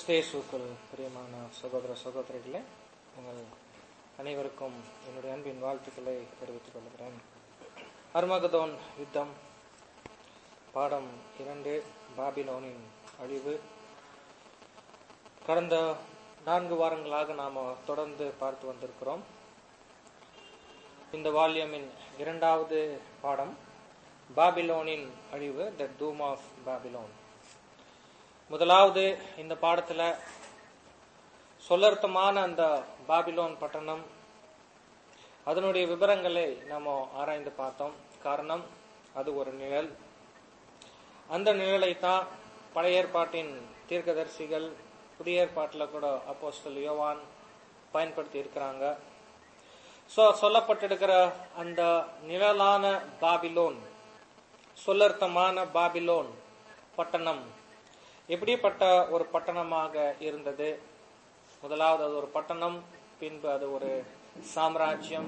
கிறிஸ்தேசுக்குள் பிரியமான சகோதர சகோதரிகளே உங்கள் அனைவருக்கும் என்னுடைய அன்பின் வாழ்த்துக்களை தெரிவித்துக் கொள்கிறேன் அர்மகதோன் யுத்தம் பாடம் இரண்டு பாபிலோனின் அழிவு கடந்த நான்கு வாரங்களாக நாம் தொடர்ந்து பார்த்து வந்திருக்கிறோம் இந்த வால்யூமின் இரண்டாவது பாடம் பாபிலோனின் அழிவு த டூம் ஆஃப் பாபிலோன் முதலாவது இந்த பாடத்துல சொல்லர்த்தமான அந்த பாபிலோன் பட்டணம் அதனுடைய விவரங்களை நாம ஆராய்ந்து பார்த்தோம் காரணம் அது ஒரு நிழல் அந்த நிழலை தான் பழைய ஏற்பாட்டின் தீர்க்கதரிசிகள் புதிய ஏற்பாட்டில் கூட அப்போஸ்டல் யோவான் பயன்படுத்தி இருக்கிறாங்க ஸோ சொல்லப்பட்டிருக்கிற அந்த நிழலான பாபிலோன் சொல்லர்த்தமான பாபிலோன் பட்டணம் எப்படிப்பட்ட ஒரு பட்டணமாக இருந்தது முதலாவது அது ஒரு பட்டணம் பின்பு அது ஒரு சாம்ராஜ்யம்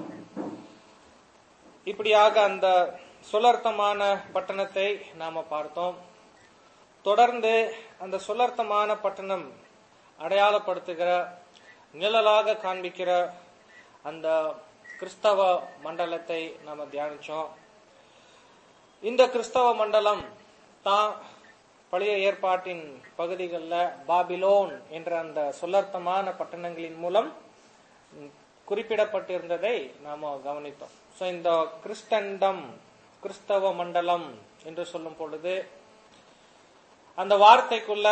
இப்படியாக அந்த சுலர்த்தமான பட்டணத்தை நாம பார்த்தோம் தொடர்ந்து அந்த சுலர்த்தமான பட்டணம் அடையாளப்படுத்துகிற நிழலாக காண்பிக்கிற அந்த கிறிஸ்தவ மண்டலத்தை நாம தியானிச்சோம் இந்த கிறிஸ்தவ மண்டலம் தான் பழைய ஏற்பாட்டின் பகுதிகளில் பாபிலோன் என்ற அந்த சொல்லர்த்தமான பட்டணங்களின் மூலம் குறிப்பிடப்பட்டிருந்ததை நாம கவனித்தோம் ஸோ இந்த கிறிஸ்டண்டம் கிறிஸ்தவ மண்டலம் என்று சொல்லும் பொழுது அந்த வார்த்தைக்குள்ள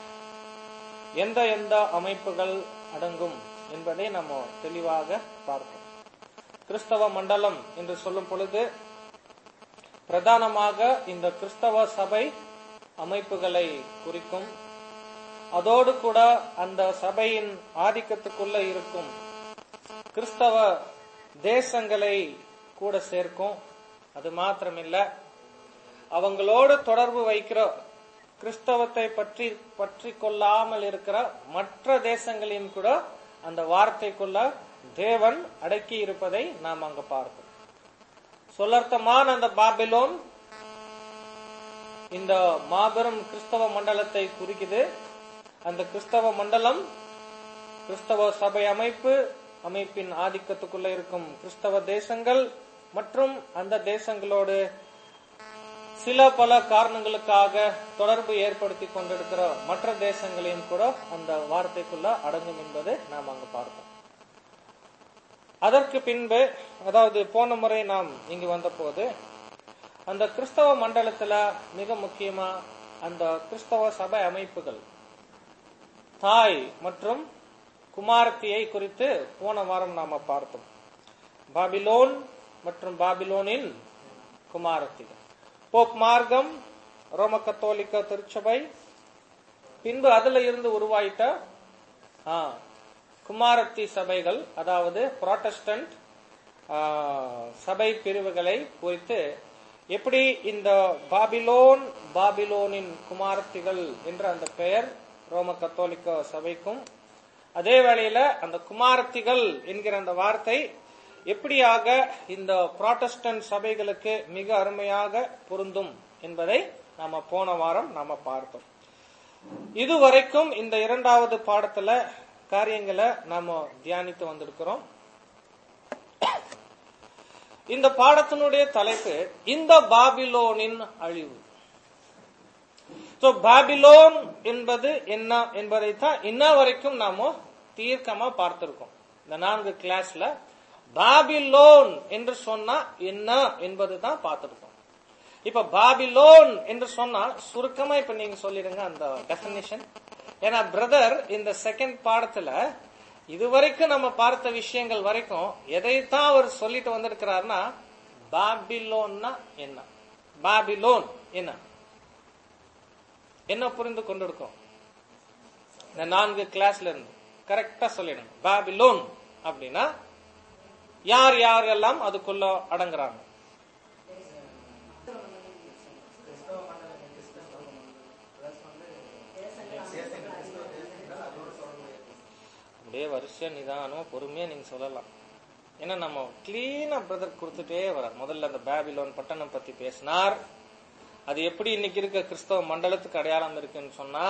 எந்த எந்த அமைப்புகள் அடங்கும் என்பதை நம்ம தெளிவாக பார்த்தோம் கிறிஸ்தவ மண்டலம் என்று சொல்லும் பொழுது பிரதானமாக இந்த கிறிஸ்தவ சபை அமைப்புகளை குறிக்கும் அதோடு கூட அந்த சபையின் ஆதிக்கத்துக்குள்ள இருக்கும் கிறிஸ்தவ தேசங்களை கூட சேர்க்கும் அது மாத்திரமில்ல அவங்களோடு தொடர்பு வைக்கிற கிறிஸ்தவத்தை பற்றி பற்றி கொள்ளாமல் இருக்கிற மற்ற தேசங்களையும் கூட அந்த வார்த்தைக்குள்ள தேவன் அடக்கி இருப்பதை நாம் அங்க பார்க்கிறோம் சொல்லர்த்தமான அந்த பாபிலோன் இந்த மாபெரும் கிறிஸ்தவ மண்டலத்தை குறிக்குது அந்த கிறிஸ்தவ மண்டலம் கிறிஸ்தவ சபை அமைப்பு அமைப்பின் ஆதிக்கத்துக்குள்ள இருக்கும் கிறிஸ்தவ தேசங்கள் மற்றும் அந்த தேசங்களோடு சில பல காரணங்களுக்காக தொடர்பு ஏற்படுத்தி கொண்டிருக்கிற மற்ற தேசங்களையும் கூட அந்த வார்த்தைக்குள்ள அடங்கும் என்பது நாம் அங்கு பார்த்தோம் அதற்கு பின்பு அதாவது போன முறை நாம் இங்கு வந்த போது அந்த கிறிஸ்தவ மண்டலத்துல மிக முக்கியமா அந்த கிறிஸ்தவ சபை அமைப்புகள் தாய் மற்றும் குமாரத்தியை குறித்து போன வாரம் நாம பார்த்தோம் பாபிலோன் மற்றும் பாபிலோனின் குமாரத்திகள் போப் மார்க்கம் ரோம கத்தோலிக்க திருச்சபை பின்பு அதுல இருந்து உருவாயிட்ட குமாரத்தி சபைகள் அதாவது புராட்டஸ்டன்ட் சபை பிரிவுகளை குறித்து எப்படி இந்த பாபிலோன் பாபிலோனின் குமாரத்திகள் என்ற அந்த பெயர் ரோம கத்தோலிக்க சபைக்கும் அதே வேளையில அந்த குமாரத்திகள் என்கிற அந்த வார்த்தை எப்படியாக இந்த புராட்டஸ்டன்ட் சபைகளுக்கு மிக அருமையாக பொருந்தும் என்பதை நாம போன வாரம் நாம பார்த்தோம் இதுவரைக்கும் இந்த இரண்டாவது பாடத்துல காரியங்களை நாம தியானித்து வந்திருக்கிறோம் இந்த பாடத்தினுடைய தலைப்பு இந்த பாபிலோனின் அழிவு பாபிலோன் என்பது என்ன என்பதை தான் இன்ன வரைக்கும் நாம தீர்க்கமா பார்த்திருக்கோம் இந்த நான்கு கிளாஸ்ல பாபிலோன் என்று சொன்னா என்ன என்பது தான் பார்த்திருக்கோம் இப்ப பாபிலோன் என்று சொன்னா சுருக்கமா இப்ப நீங்க சொல்லிடுங்க அந்த டெபினிஷன் ஏன்னா பிரதர் இந்த செகண்ட் பாடத்துல இதுவரைக்கும் நம்ம பார்த்த விஷயங்கள் வரைக்கும் எதைத்தான் அவர் சொல்லிட்டு வந்திருக்கிறாருன்னா பாபிலோன்னா என்ன பாபிலோன் என்ன என்ன புரிந்து கொண்டிருக்கோம் இந்த நான்கு கிளாஸ்ல இருந்து கரெக்டா சொல்லிடுங்க பாபிலோன் அப்படின்னா யார் யாரெல்லாம் அதுக்குள்ள அடங்குறாங்க அப்படியே வருஷம் நிதானமா பொறுமையா நீங்க சொல்லலாம் ஏன்னா நம்ம கிளீனா பிரதர் கொடுத்துட்டே வர முதல்ல அந்த பேபிலோன் பட்டணம் பத்தி பேசினார் அது எப்படி இன்னைக்கு இருக்க கிறிஸ்தவ மண்டலத்துக்கு அடையாளம் இருக்குன்னு சொன்னார்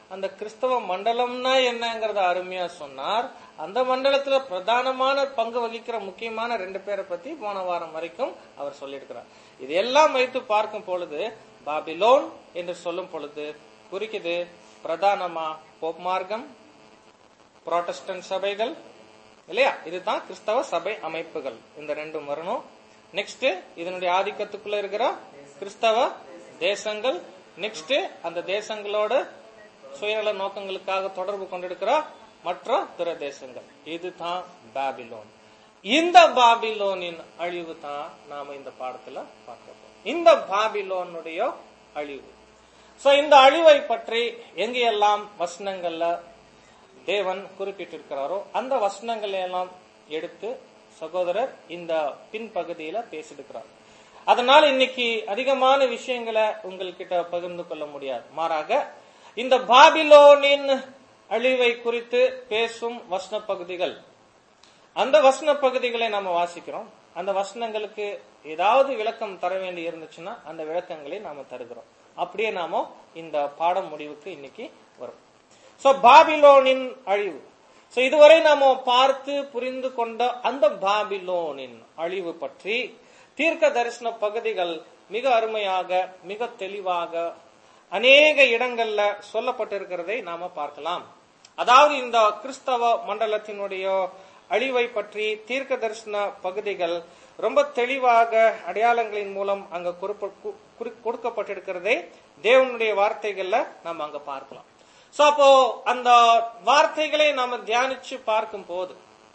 அந்த கிறிஸ்தவ மண்டலம்னா என்னங்கறத அருமையா சொன்னார் அந்த மண்டலத்துல பிரதானமான பங்கு வகிக்கிற முக்கியமான ரெண்டு பேரை பத்தி போன வாரம் வரைக்கும் அவர் சொல்லியிருக்கிறார் இது எல்லாம் வைத்து பார்க்கும் பொழுது பாபிலோன் என்று சொல்லும் பொழுது குறிக்குது பிரதானமா போப் மார்க்கம் புரோட்டஸ்டன்ட் சபைகள் இல்லையா இதுதான் கிறிஸ்தவ சபை அமைப்புகள் இந்த ரெண்டும் வரணும் நெக்ஸ்ட் இதனுடைய ஆதிக்கத்துக்குள்ள இருக்கிற கிறிஸ்தவ தேசங்கள் நெக்ஸ்ட் அந்த தேசங்களோட சுயநல நோக்கங்களுக்காக தொடர்பு கொண்டிருக்கிற மற்ற பிற தேசங்கள் இதுதான் பாபிலோன் இந்த பாபிலோனின் அழிவு தான் நாம இந்த பாடத்துல பார்க்க போறோம் இந்த பாபிலோனுடைய அழிவு சோ இந்த அழிவை பற்றி எங்கெல்லாம் வசனங்கள்ல தேவன் குறிப்பிட்டிருக்கிறாரோ அந்த வசனங்களை எல்லாம் எடுத்து சகோதரர் இந்த பின்பகுதியில பேசியிருக்கிறார் அதனால இன்னைக்கு அதிகமான விஷயங்களை உங்கள்கிட்ட பகிர்ந்து கொள்ள முடியாது மாறாக இந்த பாபிலோனின் அழிவை குறித்து பேசும் வசன பகுதிகள் அந்த வசன பகுதிகளை நாம வாசிக்கிறோம் அந்த வசனங்களுக்கு ஏதாவது விளக்கம் தர வேண்டி இருந்துச்சுன்னா அந்த விளக்கங்களை நாம தருகிறோம் அப்படியே நாம இந்த பாடம் முடிவுக்கு இன்னைக்கு வரும் சோ பாபிலோனின் அழிவு சோ இதுவரை நாம பார்த்து புரிந்து கொண்ட அந்த பாபிலோனின் அழிவு பற்றி தீர்க்க தரிசன பகுதிகள் மிக அருமையாக மிக தெளிவாக அநேக இடங்கள்ல சொல்லப்பட்டிருக்கிறதை நாம பார்க்கலாம் அதாவது இந்த கிறிஸ்தவ மண்டலத்தினுடைய அழிவை பற்றி தீர்க்க தரிசன பகுதிகள் ரொம்ப தெளிவாக அடையாளங்களின் மூலம் அங்க குறிப்பு- கு- குறி- கொடுக்கப்பட்டிருக்கிறதை தேவனுடைய வார்த்தைகள்ல நம்ம அங்க பார்க்கலாம் சோ அப்போ அந்த வார்த்தைகளை நாம தியானிச்சு பார்க்கும் போது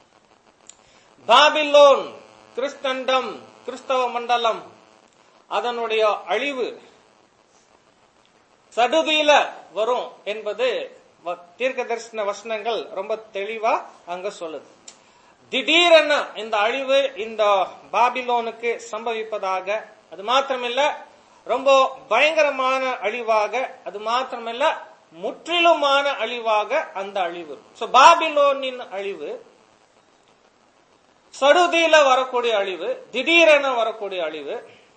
பாபிலோன் கிறிஸ்தண்டம் கிறிஸ்தவ மண்டலம் அதனுடைய அழிவு சடுதியில வரும் என்பது வ- தீர்க்க தரிசன வசனங்கள் ரொம்ப தெளிவா அங்க சொல்லுது திடீரென இந்த அழிவு இந்த பாபிலோனுக்கு சம்பவிப்பதாக அது மாத்திரமில்ல ரொம்ப பயங்கரமான அழிவாக அது மாத்திரமல்ல முற்றிலுமான அழிவாக அந்த அழிவு சோ பாபிலோனின் அழிவு சடுதியில வரக்கூடிய அழிவு திடீரென வரக்கூடிய அழிவு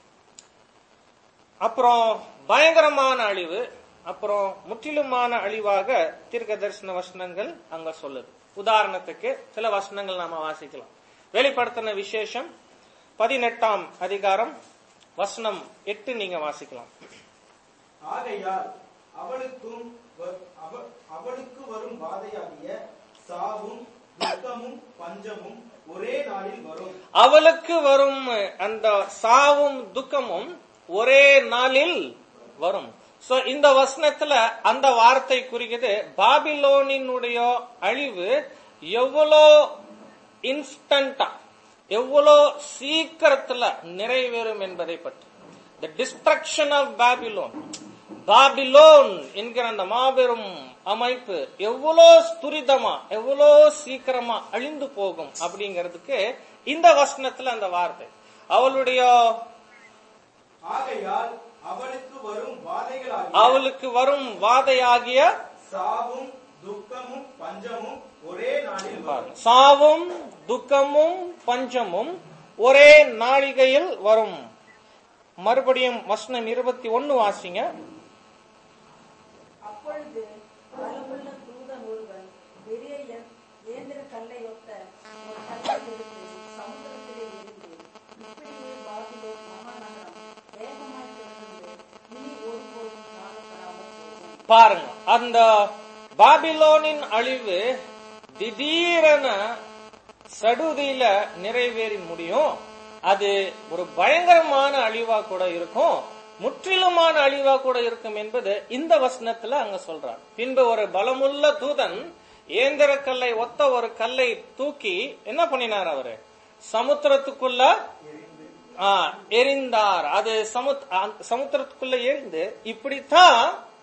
அப்புறம் பயங்கரமான அழிவு அப்புறம் முற்றிலுமான அழிவாக தீர்க்க தரிசன வசனங்கள் அங்க சொல்லுது உதாரணத்துக்கு சில வசனங்கள் நாம வாசிக்கலாம் வெளிப்படுத்தின விசேஷம் பதினெட்டாம் அதிகாரம் வசனம் எட்டு நீங்க வாசிக்கலாம் ஆகையால் அவளுக்கும் வ- அவ- அவளுக்கு வரும் வாதையாகிய சாவும் துக்கமும் பஞ்சமும் ஒரே நாளில் வரும் அவளுக்கு வரும் அந்த சாவும் துக்கமும் ஒரே நாளில் வரும் சோ இந்த வசனத்துல அந்த வார்த்தை குறிக்குது பாபிலோனினுடைய அழிவு எவ்வளோ இன்ஸ்டன்டா எவ்வளோ சீக்கிரத்துல நிறைவேறும் என்பதை பற்றி the destruction of Babylon Babylon என்கிற அந்த மாபெரும் அமைப்பு எவ்வளோ துரிதமா எவ்வளோ சீக்கிரமா அழிந்து போகும் அப்படிங்கிறதுக்கு இந்த வசனத்துல அந்த வார்த்தை அவளுடைய ஆகையால் அவளுக்கு வரும் வாதைகளாகிய அவளுக்கு வரும் வாதையாகிய சாவும் துக்கமும் பஞ்சமும் ஒரே நாளில் வரும் சாவும் துக்கமும் பஞ்சமும் ஒரே நாழிகையில் வரும் மறுபடியும் வசனம் இருபத்தி ஒன்னு வாசிங்க அப்பொழுது பலமுள்ள தூதன் ஒருவன் பெரிய இய- இயந்திர கல்லை ஒத்த ஒரு கல்லை எடுத்து சமுத்திரத்திலே எறிந்து இப்படியே பாபிலோன் மகாநகரம் வேகமாய் திறந்து இனி ஒருபோதும் காணப்படாமல் போகும் பாருங்க அந்த பாபிலோனின் அழிவு திடீரென சடுதியில நிறைவேறி முடியும் அது ஒரு பயங்கரமான அழிவா கூட இருக்கும் முற்றிலுமான அழிவா கூட இருக்கும் என்பது இந்த வசனத்துல அங்க சொல்றார் பின்பு ஒரு பலமுள்ள தூதன் ஏந்திர கல்லை ஒத்த ஒரு கல்லை தூக்கி என்ன பண்ணினார் அவரு சமுத்திரத்துக்குள்ள ஆ, எரிந்தார் அது சமுத் அந்த சமுத்திரத்துக்குள்ள எரிந்து இப்படித்தான்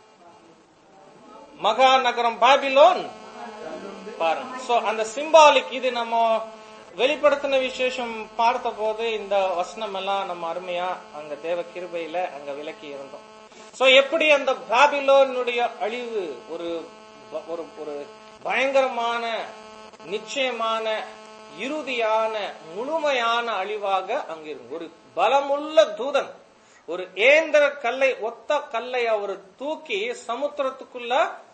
மகா நகரம் பாபிலோன் பாருங்க சோ அந்த சிம்பாலிக் இது நம்ம வெளிப்படுத்தின விசேஷம் பார்த்த போது இந்த வசனம் எல்லாம் நம்ம அருமையா அங்க தேவ கிருபையில அங்க விளக்கி இருந்தோம் சோ எப்படி அந்த பாபிலோனுடைய அழிவு ஒரு ஒரு ஒரு பயங்கரமான நிச்சயமான இறுதியான முழுமையான அழிவாக அங்க இருக்கும் ஒரு பலமுள்ள தூதன் ஒரு ஏந்திர கல்லை ஒத்த கல்லை அவர் தூக்கி சமுத்திரத்துக்குள்ள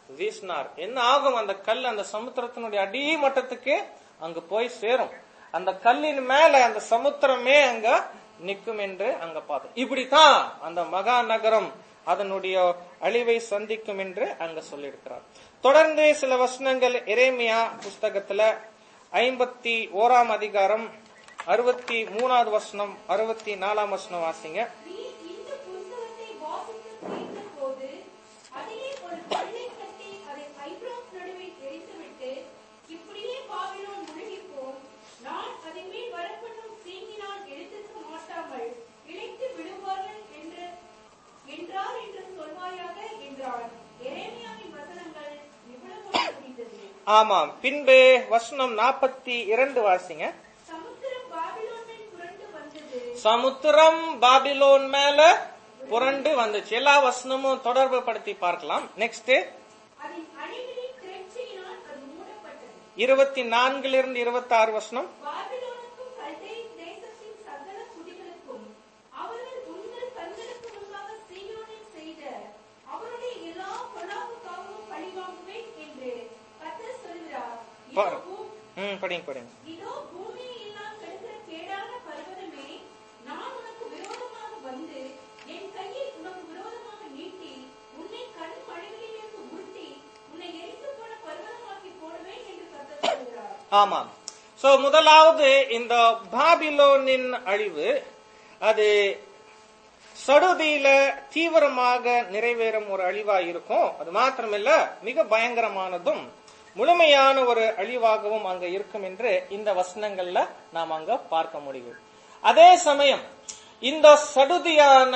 வீசினார் என்ன ஆகும் அந்த கல் அந்த சமுத்திரத்தினுடைய அடிமட்டத்துக்கு அங்க போய் சேரும் அந்த கல்லின் மேல அந்த சமுத்திரமே அங்க நிற்கும் என்று அங்க பார்த்தோம் இப்படித்தான் அந்த மகா நகரம் அதனுடைய அழிவை சந்திக்கும் என்று அங்க சொல்லியிருக்கிறார் தொடர்ந்து சில வசனங்கள் எரேமியா புஸ்தகத்துல ஐம்பத்தி ஓராம் அதிகாரம் அறுபத்தி மூணாவது வசனம் அறுபத்தி நாலாம் வசனம் வாசிங்க நீ இந்த புஸ்தகத்தை வாசித்து தீர்ந்தபோது, அதிலே ஒரு கல்லைக் கட்டி அதை ஐப்ரோஸ் நடுவே எரிந்துவிட்டு, இப்படியே பாபிலோன் முழுகிப்போம். நான் அதின் மேல் வரப்பண்ணும் தீங்கினால் எழுந்திருக்க மாட்டாமல் இளைத்து விழுவார்கள் என்று என்றார் என்று சொல்வாயாக என்றார் எரேமியாவின் வசனங்கள் இவ்வளவு முடிந்தது ஆமாம் பின்பு வசனம் நாற்பத்தி இரண்டு வாசிங்க சமுத்திரம் பாபிலோன் மேல் புரண்டு வந்தது சமுத்திரம் பாபிலோன் மேல புரண்டு வந்துச்சு எல்லா வசனமும் தொடர்பு படுத்தி பார்க்கலாம் நெக்ஸ்ட் அதன் அழிவின் திரட்சியினால் அது மூடப்பட்டது இருபத்தி நான்குல இருந்து இருபத்தி ஆறு வசனம் பாபிலோனுக்கும் கல்தேய தேசத்தின் சகல குடிகளுக்கும் அவர்கள் உங்கள் கண்களுக்கு முன்பாக சீயோனில் செய்த அவருடைய எல்லா பொல்லாப்புக்காகவும் பழிவாங்குவேன் என்று கர்த்தர் சொல்கிறார் இதோ பாரு. பூ- ம் படிங்க படிங்க இதோ பூமியை எல்லாம் கெடுக்கிற கேடான பர்வதமே நான் உனக்கு விரோதமாக வந்து என் கையை உனக்கு விரோதமாக நீட்டி உன்னை கண் மழைகளிலிருந்து உருட்டி உன்னை எரிந்து போன பர்வதமாக்கி போடுவேன் என்று கர்த்தர் சொல்கிறார் ஆமாம் சோ முதலாவது இந்த பாபிலோனின் அழிவு அது சடுதியில தீவிரமாக நிறைவேறும் ஒரு அழிவா இருக்கும் அது மாத்திரமில்ல மிக பயங்கரமானதும் முழுமையான ஒரு அழிவாகவும் அங்க இருக்கும் என்று இந்த வசனங்கள்ல நாம் அங்க பார்க்க முடியும் அதே சமயம் இந்த சடுதியான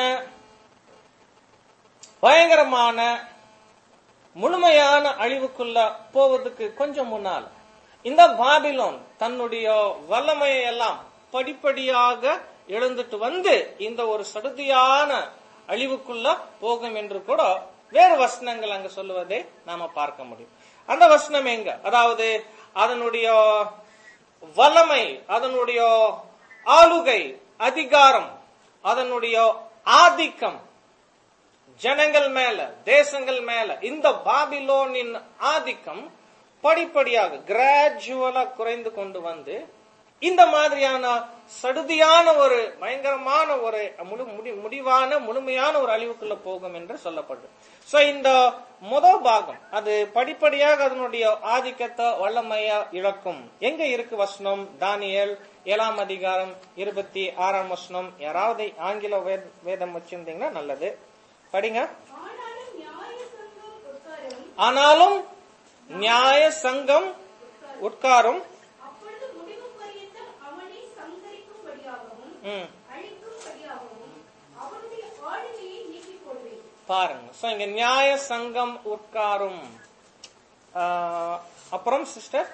பயங்கரமான முழுமையான அழிவுக்குள்ள போவதுக்கு கொஞ்சம் முன்னால் இந்த பாபிலோன் தன்னுடைய வல்லமையை எல்லாம் படிப்படியாக எழுந்துட்டு வந்து இந்த ஒரு சடுதியான அழிவுக்குள்ள போகும் என்று கூட வேறு வசனங்கள் அங்க சொல்லுவதை நாம பார்க்க முடியும் அந்த வசனம் எங்க அதாவது அதனுடைய வல்லமை அதனுடைய ஆளுகை அதிகாரம் அதனுடைய ஆதிக்கம் ஜனங்கள் மேல தேசங்கள் மேல இந்த பாபிலோனின் ஆதிக்கம் படிப்படியாக கிராஜுவலா குறைந்து கொண்டு வந்து இந்த மாதிரியான சடுதியான ஒரு பயங்கரமான ஒரு முழு முடி- முடிவான முழுமையான ஒரு அழிவுக்குள்ள போகும் என்று சொல்லப்படுது சோ இந்த முதல் பாகம் அது படிப்படியாக அதனுடைய ஆதிக்கத்தை வல்லமையா இழக்கும் எங்க இருக்கு வசனம் தானியல் ஏழாம் அதிகாரம் இருபத்தி ஆறாம் வசனம் யாராவது ஆங்கில வேத- வேதம் வச்சிருந்தீங்கன்னா நல்லது படிங்க ஆனாலும் நியாய சங்கம் உட்காரும் ஆனாலும் நியாய சங்கம் உட்காரும் அப்பொழுது முடிவு பரியந்தம் அவனை சங்கரிக்கும்படியாகவும் ம், அழிக்கும்படியாகவும் அவனுடைய ஆளுகையை நீக்கி போடுவேன் பாருங்க சோ இங்க நியாய சங்கம் உட்காரும் ஆ, அப்புறம் சிஸ்டர்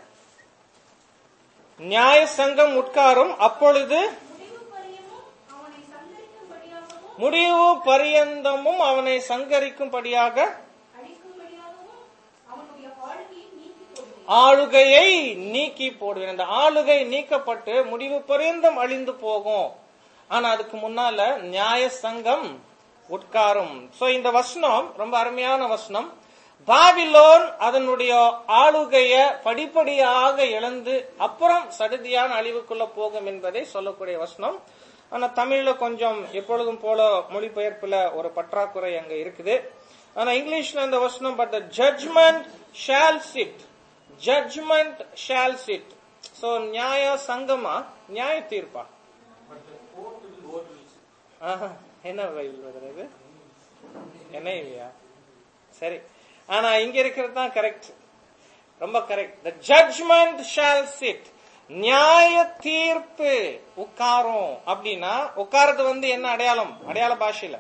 நியாய சங்கம் உட்காரும் அப்பொழுது முடிவு பரியமும் அவனை சங்கரிக்கும்படியாகவும் முடிவு பரியந்தமும் அவனை சங்கரிக்கும்படியாக அழிக்கும்படியாகவும் அவனுடைய ஆளுகையை நீக்கி போடுவேன் ஆளுகையை நீக்கி போடுவேன் அந்த ஆளுகை நீக்கப்பட்டு முடிவு பரியந்தம் அழிந்து போகும் ஆனா அதுக்கு முன்னால நியாய சங்கம் உட்காரும் சோ இந்த வசனம் ரொம்ப அருமையான வசனம் பாபிலோன் அதனுடைய ஆளுகைய படிப்படியாக இழந்து அப்புறம் சடுதியான அழிவுக்குள்ள போகும் என்பதை சொல்லக்கூடிய வசனம் ஆனா தமிழ்ல கொஞ்சம் எப்பொழுதும் போல மொழிபெயர்ப்புல ஒரு பற்றாக்குறை அங்க இருக்குது ஆனா இங்கிலீஷ்ல இந்த வசனம் but judgement shall sit judgement shall sit so நியாய சங்கமா நியாய தீர்ப்பா ஆஹா, என்ன பைபிள் வருது என்ன இல்லையா சரி ஆனா இங்க இருக்கிறது தான் கரெக்ட் ரொம்ப correct the judgement shall sit நியாய தீர்ப்பு உட்காரும் அப்படின்னா உட்கார்றது வந்து என்ன அடையாளம் அடையாள பாஷையில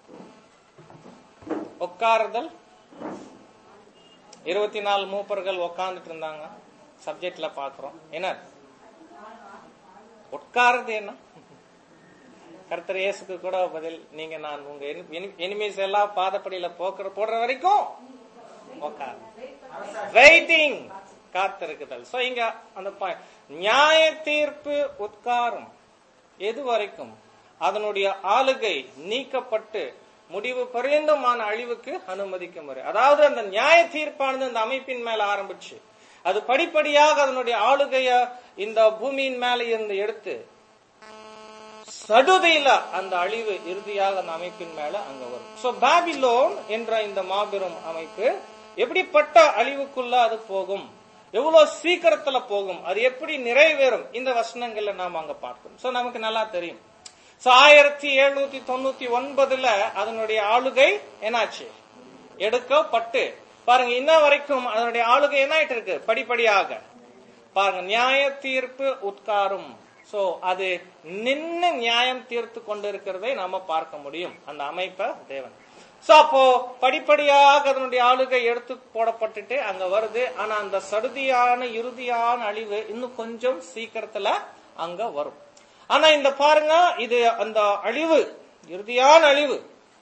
உட்காருதல் இருபத்தி நாலு மூப்பர்கள் உட்கார்ந்துட்டு இருந்தாங்க சப்ஜெக்ட்ல பாக்குறோம் என்ன உட்காருது என்ன கர்த்தர் இயேசுக்கு கூட பதில் நீங்க நான் உங்க எனிமீஸ் எல்லாம் பாதப்படியில போக்குற போடுற வரைக்கும் உட்காரு வெயிட்டிங் காத்திருக்குதல் சோ இங்க அந்த point. நியாய தீர்ப்பு உட்காரும் எது வரைக்கும் அதனுடைய ஆளுகை நீக்கப்பட்டு முடிவு பரியந்தமான அழிவுக்கு அனுமதிக்கும் வரை அதாவது அந்த நியாய தீர்ப்பானது அந்த அமைப்பின் மேல ஆரம்பிச்சு அது படிப்படியாக அதனுடைய ஆளுகைய இந்த பூமியின் மேல இருந்து எடுத்து சடுதியில அந்த அழிவு இறுதியாக அந்த அமைப்பின் மேல அங்க வரும் சோ பாபிலோன் என்ற இந்த மாபெரும் அமைப்பு எப்படிப்பட்ட அழிவுக்குள்ள அது போகும் எவ்வளவு சீக்கிரத்துல போகும் அது எப்படி நிறைவேறும் இந்த வசனங்கள்ல நாம அங்க பார்க்கணும் சோ நமக்கு நல்லா தெரியும் சோ ஆயிரத்தி எழுநூத்தி தொண்ணூத்தி ஒன்பதுல அதனுடைய ஆளுகை என்னாச்சு எடுக்கப்பட்டு பாருங்க இன்ன வரைக்கும் அதனுடைய ஆளுகை என்ன ஆயிட்டு இருக்கு படிப்படியாக பாருங்க நியாய தீர்ப்பு உட்காரும் சோ அது நின்னு நியாயம் தீர்த்து கொண்டிருக்கிறதை நாம பார்க்க முடியும் அந்த அமைப்பை தேவன் சோ அப்போ படிப்படியாக அதனுடைய ஆளுகை எடுத்து போடப்பட்டுட்டு அங்க வருது ஆனா அந்த சடுதியான இறுதியான அழிவு இன்னும் கொஞ்சம் சீக்கிரத்துல அங்க வரும் ஆனா இந்த பாருங்க இது அந்த அழிவு இறுதியான அழிவு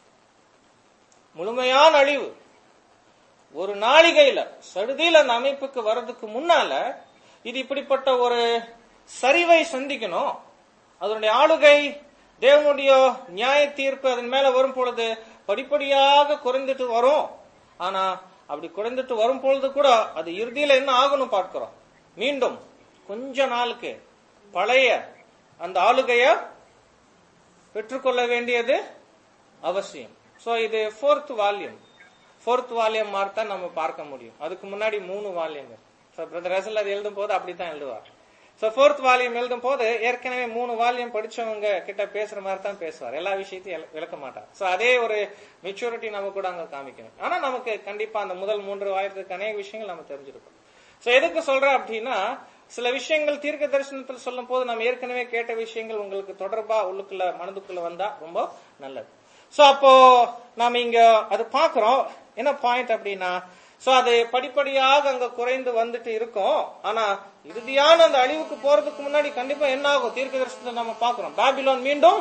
முழுமையான அழிவு ஒரு நாளிகையில சடுதியில அந்த அமைப்புக்கு வர்றதுக்கு முன்னால இது இப்படிப்பட்ட ஒரு சரிவை சந்திக்கணும் அதனுடைய ஆளுகை தேவனுடைய நியாய தீர்ப்பு அதன் மேல வரும் பொழுது படிப்படியாக குறைந்துட்டு வரும் ஆனா அப்படி குறைந்துட்டு வரும் பொழுது கூட அது இறுதியில என்ன ஆகணும் பார்க்கிறோம் மீண்டும் கொஞ்ச நாளுக்கு பழைய அந்த ஆளுகைய பெற்றுக்கொள்ள வேண்டியது அவசியம் சோ இது ஃபோர்த் வால்யூம் ஃபோர்த் வால்யூம் மாதிரி தான் நம்ம பார்க்க முடியும் அதுக்கு முன்னாடி மூணு வால்யூம் ஸோ பிரதர் ரசல் அது எழுதும் போது அப்படித்தான் எழுதுவார் ஸோ ஃபோர்த் வால்யூம் எழுதும் போது ஏற்கனவே மூணு வால்யூம் படிச்சவங்க கிட்ட பேசுற மாதிரி தான் பேசுவார் எல்லா விஷயத்தையும் எல- விளக்க மாட்டார் ஸோ அதே ஒரு மெச்சூரிட்டி நம்ம கூட அங்க காமிக்கணும் ஆனா நமக்கு கண்டிப்பா அந்த முதல் மூன்று வாயத்துக்கு அநேக விஷயங்கள் நம்ம தெரிஞ்சிருக்கோம் சோ எதுக்கு சொல்றேன் அப்படின்னா சில விஷயங்கள் தீர்க்க தரிசனத்தில் சொல்லும் போது நம்ம ஏற்கனவே கேட்ட விஷயங்கள் உங்களுக்கு தொடர்பா உள்ளுக்குள்ள மனதுக்குள்ள வந்தா ரொம்ப நல்லது சோ அப்போ நாம இங்க அது பாக்குறோம் என்ன பாயிண்ட் அப்படின்னா சோ அது படிப்படியாக அங்க குறைந்து வந்துட்டு இருக்கும் ஆனா இறுதியான அந்த அழிவுக்கு போறதுக்கு முன்னாடி கண்டிப்பா என்ன ஆகும் தீர்க்க தரிசனத்தை நம்ம பாக்குறோம் பாபிலோன் மீண்டும்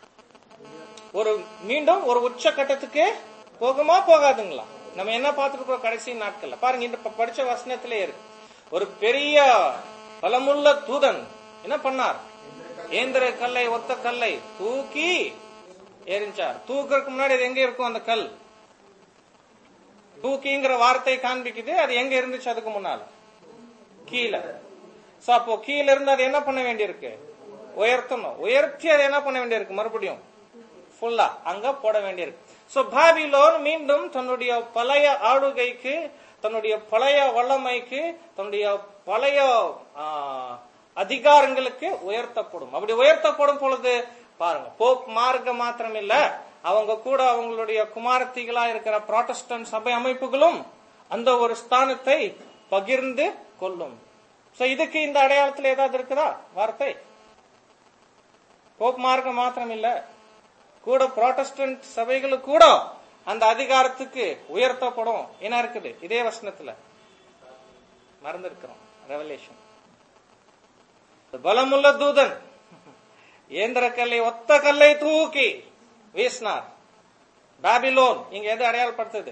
ஒரு மீண்டும் ஒரு உச்ச கட்டத்துக்கு போகுமா போகாதுங்களா நம்ம என்ன பார்த்துருக்கோம் கடைசி நாட்கள்ல பாருங்க இந்த ப- படிச்ச வசனத்திலே இருக்கு ஒரு பெரிய பலமுள்ள தூதன் என்ன பண்ணார் ஏந்திர கல்லை ஒத்த கல்லை தூக்கி எரிஞ்சார் தூக்குறதுக்கு முன்னாடி அது எங்க இருக்கும் அந்த கல் தூக்கிங்கிற வார்த்தை காண்பிக்குது அது எங்க இருந்துச்சு அதுக்கு முன்னால கீழே சோ அப்போ கீழ இருந்து அது என்ன பண்ண வேண்டியிருக்கு உயர்த்தணும் உயர்த்தி அதை என்ன பண்ண வேண்டியிருக்கு மறுபடியும் ஃபுல்லா அங்க போட வேண்டியிருக்கு சோ பாபிலோன் மீண்டும் தன்னுடைய பழைய ஆளுகைக்கு தன்னுடைய பழைய வல்லமைக்கு தன்னுடைய பழைய ஆ, அதிகாரங்களுக்கு உயர்த்தப்படும் அப்படி உயர்த்தப்படும் பொழுது பாருங்க போப் மார்க்க மாத்திரம் இல்ல அவங்க கூட அவங்களுடைய குமாரத்திகளா இருக்கிற புராட்டஸ்டன்ட் சபை அமைப்புகளும் அந்த ஒரு ஸ்தானத்தை பகிர்ந்து கொள்ளும் சோ இதுக்கு இந்த அடையாளத்துல ஏதாவது இருக்குதா வார்த்தை போப் மார்க்கம் மாத்திரம் இல்ல கூட புராட்டஸ்டன்ட் சபைகளுக்கு கூட அந்த அதிகாரத்துக்கு உயர்த்தப்படும் என்ன இருக்குது இதே வசனத்துல மறந்திருக்கிறோம் ரெவலேஷன் பலமுள்ள தூதன் ஏந்திர கல்லை ஒத்த கல்லை தூக்கி வீசினார் பாபிலோன் இங்க எது அடையாளப்படுத்துது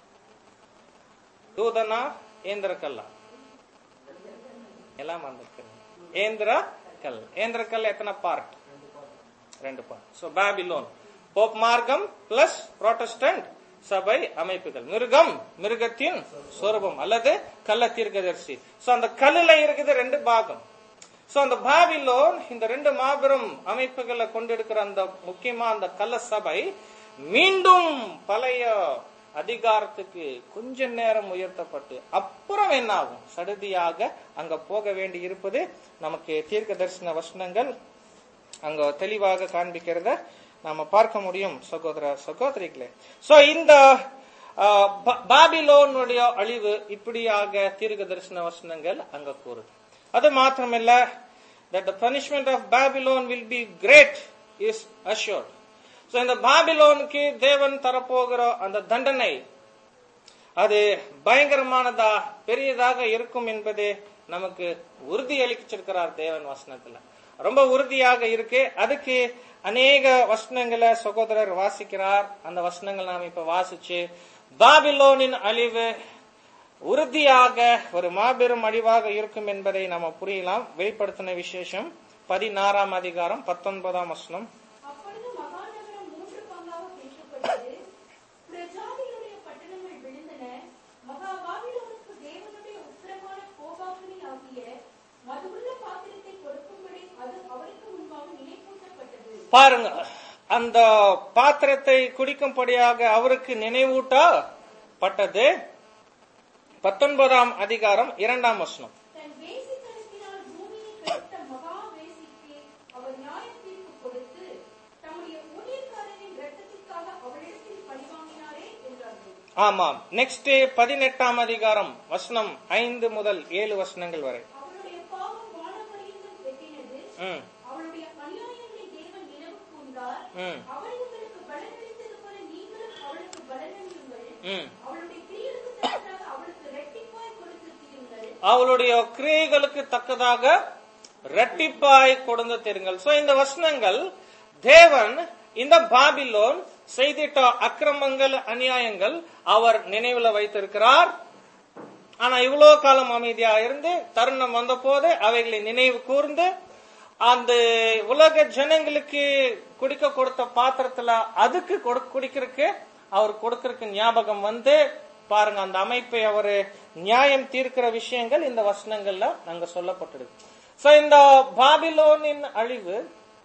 தூதனா ஏந்திர கல்லா எல்லாம் வந்திருக்கிறது ஏந்திர கல் ஏந்திர கல் எத்தனை பார்ட் ரெண்டு பார்ட் சோ பாபிலோன் போப் மார்க்கம் பிளஸ் புரோட்டஸ்டன்ட் சபை அமைப்புகள் மிருகம் மிருகத்தின் சொரூபம் அல்லது கள்ள தீர்க்கதரிசி சோ அந்த கல்லுல இருக்குது ரெண்டு பாகம் சோ அந்த பாபிலோன் இந்த ரெண்டு மாபெரும் அமைப்புகளை கொண்டிருக்கிற அந்த முக்கியமா அந்த கள்ள சபை மீண்டும் பழைய அதிகாரத்துக்கு கொஞ்ச நேரம் உயர்த்தப்பட்டு அப்புறம் என்ன ஆகும் சடுதியாக அங்க போக வேண்டி இருப்பது நமக்கு தீர்க்க தரிசன வசனங்கள் அங்க தெளிவாக காண்பிக்கிறத நாம பார்க்க முடியும் சகோதர சகோதரிகளே சோ இந்த ஆஹ், பா- பாபிலோனுடைய அழிவு இப்படியாக தீர்க்க தரிசன வசனங்கள் அங்க கூறுது அது மாத்திரமல்ல that the punishment of Babylon will be great is assured. So இந்த பாபிலோனுக்கு தேவன் தரப்போகிற அந்த தண்டனை அது பயங்கரமானதா பெரியதாக இருக்கும் என்பது நமக்கு உறுதி அளிச்சிருக்கிறார் தேவன் வசனத்துல ரொம்ப உறுதியாக இருக்கு அதுக்கு அநேக வசனங்களை சகோதரர் வாசிக்கிறார் அந்த வசனங்கள் நாம் இப்ப வாசிச்சு பாபிலோனின் அழிவு உறுதியாக ஒரு மாபெரும் அழிவாக இருக்கும் என்பதை நாம புரியலாம் வெளிப்படுத்தின விசேஷம் பதினாறாம் அதிகாரம் பத்தொன்பதாம் வசனம் அப்பொழுது மகாநகரம் மூன்று பங்காக பிரிக்கப்பட்டது பாருங்க அந்த பாத்திரத்தை குடிக்கும்படியாக அவருக்கு நினைவூட்டப்பட்டது பத்தொன்பதாம் அதிகாரம் இரண்டாம் வசனம் தன் வேசித்தனத்தினால் பூமியை கெடுத்த மகா வேசிக்கு அவர் நியாய தீர்ப்பு கொடுத்து தம்முடைய ஊழியக்காரரின் இரத்தத்திற்காக அவரிடத்தில் பழிவாங்கினாரே என்றார்கள் ஆமாம் நெக்ஸ்ட் பதினெட்டாம் அதிகாரம் வசனம் ஐந்து முதல் ஏழு வசனங்கள் வரை அவருடைய பாவம் வானபரியந்தம் எட்டினது ம், அவருடைய அநியாயங்களை தேவன் நினைவு கூர்ந்தார் ம், அவர் உங்களுக்கு பலனளித்தது போல நீங்களும் அவளுக்கு பலனளியுங்கள் ம். அவளுடைய கிரியைகளுக்கு தக்கதாக அவளுக்கு இரட்டிப்பாய் கொடுத்திருக்கிறீர்கள் அவளுடைய கிரியைகளுக்கு தக்கதாக இரட்டிப்பாய் கொடுந்து தெரியுங்கள் சோ இந்த வசனங்கள் தேவன் இந்த பாபிலோன் செய்திட்ட அக்கிரமங்கள் அநியாயங்கள் அவர் நினைவுல வைத்திருக்கிறார் ஆனா இவ்வளவு காலம் அமைதியா இருந்து தருணம் வந்த போது அவைகளை நினைவு கூர்ந்து அந்த உலக ஜனங்களுக்கு குடிக்க கொடுத்த பாத்திரத்துல அதுக்கு கொடு- குடிக்கிறதுக்கு அவர் கொடுக்கறதுக்கு ஞாபகம் வந்து பாருங்க அந்த அமைப்பை அவரு நியாயம் தீர்க்கிற விஷயங்கள் இந்த வசனங்கள்ல அங்க சொல்லப்பட்டிருக்கு சோ இந்த பாபிலோனின் அழிவு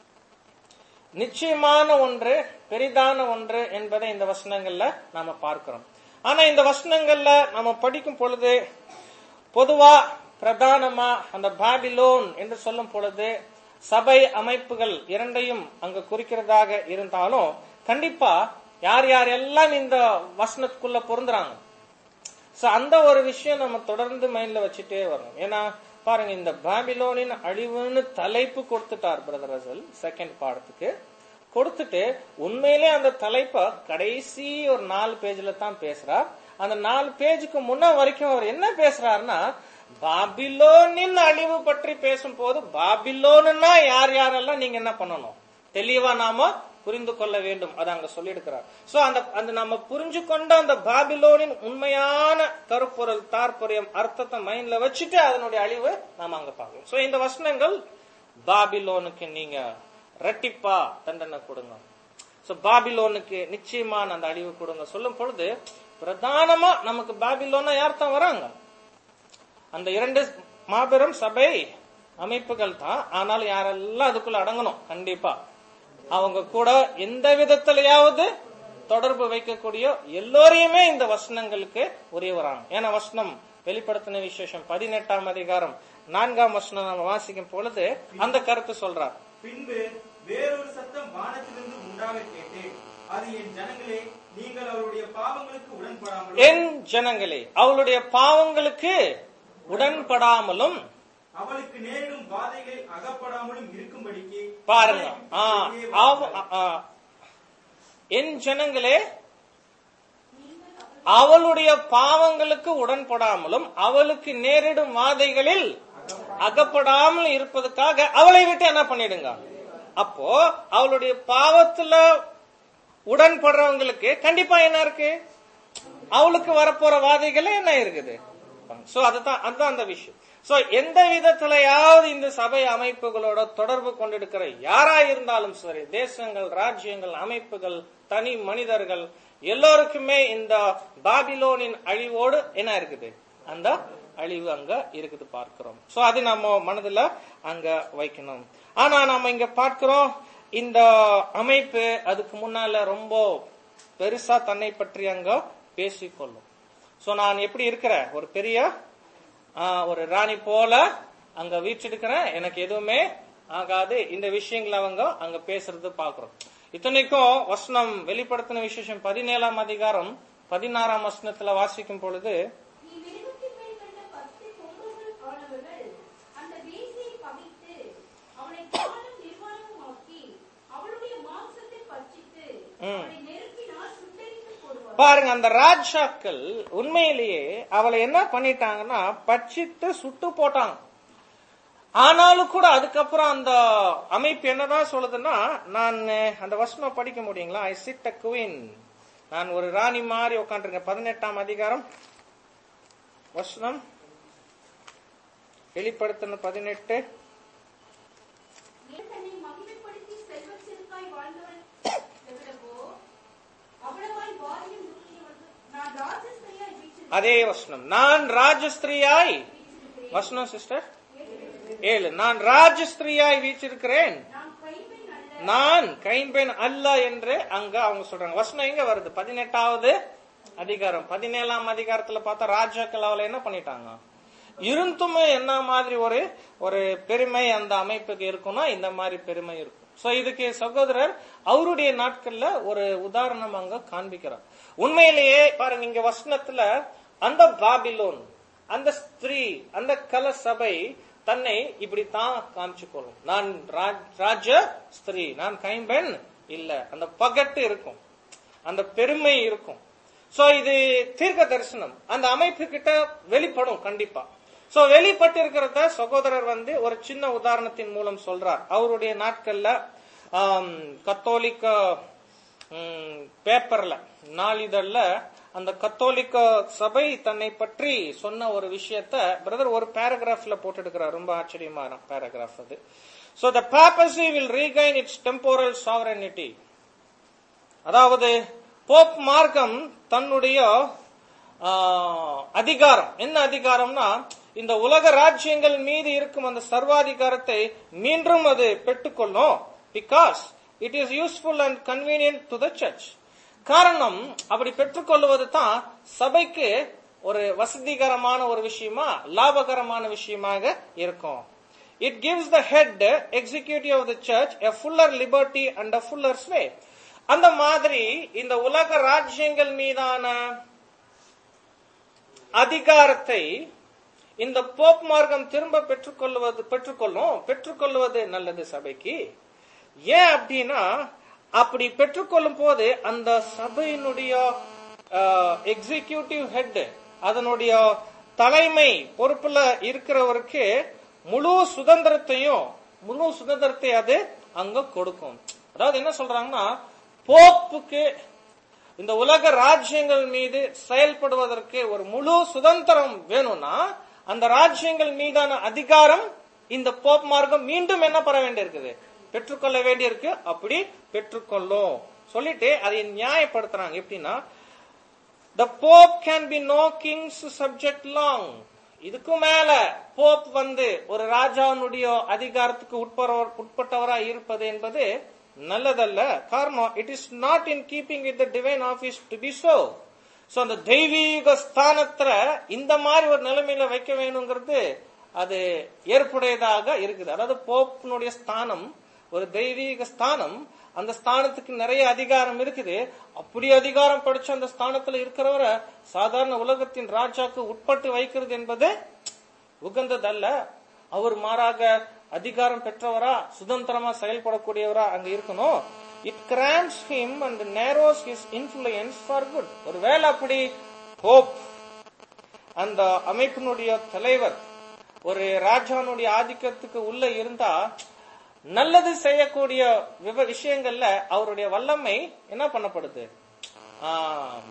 நிச்சயமான ஒன்று பெரிதான ஒன்று என்பதை இந்த வசனங்கள்ல நாம பார்க்கிறோம் ஆனா இந்த வசனங்கள்ல நம்ம படிக்கும் பொழுது பொதுவா பிரதானமா அந்த பாபிலோன் என்று சொல்லும் பொழுது சபை அமைப்புகள் இரண்டையும் அங்க குறிக்கிறதாக இருந்தாலும் கண்டிப்பா யார் யார் எல்லாம் இந்த வசனத்துக்குள்ள பொருந்துறாங்க சோ அந்த ஒரு விஷயம் நம்ம தொடர்ந்து மைண்ட்ல வச்சுட்டே வரணும் ஏன்னா பாருங்க இந்த பாபிலோனின் அழிவுன்னு தலைப்பு கொடுத்துட்டார் பிரதர் ரசல் செகண்ட் பாடத்துக்கு கொடுத்துட்டு உண்மையிலே அந்த தலைப்பை கடைசி ஒரு நாலு பேஜ்ல தான் பேசுறார் அந்த நாலு பேஜுக்கு முன்ன வரைக்கும் அவர் என்ன பேசுறாருன்னா பாபிலோனின் அழிவு பற்றி பேசும்போது பாபிலோனுன்னா யார் யாரெல்லாம் நீங்க என்ன பண்ணணும் தெளிவா நாம புரிந்து கொள்ள வேண்டும் அதை அங்க சொல்லியிருக்கிறார் சோ அந்த அந்த நம்ம புரிஞ்சு கொண்ட அந்த பாபிலோனின் உண்மையான கருப்பொருள் தாற்பயம் அர்த்தத்தை மைண்ட்ல வச்சுட்டு அதனுடைய அழிவு நாம அங்க பார்க்கணும் சோ இந்த வசனங்கள் பாபிலோனுக்கு நீங்க ரெட்டிப்பா தண்டனை கொடுங்க சோ பாபிலோனுக்கு நிச்சயமான அந்த அழிவு கொடுங்க சொல்லும் பொழுது பிரதானமா நமக்கு பாபிலோனா யார் தான் வராங்க அந்த இரண்டு மாபெரும் சபை அமைப்புகள் தான் ஆனால் யாரெல்லாம் அதுக்குள்ள அடங்கணும் கண்டிப்பா அவங்க கூட எந்த விதத்திலையாவது தொடர்பு வைக்கக்கூடிய எல்லோரையுமே இந்த வசனங்களுக்கு உரியவராங்க ஏன்னா வசனம் வெளிப்படுத்தின விசேஷம் பதினெட்டாம் அதிகாரம் நான்காம் வசனம் நம்ம வாசிக்கும் பொழுது அந்த கருத்து சொல்றார் பின்பு வேறொரு சத்தம் வானத்திலிருந்து உண்டாக கேட்டேன் அது என் ஜனங்களே நீங்கள் அவருடைய பாவங்களுக்கு உடன்படாமலும் என் ஜனங்களே அவளுடைய பாவங்களுக்கு உடன்படாமலும் அவளுக்கு நேரிடும் பாதைகளில் அகப்படாமலும் இருக்கும்படிக்கு பாருங்க ஆ, வெளியே அவ- வாருங்கள். ஆ, என் ஜனங்களே அவளுடைய பாவங்களுக்கு உடன்படாமலும் அவளுக்கு நேரிடும் வாதைகளில் அகப்படாமல் இருப்பதற்காக அவளை விட்டு என்ன பண்ணிடுங்க அப்போ அவளுடைய பாவத்துல உடன்படுறவங்களுக்கு கண்டிப்பா என்ன இருக்கு அவளுக்கு வரப்போற வாதைகளே என்ன இருக்குது சோ அதுதான் அதுதான் அந்த விஷயம் சோ எந்த விதத்திலையாவது இந்த சபை அமைப்புகளோட தொடர்பு கொண்டிருக்கிற யாரா இருந்தாலும் சரி தேசங்கள் ராஜ்யங்கள் அமைப்புகள் தனி மனிதர்கள் எல்லோருக்குமே இந்த பாபிலோனின் அழிவோடு என்ன இருக்குது அந்த அழிவு அங்க இருக்குது பார்க்கிறோம் சோ அது நம்ம மனதுல அங்க வைக்கணும் ஆனா நாம இங்க பார்க்கிறோம் இந்த அமைப்பு அதுக்கு முன்னால ரொம்ப பெருசா தன்னை பற்றி அங்க பேசிக்கொள்ளும் சோ நான் எப்படி இருக்கிறேன் ஒரு பெரிய ஆ, ஒரு ராணி போல அங்க வீச்சிருக்கிறேன் எனக்கு எதுவுமே ஆகாது இந்த விஷயங்களை அவங்க அங்க பேசுறது பாக்குறோம் இத்தனைக்கும் வசனம் வெளிப்படுத்தின விசேஷம் பதினேழாம் அதிகாரம் பதினாறாம் வசனத்துல வாசிக்கும் பொழுது நீ மிருகத்தின் மேல் கண்ட பத்து கொம்புகள் ஆனவர்கள் அந்த வேசியை பகைத்து அவளை காணும் நிர்வாணமாக்கி அவளுடைய மாம்சத்தை பட்சித்து ம். அவளை நெருப்பினால் சுட்டெரித்து போடுவார் பாருங்க அந்த ராஜாக்கள் உண்மையிலேயே அவளை என்ன பண்ணிட்டாங்கன்னா பட்சித்து சுட்டு போட்டாங்க ஆனாலும் கூட அதுக்கப்புறம் அந்த அமைப்பு என்னதான் சொல்லுதுன்னா நான் அந்த வசனம் படிக்க முடியுங்களா ஐ சிட் அ குயின் நான் ஒரு ராணி மாதிரி உட்காந்துருக்கேன் பதினெட்டாம் அதிகாரம் வசனம் வெளிப்படுத்தின பதினெட்டு நீ தன்னை மகிமைப்படுத்தி செல்வச் செருக்காய் வாழ்ந்தவள் எவ்வளவோ அவ்வளவாய் வாரியம் நுக்கியவள் நான் ராஜஸ்திரியாய் வீற்றிருக்கிறேன் அதே வசனம் நான் ராஜஸ்திரியாய் வசனம் சிஸ்டர் ஏழு நான் ராஜஸ்திரியாய் வீச்சிருக்கிறேன் நான் கைம்பெண் அல்ல நான் கைம்பெண் அல்ல என்று அங்க அவங்க சொல்றாங்க வசனம் எங்க வருது பதினெட்டாவது அதிகாரம் பதினேழாம் அதிகாரத்துல பார்த்தா ராஜாக்கள் அவளை என்ன பண்ணிட்டாங்க இருந்துமே என்ன மாதிரி ஒரு ஒரு பெருமை அந்த அமைப்புக்கு இருக்கும்னா இந்த மாதிரி பெருமை இருக்கும் சோ இதுக்கு சகோதரர் அவருடைய நாட்கள்ல ஒரு உதாரணம் அங்க காண்பிக்கிறார் உண்மையிலேயே பாருங்க இங்க வசனத்துல அந்த பாபிலோன் அந்த ஸ்திரீ அந்த கல சபை தன்னை இப்படித்தான் காமிச்சுக்கொள்ளும் நான் ராஜ்- ராஜ ஸ்திரீ நான் கைம்பெண் இல்ல அந்த பகட்டு இருக்கும் அந்த பெருமை இருக்கும் சோ இது தீர்க்க தரிசனம் அந்த அமைப்பு கிட்ட வெளிப்படும் கண்டிப்பா சோ வெளிப்பட்டு இருக்கிறத சகோதரர் வந்து ஒரு சின்ன உதாரணத்தின் மூலம் சொல்றார் அவருடைய நாட்கள்ல ஆம், கத்தோலிக்க ம், பேப்பர்ல நாளிதழ்ல அந்த கத்தோலிக்க சபை தன்னை பற்றி சொன்ன ஒரு விஷயத்த பிரதர் ஒரு பேராகிராஃப்ல போட்டுடுக்கிறார் ரொம்ப ஆச்சரியமான பேராகிராஃப் அது so the papacy will regain its temporal sovereignty அதாவது போப் மார்க்கம் தன்னுடைய ஆ, அதிகாரம் என்ன அதிகாரம்னா இந்த உலக ராஜ்யங்கள் மீது இருக்கும் அந்த சர்வாதிகாரத்தை மீண்டும் அது பெற்றுக்கொள்ளும் because it is useful and convenient to the church காரணம் அப்படி பெற்றுக்கொள்வது தான் சபைக்கு ஒரு வசதிகரமான ஒரு விஷயமா லாபகரமான விஷயமாக இருக்கும் it gives the head executive of the church a fuller liberty and a fuller sway அந்த மாதிரி இந்த உலக ராஜ்யங்கள் மீதான அதிகாரத்தை இந்த போப் மார்க்கம் திரும்ப பெற்றுக்கொள்வது பெற்றுக்கொள்ளும் பெற்றுக்கொள்வது நல்லது சபைக்கு ஏன் அப்படின்னா அப்படி பெற்றுக்கொள்ளும் போது அந்த சபையினுடைய எக்ஸிகியூட்டிவ் ஹெட் அதனுடைய தலைமை பொறுப்புல இருக்கிறவருக்கு முழு சுதந்திரத்தையும் முழு சுதந்திரத்தை அது அங்க கொடுக்கும் அதாவது என்ன சொல்றாங்கன்னா போப்புக்கு இந்த உலக ராஜ்யங்கள் மீது செயல்படுவதற்கு ஒரு முழு சுதந்திரம் வேணும்னா அந்த ராஜ்யங்கள் மீதான அதிகாரம் இந்த போப் மார்க்கம் மீண்டும் என்ன பெற வேண்டியிருக்குது பெற்றுக்கொள்ள வேண்டியிருக்கு அப்படி பெற்றுக்கொள்ளும் சொல்லிட்டு அதை நியாயப்படுத்துறாங்க எப்படின்னா the pope can be no king's subject long இதுக்கு மேல போப் வந்து ஒரு ராஜாவுடைய அதிகாரத்துக்கு உட்பவர் உட்பட்டவரா இருப்பது என்பது நல்லதல்ல காரணம் it is not in keeping with the divine office to be so so அந்த தெய்வீக ஸ்தானத்துல இந்த மாதிரி ஒரு நிலைமையில வைக்க வேணுங்கிறது அது ஏற்புடையதாக இருக்குது அதாவது போப்பினுடைய ஸ்தானம் ஒரு தெய்வீக ஸ்தானம் அந்த ஸ்தானத்துக்கு நிறைய அதிகாரம் இருக்குது அப்படி அதிகாரம் படிச்ச அந்த ஸ்தானத்துல இருக்கிறவரை சாதாரண உலகத்தின் ராஜாக்கு உட்பட்டு வைக்கிறது என்பது உகந்ததல்ல அவர் மாறாக அதிகாரம் பெற்றவரா சுதந்திரமா செயல்படக்கூடியவரா அங்க இருக்கணும் it cramps him and narrows his influence for good ஒருவேளை அப்படி போப் அந்த அமைப்பினுடைய தலைவர் ஒரு ராஜானுடைய ஆதிக்கத்துக்கு உள்ள இருந்தா நல்லது செய்யக்கூடிய விவ- விஷயங்கள்ல அவருடைய வல்லமை என்ன பண்ணப்படுது ஆம்,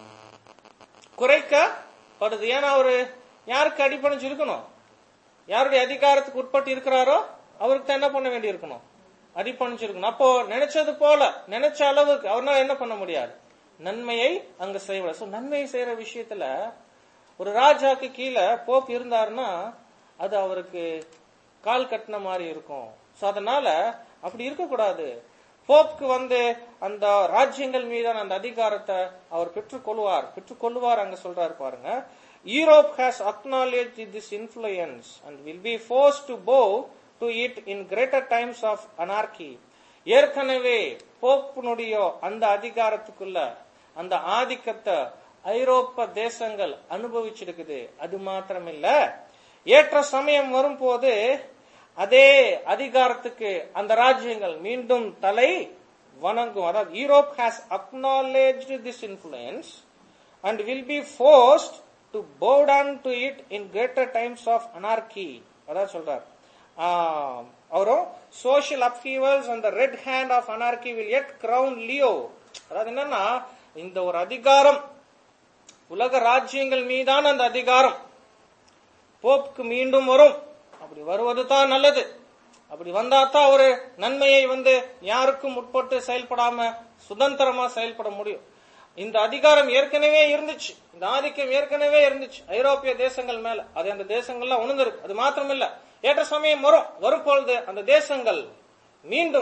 குறைக்கப்படுது ஏன்னா அவரு யாருக்கு அடிப்படைஞ்சு இருக்கணும் யாருடைய அதிகாரத்துக்கு உட்பட்டு இருக்கிறாரோ அவருக்கு தான் என்ன பண்ண வேண்டி இருக்கணும் அடிப்பணிச்சிருக்கணும் அப்போ நினைச்சது போல நினைச்ச அளவுக்கு அவர்னால என்ன பண்ண முடியாது நன்மையை அங்க செய்ய சோ நன்மையை செய்யற விஷயத்துல ஒரு ராஜாக்கு கீழே போப் இருந்தாருன்னா அது அவருக்கு கால் கட்டின மாதிரி இருக்கும் சோ அதனால அப்படி இருக்கக்கூடாது போப்க்கு வந்து அந்த ராஜ்யங்கள் மீதான அந்த அதிகாரத்தை அவர் பெற்றுக்கொள்வார் பெற்றுக்கொள்வார் அங்க சொல்றாரு பாருங்க Europe has acknowledge this influence and will be force to bow to it in greater times of anarchy ஏற்கனவே போப்பினுடைய அந்த அதிகாரத்துக்குள்ள அந்த ஆதிக்கத்தை ஐரோப்பா தேசங்கள் அனுபவிச்சிருக்குது அது மாத்திரமில்ல ஏற்ற சமயம் வரும்போது அதே அதிகாரத்துக்கு அந்த ராஜ்யங்கள் மீண்டும் தலை வணங்கும் அதாவது Europe has acknowledge this influence and will be forced to bow down to it in greater times of anarchy அதான் சொல்றார் ஆஹ், அவரும் சோஷியல் அப்ஹீவல்ஸ் அந்த red hand of anarchy will எட் கிரவுன் லியோ அதாவது என்னன்னா இந்த ஒரு அதிகாரம் உலக ராஜ்யங்கள் மீதான அந்த அதிகாரம் போப்புக்கு மீண்டும் வரும் அப்படி வருவது தான் நல்லது அப்படி வந்தா தான் ஒரு நன்மையை வந்து யாருக்கும் உட்பட்டு செயல்படாம சுதந்திரமா செயல்பட முடியும் இந்த அதிகாரம் ஏற்கனவே இருந்துச்சு இந்த ஆதிக்கம் ஏற்கனவே இருந்துச்சு ஐரோப்பிய தேசங்கள் மேல அது அந்த தேசங்கள்லாம் உணர்ந்திருக்கு அது மாத்திரம் இல்ல ஏற்ற சமயம் வரும் வரும் பொழுது அந்த தேசங்கள் மீண்டும்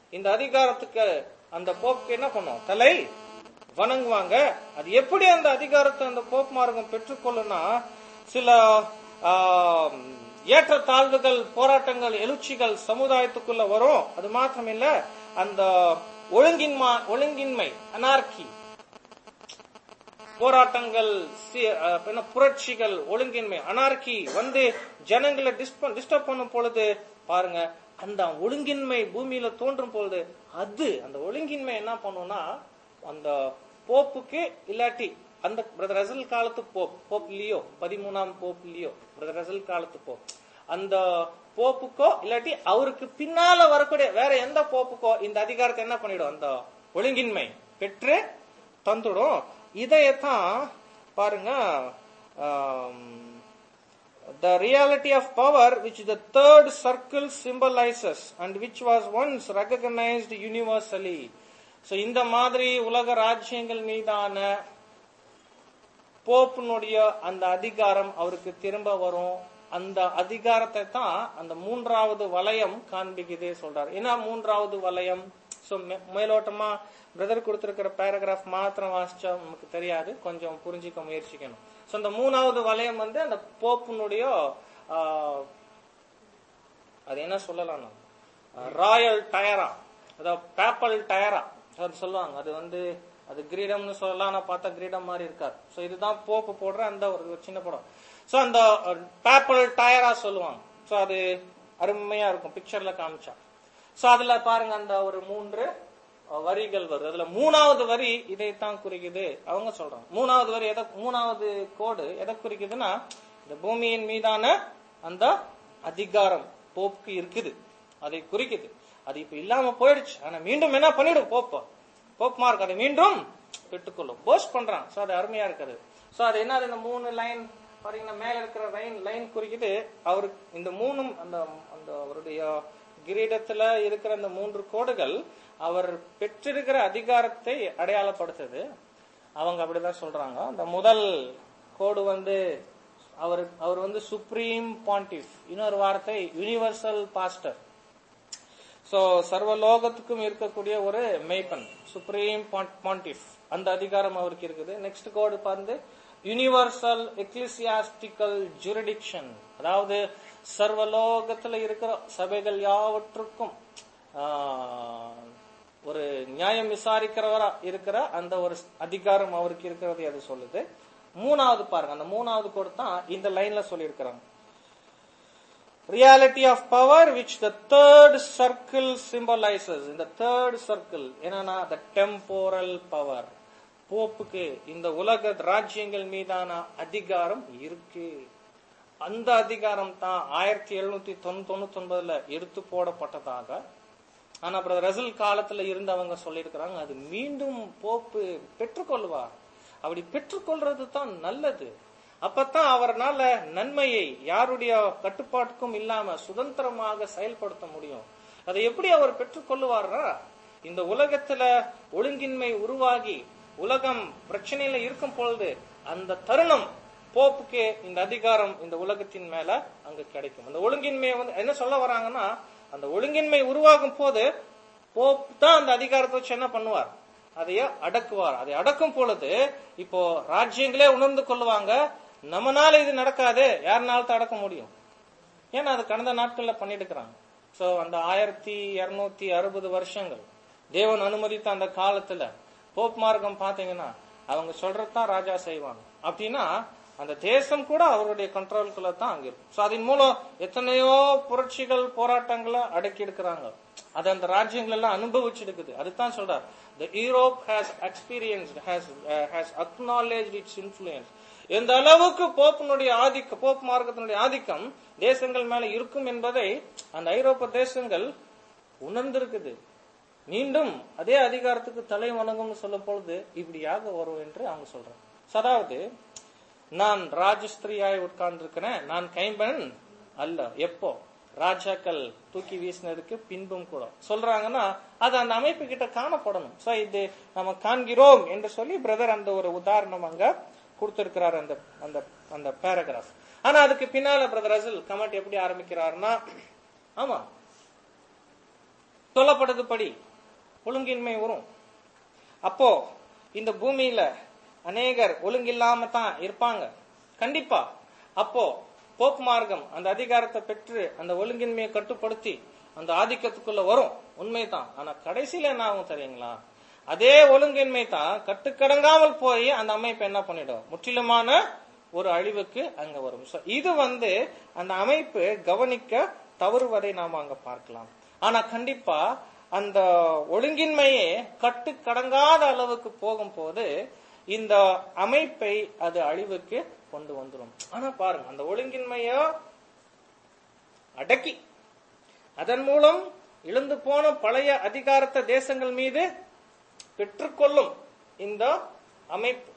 இந்த அதிகாரத்துக்கு அந்த போப்புக்கு என்ன பண்ணும் தலை வணங்குவாங்க அது எப்படி அந்த அதிகாரத்தை அந்த போப் மார்க்கம் பெற்றுக்கொள்ளும்னா சில ஆம், ஏற்றத்தாழ்வுகள் போராட்டங்கள் எழுச்சிகள் சமுதாயத்துக்குள்ள வரும் அது மாத்திரம் இல்ல அந்த ஒழுங்கின்மா ஒழுங்கின்மை அனார்கி போராட்டங்கள் சி- அஹ், என்ன புரட்சிகள் ஒழுங்கின்மை அனார்கி வந்து ஜனங்களை டிஸ்டர்ப் பண்ணும் பொழுது பாருங்க அந்த ஒழுங்கின்மை பூமியில தோன்றும் பொழுது அது அந்த ஒழுங்கின்மை என்ன பண்ணும்னா அந்த போப்புக்கு இல்லாட்டி அந்த பிரதர் ரசல் காலத்து போப் போப் லியோ பதிமூணாம் போப் லியோ பிரதர் ரசல் காலத்து போப் அந்த போப்புக்கோ இல்லாட்டி அவருக்கு பின்னால வரக்கூடிய வேற எந்த போப்புக்கோ இந்த அதிகாரத்தை என்ன பண்ணிடும் அந்த ஒழுங்கின்மை பெற்று தந்துடும் இதையத்தான் பாருங்க the reality of power which the third circle symbolizes and which was once recognized universally so இந்த மாதிரி உலக ராஜ்யங்கள் மீதான போப்பினுடைய அந்த அதிகாரம் அவருக்கு திரும்ப வரும் அந்த அதிகாரத்தை தான் அந்த மூன்றாவது வலயம் காண்பிக்குதே சொல்றாரு ஏன்னா மூன்றாவது வலயம் சோ மேலோட்டமா பிரதர் கொடுத்திருக்கிற பேராகிராஃப் மாத்திரம் வாசிச்சா நமக்கு தெரியாது கொஞ்சம் புரிஞ்சுக்க முயற்சிக்கணும் சோ அந்த மூணாவது வலயம் வந்து அந்த போப்பினுடைய ஆஹ், அது என்ன சொல்லலாம் ராயல் டயரா அதாவது பேப்பல் டயரா அது சொல்லுவாங்க அது வந்து அது கிரீடம்னு சொல்லலாம் ஆனா பார்த்தா கிரீடம் மாதிரி இருக்காது சோ இதுதான் போப்பு போடுற அந்த ஒரு ஒரு சின்ன படம் சோ அந்த பேப்பல் டயரா சொல்லுவாங்க சோ அது அருமையா இருக்கும் பிக்சர்ல காமிச்சா சோ அதுல பாருங்க அந்த ஒரு மூன்று அஹ், வரிகள் வருது அதுல மூணாவது வரி இதைத்தான் குறிக்குது அவங்க சொல்றாங்க மூணாவது வரி எதை மூணாவது கோடு எதை குறிக்குதுன்னா இந்த பூமியின் மீதான அந்த அதிகாரம் போப்புக்கு இருக்குது அதை குறிக்குது அது இப்ப இல்லாம போயிடுச்சு ஆனா மீண்டும் என்ன பண்ணிடும் போப்போ போப் மார்க் அதை மீண்டும் பெற்றுக்கொள்ளும் போஸ்ட் பண்றான் சோ அது அருமையா இருக்குது சோ அது என்ன இந்த மூணு லைன் பாத்தீங்கன்னா மேல இருக்கிற லைன் லைன் குறிக்குது அவருக்கு இந்த மூணும் அந்த அந்த அவருடைய கிரீடத்துல இருக்கிற அந்த மூன்று கோடுகள் அவர் பெற்றிருக்கிற அதிகாரத்தை அடையாளப்படுத்துது அவங்க அப்படிதான் சொல்றாங்க அந்த முதல் கோடு வந்து அவர் அவர் வந்து சுப்ரீம் பாண்டிஃப் இன்னொரு வார்த்தை யுனிவர்சல் பாஸ்டர் சோ சர்வலோகத்துக்கும் இருக்கக்கூடிய ஒரு மெய்ப்பன் சுப்ரீம் பாண்டிஃப் அந்த அதிகாரம் அவருக்கு இருக்குது நெக்ஸ்ட் கோடு வந்து யுனிவர்சல் எக்லிசியாஸ்டிக்கல் ஜுரிடிக்ஷன் அதாவது சர்வலோகத்துல இருக்கிற சபைகள் யாவற்றுக்கும் ஆஹ், ஒரு நியாயம் விசாரிக்கிறவரா இருக்கிற அந்த ஒரு அதிகாரம் அவருக்கு இருக்கிறது அது சொல்லுது மூணாவது பாருங்க அந்த மூணாவது கோடு தான் இந்த லைன்ல சொல்லியிருக்கிறாங்க reality of power which the third circle symbolizes in the third circle என்னன்னா the temporal power போப்புக்கு இந்த உலக ராஜ்யங்கள் மீதான அதிகாரம் இருக்கு அந்த அதிகாரம் தான் ஆயிரத்தி எழுநூத்தி தொண்ணூத்தி ஒன்பதுல எடுத்து போடப்பட்டதாக ஆனா அப்புறம் ரசல் காலத்துல இருந்தவங்க சொல்லியிருக்கிறாங்க அது மீண்டும் போப்பு பெற்றுக்கொள்வார் அப்படி பெற்றுக்கொள்றது தான் நல்லது அப்பதான் அவர்னால நன்மையை யாருடைய கட்டுப்பாட்டுக்கும் இல்லாம சுதந்திரமாக செயல்படுத்த முடியும் அதை எப்படி அவர் பெற்றுக்கொள்ளுவார்னா இந்த உலகத்துல ஒழுங்கின்மை உருவாகி உலகம் பிரச்சனையில இருக்கும் பொழுது அந்த தருணம் போப்புக்கு இந்த அதிகாரம் இந்த உலகத்தின் மேல அங்க கிடைக்கும் அந்த ஒழுங்கின்மையை வந்து என்ன சொல்ல வராங்கன்னா அந்த ஒழுங்கின்மை உருவாகும் போது போப் தான் அந்த அதிகாரத்தை வச்சு என்ன பண்ணுவார் அதைய அடக்குவார் அதை அடக்கும் பொழுது இப்போ ராஜ்யங்களே உணர்ந்து கொள்ளுவாங்க நம்மனால இது நடக்காது யாருனால தான் அடக்க முடியும் ஏன்னா அது கடந்த நாட்கள்ல பண்ணிட்டு இருக்கிறாங்க சோ அந்த ஆயிரத்தி இருநூத்தி அறுபது வருஷங்கள் தேவன் அனுமதித்த அந்த காலத்துல போப் மார்க்கம் பாத்தீங்கன்னா அவங்க சொல்றதுதான் ராஜா செய்வாங்க அப்படின்னா அந்த தேசம் கூட அவருடைய கண்ட்ரோலுக்குள்ள தான் அங்க இருக்கும் சோ அதன் மூலம் எத்தனையோ புரட்சிகள் போராட்டங்களை அடக்கி எடுக்கிறாங்க அது அந்த ராஜ்யங்கள் எல்லாம் அனுபவிச்சிருக்குது அதுதான் சொல்றார் the europe has experienced has uh, has acknowledged its influence எந்த அளவுக்கு போப்பினுடைய ஆதிக்க போப் மார்க்கத்தினுடைய ஆதிக்கம் தேசங்கள் மேல இருக்கும் என்பதை அந்த ஐரோப்பா தேசங்கள் உணர்ந்திருக்குது மீண்டும் அதே அதிகாரத்துக்கு தலை வணங்கும்னு சொல்லும் பொழுது இப்படியாக வரும் என்று அவங்க சொல்றாங்க So, அதாவது நான் ராஜஸ்திரியாய் உட்கார்ந்திருக்கிறேன் நான் கைம்பன் அல்ல எப்போ ராஜாக்கள் தூக்கி வீசினதுக்கு பின்பும் கூட சொல்றாங்கன்னா அது அந்த அமைப்பு கிட்ட காணப்படணும் சோ இது நம்ம காண்கிறோம் என்று சொல்லி பிரதர் அந்த ஒரு உதாரணம் அங்க கொடுத்திருக்கிறார் அந்த அந்த அந்த பேராகிராஃப் ஆனா அதுக்கு பின்னால பிரதர் அசல் கமெண்ட் எப்படி ஆரம்பிக்கிறாருன்னா ஆமா சொல்லப்படுறதுபடி ஒழுங்கின்மை வரும் அப்போ இந்த பூமியில அநேகர் ஒழுங்கில்லாம தான் இருப்பாங்க கண்டிப்பா அப்போ போப் மார்க்கம் அந்த அதிகாரத்தை பெற்று அந்த ஒழுங்கின்மையை கட்டுப்படுத்தி அந்த ஆதிக்கத்துக்குள்ள வரும் உண்மைதான் ஆனா கடைசியில என்ன ஆகும் தெரியுங்களா அதே ஒழுங்கின்மை தான் கட்டுக்கடங்காமல் போய் அந்த அமைப்பு என்ன பண்ணிடும் முற்றிலுமான ஒரு அழிவுக்கு அங்க வரும் So, இது வந்து அந்த அமைப்பு கவனிக்க தவறுவதை நாம அங்க பார்க்கலாம் ஆனா கண்டிப்பா அந்த ஒழுங்கின்மையே கட்டுக்கடங்காத அளவுக்கு போகும்போது இந்த அமைப்பை அது அழிவுக்கு கொண்டு வந்துரும் ஆனா பாருங்க அந்த ஒழுங்கின்மையோ அடக்கி அதன் மூலம் இழந்து போன பழைய அதிகாரத்த தேசங்கள் மீது பெற்றுக்கொள்ளும் இந்த அமைப்பு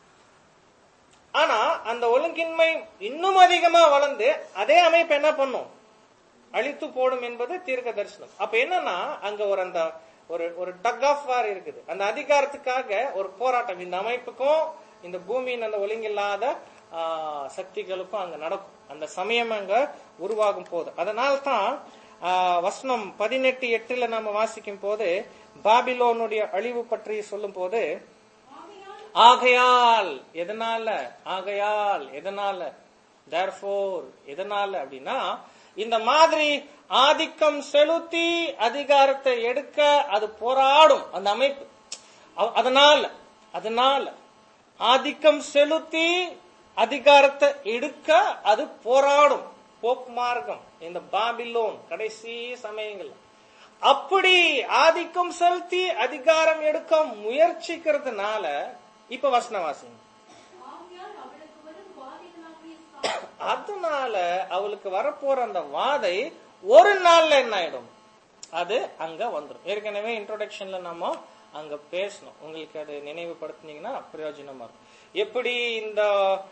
ஆனா அந்த ஒழுங்கின்மை இன்னும் அதிகமா வளர்ந்து அதே அமைப்பு என்ன பண்ணும் அழித்து போடும் என்பது தீர்க்க தரிசனம் அப்ப என்னன்னா அங்க ஒரு அந்த ஒரு ஒரு டக் ஆஃப் வார் இருக்குது அந்த அதிகாரத்துக்காக ஒரு போராட்டம் இந்த அமைப்புக்கும் இந்த பூமியின் அந்த ஒழுங்கில்லாத ஆ, சக்திகளுக்கும் அங்க நடக்கும் அந்த சமயம் அங்க உருவாகும் போது அதனால தான் ஆ, வசனம் பதினெட்டு எட்டுல நம்ம வாசிக்கும் போது பாபிலோனுடைய அழிவு பற்றி சொல்லும் போது ஆகையால் ஆகையால் எதனால ஆகையால் எதனால therefore எதனால அப்படின்னா இந்த மாதிரி ஆதிக்கம் செலுத்தி அதிகாரத்தை எடுக்க அது போராடும் அந்த அமைப்பு அ- அதனால அதனால ஆதிக்கம் செலுத்தி அதிகாரத்தை எடுக்க அது போராடும் போப் மார்க்கம் இந்த பாபிலோன் கடைசி சமயங்கள்ல அப்படி ஆதிக்கம் செலுத்தி அதிகாரம் எடுக்க முயற்சிக்கிறதுனால இப்ப வசனவாசிங்க ஆகையால் அவளுக்கு வரும் வாதிகளாகிய சாபம் அதனால அவளுக்கு வரப்போற அந்த வாதை ஒரு நாள்ல என்ன ஆயிடும் அது அங்க வந்துடும் ஏற்கனவே இன்ட்ரோடக்ஷன்ல நம்ம அங்க பேசணும் உங்களுக்கு அது நினைவுபடுத்தினீங்கன்னா பிரயோஜனமா இருக்கும் எப்படி இந்த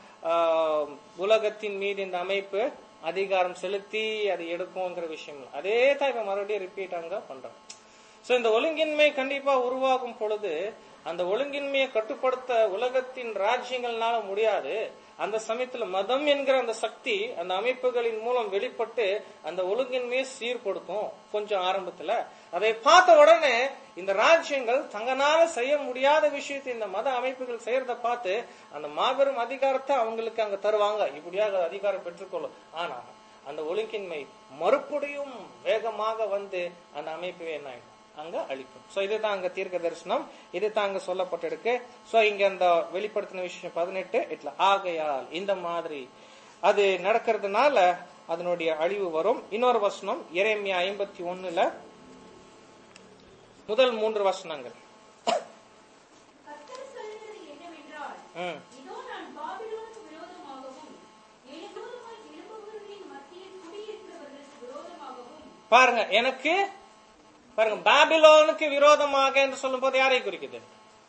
ஆஹ், உலகத்தின் மீது இந்த அமைப்பு அதிகாரம் செலுத்தி அது எடுக்கும்ங்கிற விஷயம் அதே தான் இப்ப மறுபடியும் ரிப்பீட் அங்க பண்றோம் சோ இந்த ஒழுங்கின்மை கண்டிப்பா உருவாகும் பொழுது அந்த ஒழுங்கின்மையை கட்டுப்படுத்த உலகத்தின் ராஜ்யங்கள்னால முடியாது அந்த சமயத்துல மதம் என்கிற அந்த சக்தி அந்த அமைப்புகளின் மூலம் வெளிப்பட்டு அந்த ஒழுங்கின்மையை சீர்படுத்தும் கொஞ்சம் ஆரம்பத்துல அதை பார்த்த உடனே இந்த ராஜ்யங்கள் தங்கனால செய்ய முடியாத விஷயத்தை இந்த மத அமைப்புகள் செய்யறத பார்த்து அந்த மாபெரும் அதிகாரத்தை அவங்களுக்கு அங்க தருவாங்க இப்படியாக அதிகாரம் பெற்றுக்கொள்ளும் ஆனா அந்த ஒழுங்கின்மை மறுபடியும் வேகமாக வந்து அந்த அமைப்பை என்ன ஆயிடும் அங்க அழிக்கும் சோ இதுதான் அங்க தீர்க்க தரிசனம் இது தான் அங்க சொல்லப்பட்டிருக்கு சோ இங்க அந்த வெளிப்படுத்தின விஷயம் பதினெட்டு இட்ல ஆகையால் இந்த மாதிரி அது நடக்கிறதுனால அதனுடைய அழிவு வரும் இன்னொரு வசனம் எரேமியா ஐம்பத்தி ஒண்ணுல முதல் மூன்று வசனங்கள் கர்த்தர் சொல்கிறது என்னவென்றால் ம் இதோ நான் பாபிலோனுக்கு விரோதமாகவும் எனக்கு விரோதமாய் எழும்புகிறவர்களின் மத்தியில் குடியிருக்கிறவர்களுக்கு விரோதமாகவும் பாருங்க எனக்கு பாருங்க பாபிலோனுக்கு விரோதமாக என்று சொல்லும் போது யாரை குறிக்குது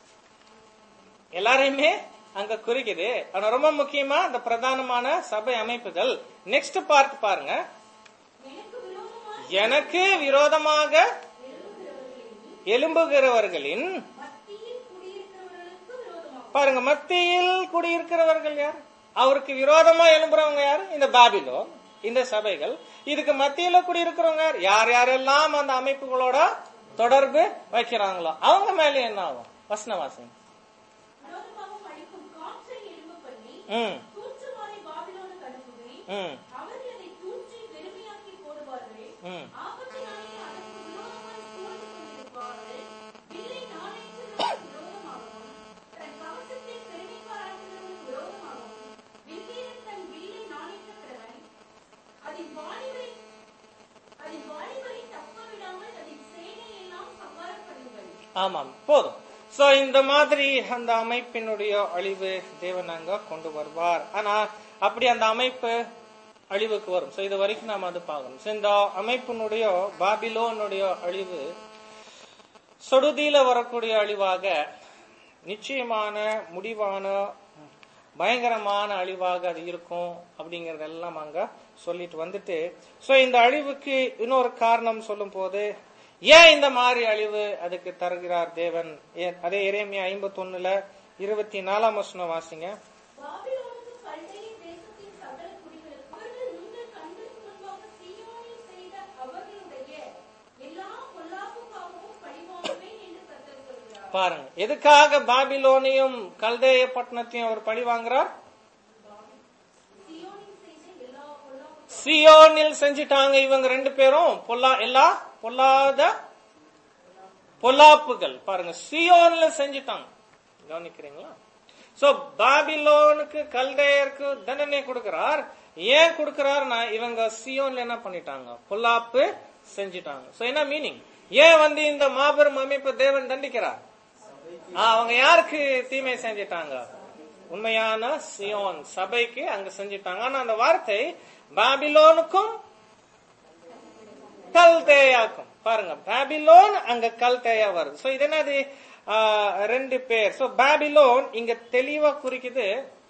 எல்லாரையுமே அங்க குறிக்குது ஆனா ரொம்ப முக்கியமா இந்த பிரதானமான சபை அமைப்புகள் நெக்ஸ்ட் பார்ட் பாருங்க எனக்கு விரோதமாய் எனக்கு விரோதமாக எழும்புகிறவர்களின் மத்தியில் குடியிருக்கிறவர்களுக்கு விரோதமாகவும் பாருங்க மத்தியில் குடியிருக்கிறவர்கள் யார் அவருக்கு விரோதமா எழும்புறவங்க யார் இந்த பாபிலோன் இந்த சபைகள் இதுக்கு மத்தியில குடியிருக்கிறவங்க யார் யார் யாரெல்லாம் அந்த அமைப்புகளோட தொடர்பு வைக்கிறாங்களோ அவங்க மேல என்ன ஆகும் வசனவாசன் விரோதமாகவும் அழிக்கும் காற்றை எழும்ப பண்ணி ம் தூற்றுமாறி பாபிலோனுக்கு அனுப்புவேன் ம் அவர்கள் அதை தூற்றி வெறுமையாக்கி போடுவார்கள் ம் ஆபத்தினாலே அதற்கு விரோதமாய் சூழ்ந்து கொண்டிருப்பார்கள் வில்லை நாணயத்திற்கு விரோதமாகவும் தன் கவசத்தை பெருமை பாராட்டுகிறவனுக்கு விரோதமாகவும் வில்வீரன் தன் வில்லை நாணயத்துக்கிறவன் அதன் வாலிபரை அதன் வாலிபரை தப்ப விடாமல் அதன் சேனையெல்லாம் சம்பாரம் பண்ணுங்கள் ஆமாம் போதும் சோ இந்த மாதிரி அந்த அமைப்பினுடைய அழிவு தேவன் அங்க கொண்டு வருவார் ஆனா அப்படி அந்த அமைப்பு அழிவுக்கு வரும் சோ இது வரைக்கும் நாம அது பார்க்கணும் So, இந்த அமைப்பினுடைய பாபிலோனுடைய அழிவு சொடுதியில வரக்கூடிய அழிவாக நிச்சயமான முடிவான பயங்கரமான அழிவாக அது இருக்கும் அப்படிங்கறதெல்லாம் அங்க சொல்லிட்டு வந்துட்டு சோ இந்த அழிவுக்கு இன்னொரு காரணம் சொல்லும் போது ஏன் இந்த மாதிரி அழிவு அதுக்கு தருகிறார் தேவன் ஏன் அதே இறைமையா ஐம்பத்தி ஒண்ணுல இருபத்தி நாலாம் வசனம் வாசிங்க பாபிலோனுக்கு கல்தையின் தேசத்தின் சகல குடிகளுக்கு அவர்கள் உங்கள் கண்களுக்கு முன்பாக சீயோனில் செய்த அவர்களுடைய எல்லா பொல்லாப்பு பாருங்க எதுக்காக பாபிலோனையும் கல்தேய பட்டணத்தையும் அவர் பழி வாங்குறார் சியோனில் செய்த எல்லா பொல்லாப்பு சியோனில் செஞ்சிட்டாங்க இவங்க ரெண்டு பேரும் பொல்லா எல்லா பொல்லாத பொல்லாப்புகள் பாருங்க சியோன்ல செஞ்சிட்டாங்க கவனிக்கிறீங்களா சோ பாபிலோனுக்கு கல்தேயருக்கு தண்டனை கொடுக்கிறார் ஏன் கொடுக்கிறார்னா இவங்க சியோன்ல என்ன பண்ணிட்டாங்க பொல்லாப்பு செஞ்சிட்டாங்க சோ என்ன மீனிங் ஏன் வந்து இந்த மாபெரும் அமைப்பு தேவன் தண்டிக்கிறார் ஆ, அவங்க யாருக்கு தீமை செஞ்சிட்டாங்க உண்மையான சியோன் சபைக்கு அங்க செஞ்சிட்டாங்க ஆனா அந்த வார்த்தை பாபிலோனுக்கும் கல்தேயாக்கும் பாருங்க பாபிலோன் அங்க கல்தேயா வருது சோ இது என்னது ஆ, ரெண்டு பேர் சோ பாபிலோன் இங்க தெளிவா குறிக்குது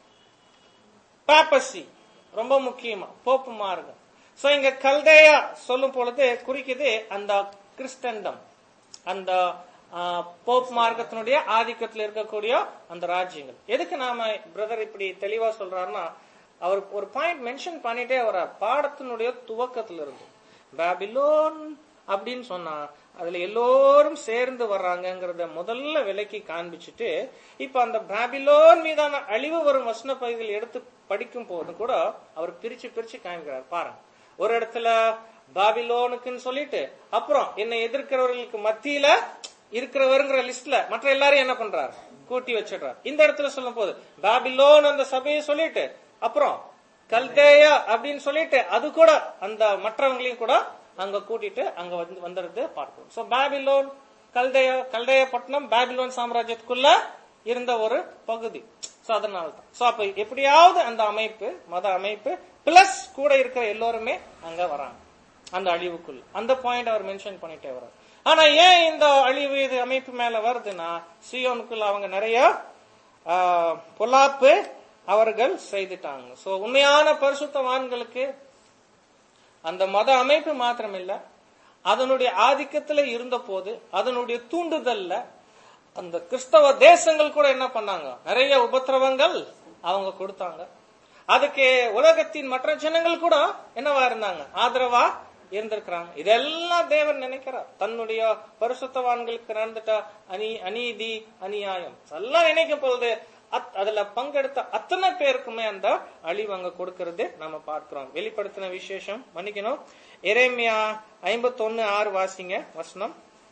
பாப்பசி ரொம்ப முக்கியமா போப்பு மார்க்கம் சோ இங்க கல்தேயா சொல்லும் பொழுது குறிக்குது அந்த கிறிஸ்டண்டம் அந்த ஆ, போப் மார்க்கத்தினுடைய ஆதிக்கத்தில் இருக்கக்கூடிய அந்த ராஜ்யங்கள் எதுக்கு நாம பிரதர் இப்படி தெளிவா சொல்றாருன்னா அவர் ஒரு பாயிண்ட் மென்ஷன் பண்ணிட்டே வர பாடத்தினுடைய துவக்கத்துல இருந்து பாபிலோன் அப்படின்னு சொன்னா அதுல எல்லோரும் சேர்ந்து வர்றாங்கங்கிறத முதல்ல விலைக்கு காண்பிச்சுட்டு இப்ப அந்த பாபிலோன் மீதான அழிவு வரும் வசன பகுதிகள் எடுத்து படிக்கும் போது கூட அவர் பிரிச்சு பிரிச்சு காண்பிக்கிறார் பாருங்க ஒரு இடத்துல பாபிலோனுக்குன்னு சொல்லிட்டு அப்புறம் என்னை எதிர்க்கிறவர்களுக்கு மத்தியில இருக்கிறவருங்கிற லிஸ்ட்ல மற்ற எல்லாரும் என்ன பண்றாரு கூட்டி வச்சிடுறார் இந்த இடத்துல சொல்லும் போது பாபிலோன் அந்த சபையை சொல்லிட்டு அப்புறம் கல்தேயா அப்படின்னு சொல்லிட்டு அது கூட அந்த மற்றவங்களையும் கூட அங்க கூட்டிட்டு அங்க வந்து வந்துடுறது பார்க்கிறோம் சோ பாபிலோன் கல்தேயா கல்தேய பட்டணம் பாபிலோன் சாம்ராஜ்யத்துக்குள்ள இருந்த ஒரு பகுதி சோ அதனால தான் சோ அப்ப எப்படியாவது அந்த அமைப்பு மத அமைப்பு பிளஸ் கூட இருக்கிற எல்லோருமே அங்க வராங்க அந்த அழிவுக்குள்ள அந்த பாயிண்ட் அவர் மென்ஷன் பண்ணிட்டே வர்றார் ஆனா ஏன் இந்த அழிவு இது அமைப்பு மேல வருதுன்னா சியோனுக்குள்ள அவங்க நிறைய ஆ, பொல்லாப்பு அவர்கள் செய்துட்டாங்க சோ உண்மையான பரிசுத்தவான்களுக்கு அந்த மத அமைப்பு மாத்திரமில்ல அதனுடைய ஆதிக்கத்துல இருந்த போது அதனுடைய தூண்டுதல்ல அந்த கிறிஸ்தவ தேசங்கள் கூட என்ன பண்ணாங்க நிறைய உபத்திரவங்கள் அவங்க கொடுத்தாங்க அதுக்கு உலகத்தின் மற்ற ஜனங்கள் கூட என்னவா இருந்தாங்க ஆதரவா இருந்திருக்கிறாங்க இதெல்லாம் தேவன் நினைக்கிறார் தன்னுடைய பரிசுத்தவான்களுக்கு நடந்துட்ட அநீ அநீதி அநியாயம் எல்லாம் நினைக்கும் பொழுது அத்- அதுல பங்கெடுத்த அத்தனை பேருக்குமே அந்த அழிவு அங்க கொடுக்கறது நம்ம பார்க்கிறோம் வெளிப்படுத்தின விசேஷம் மன்னிக்கணும் எரேமியா ஐம்பத்தொன்னு ஆறு வாசிங்க வசனம்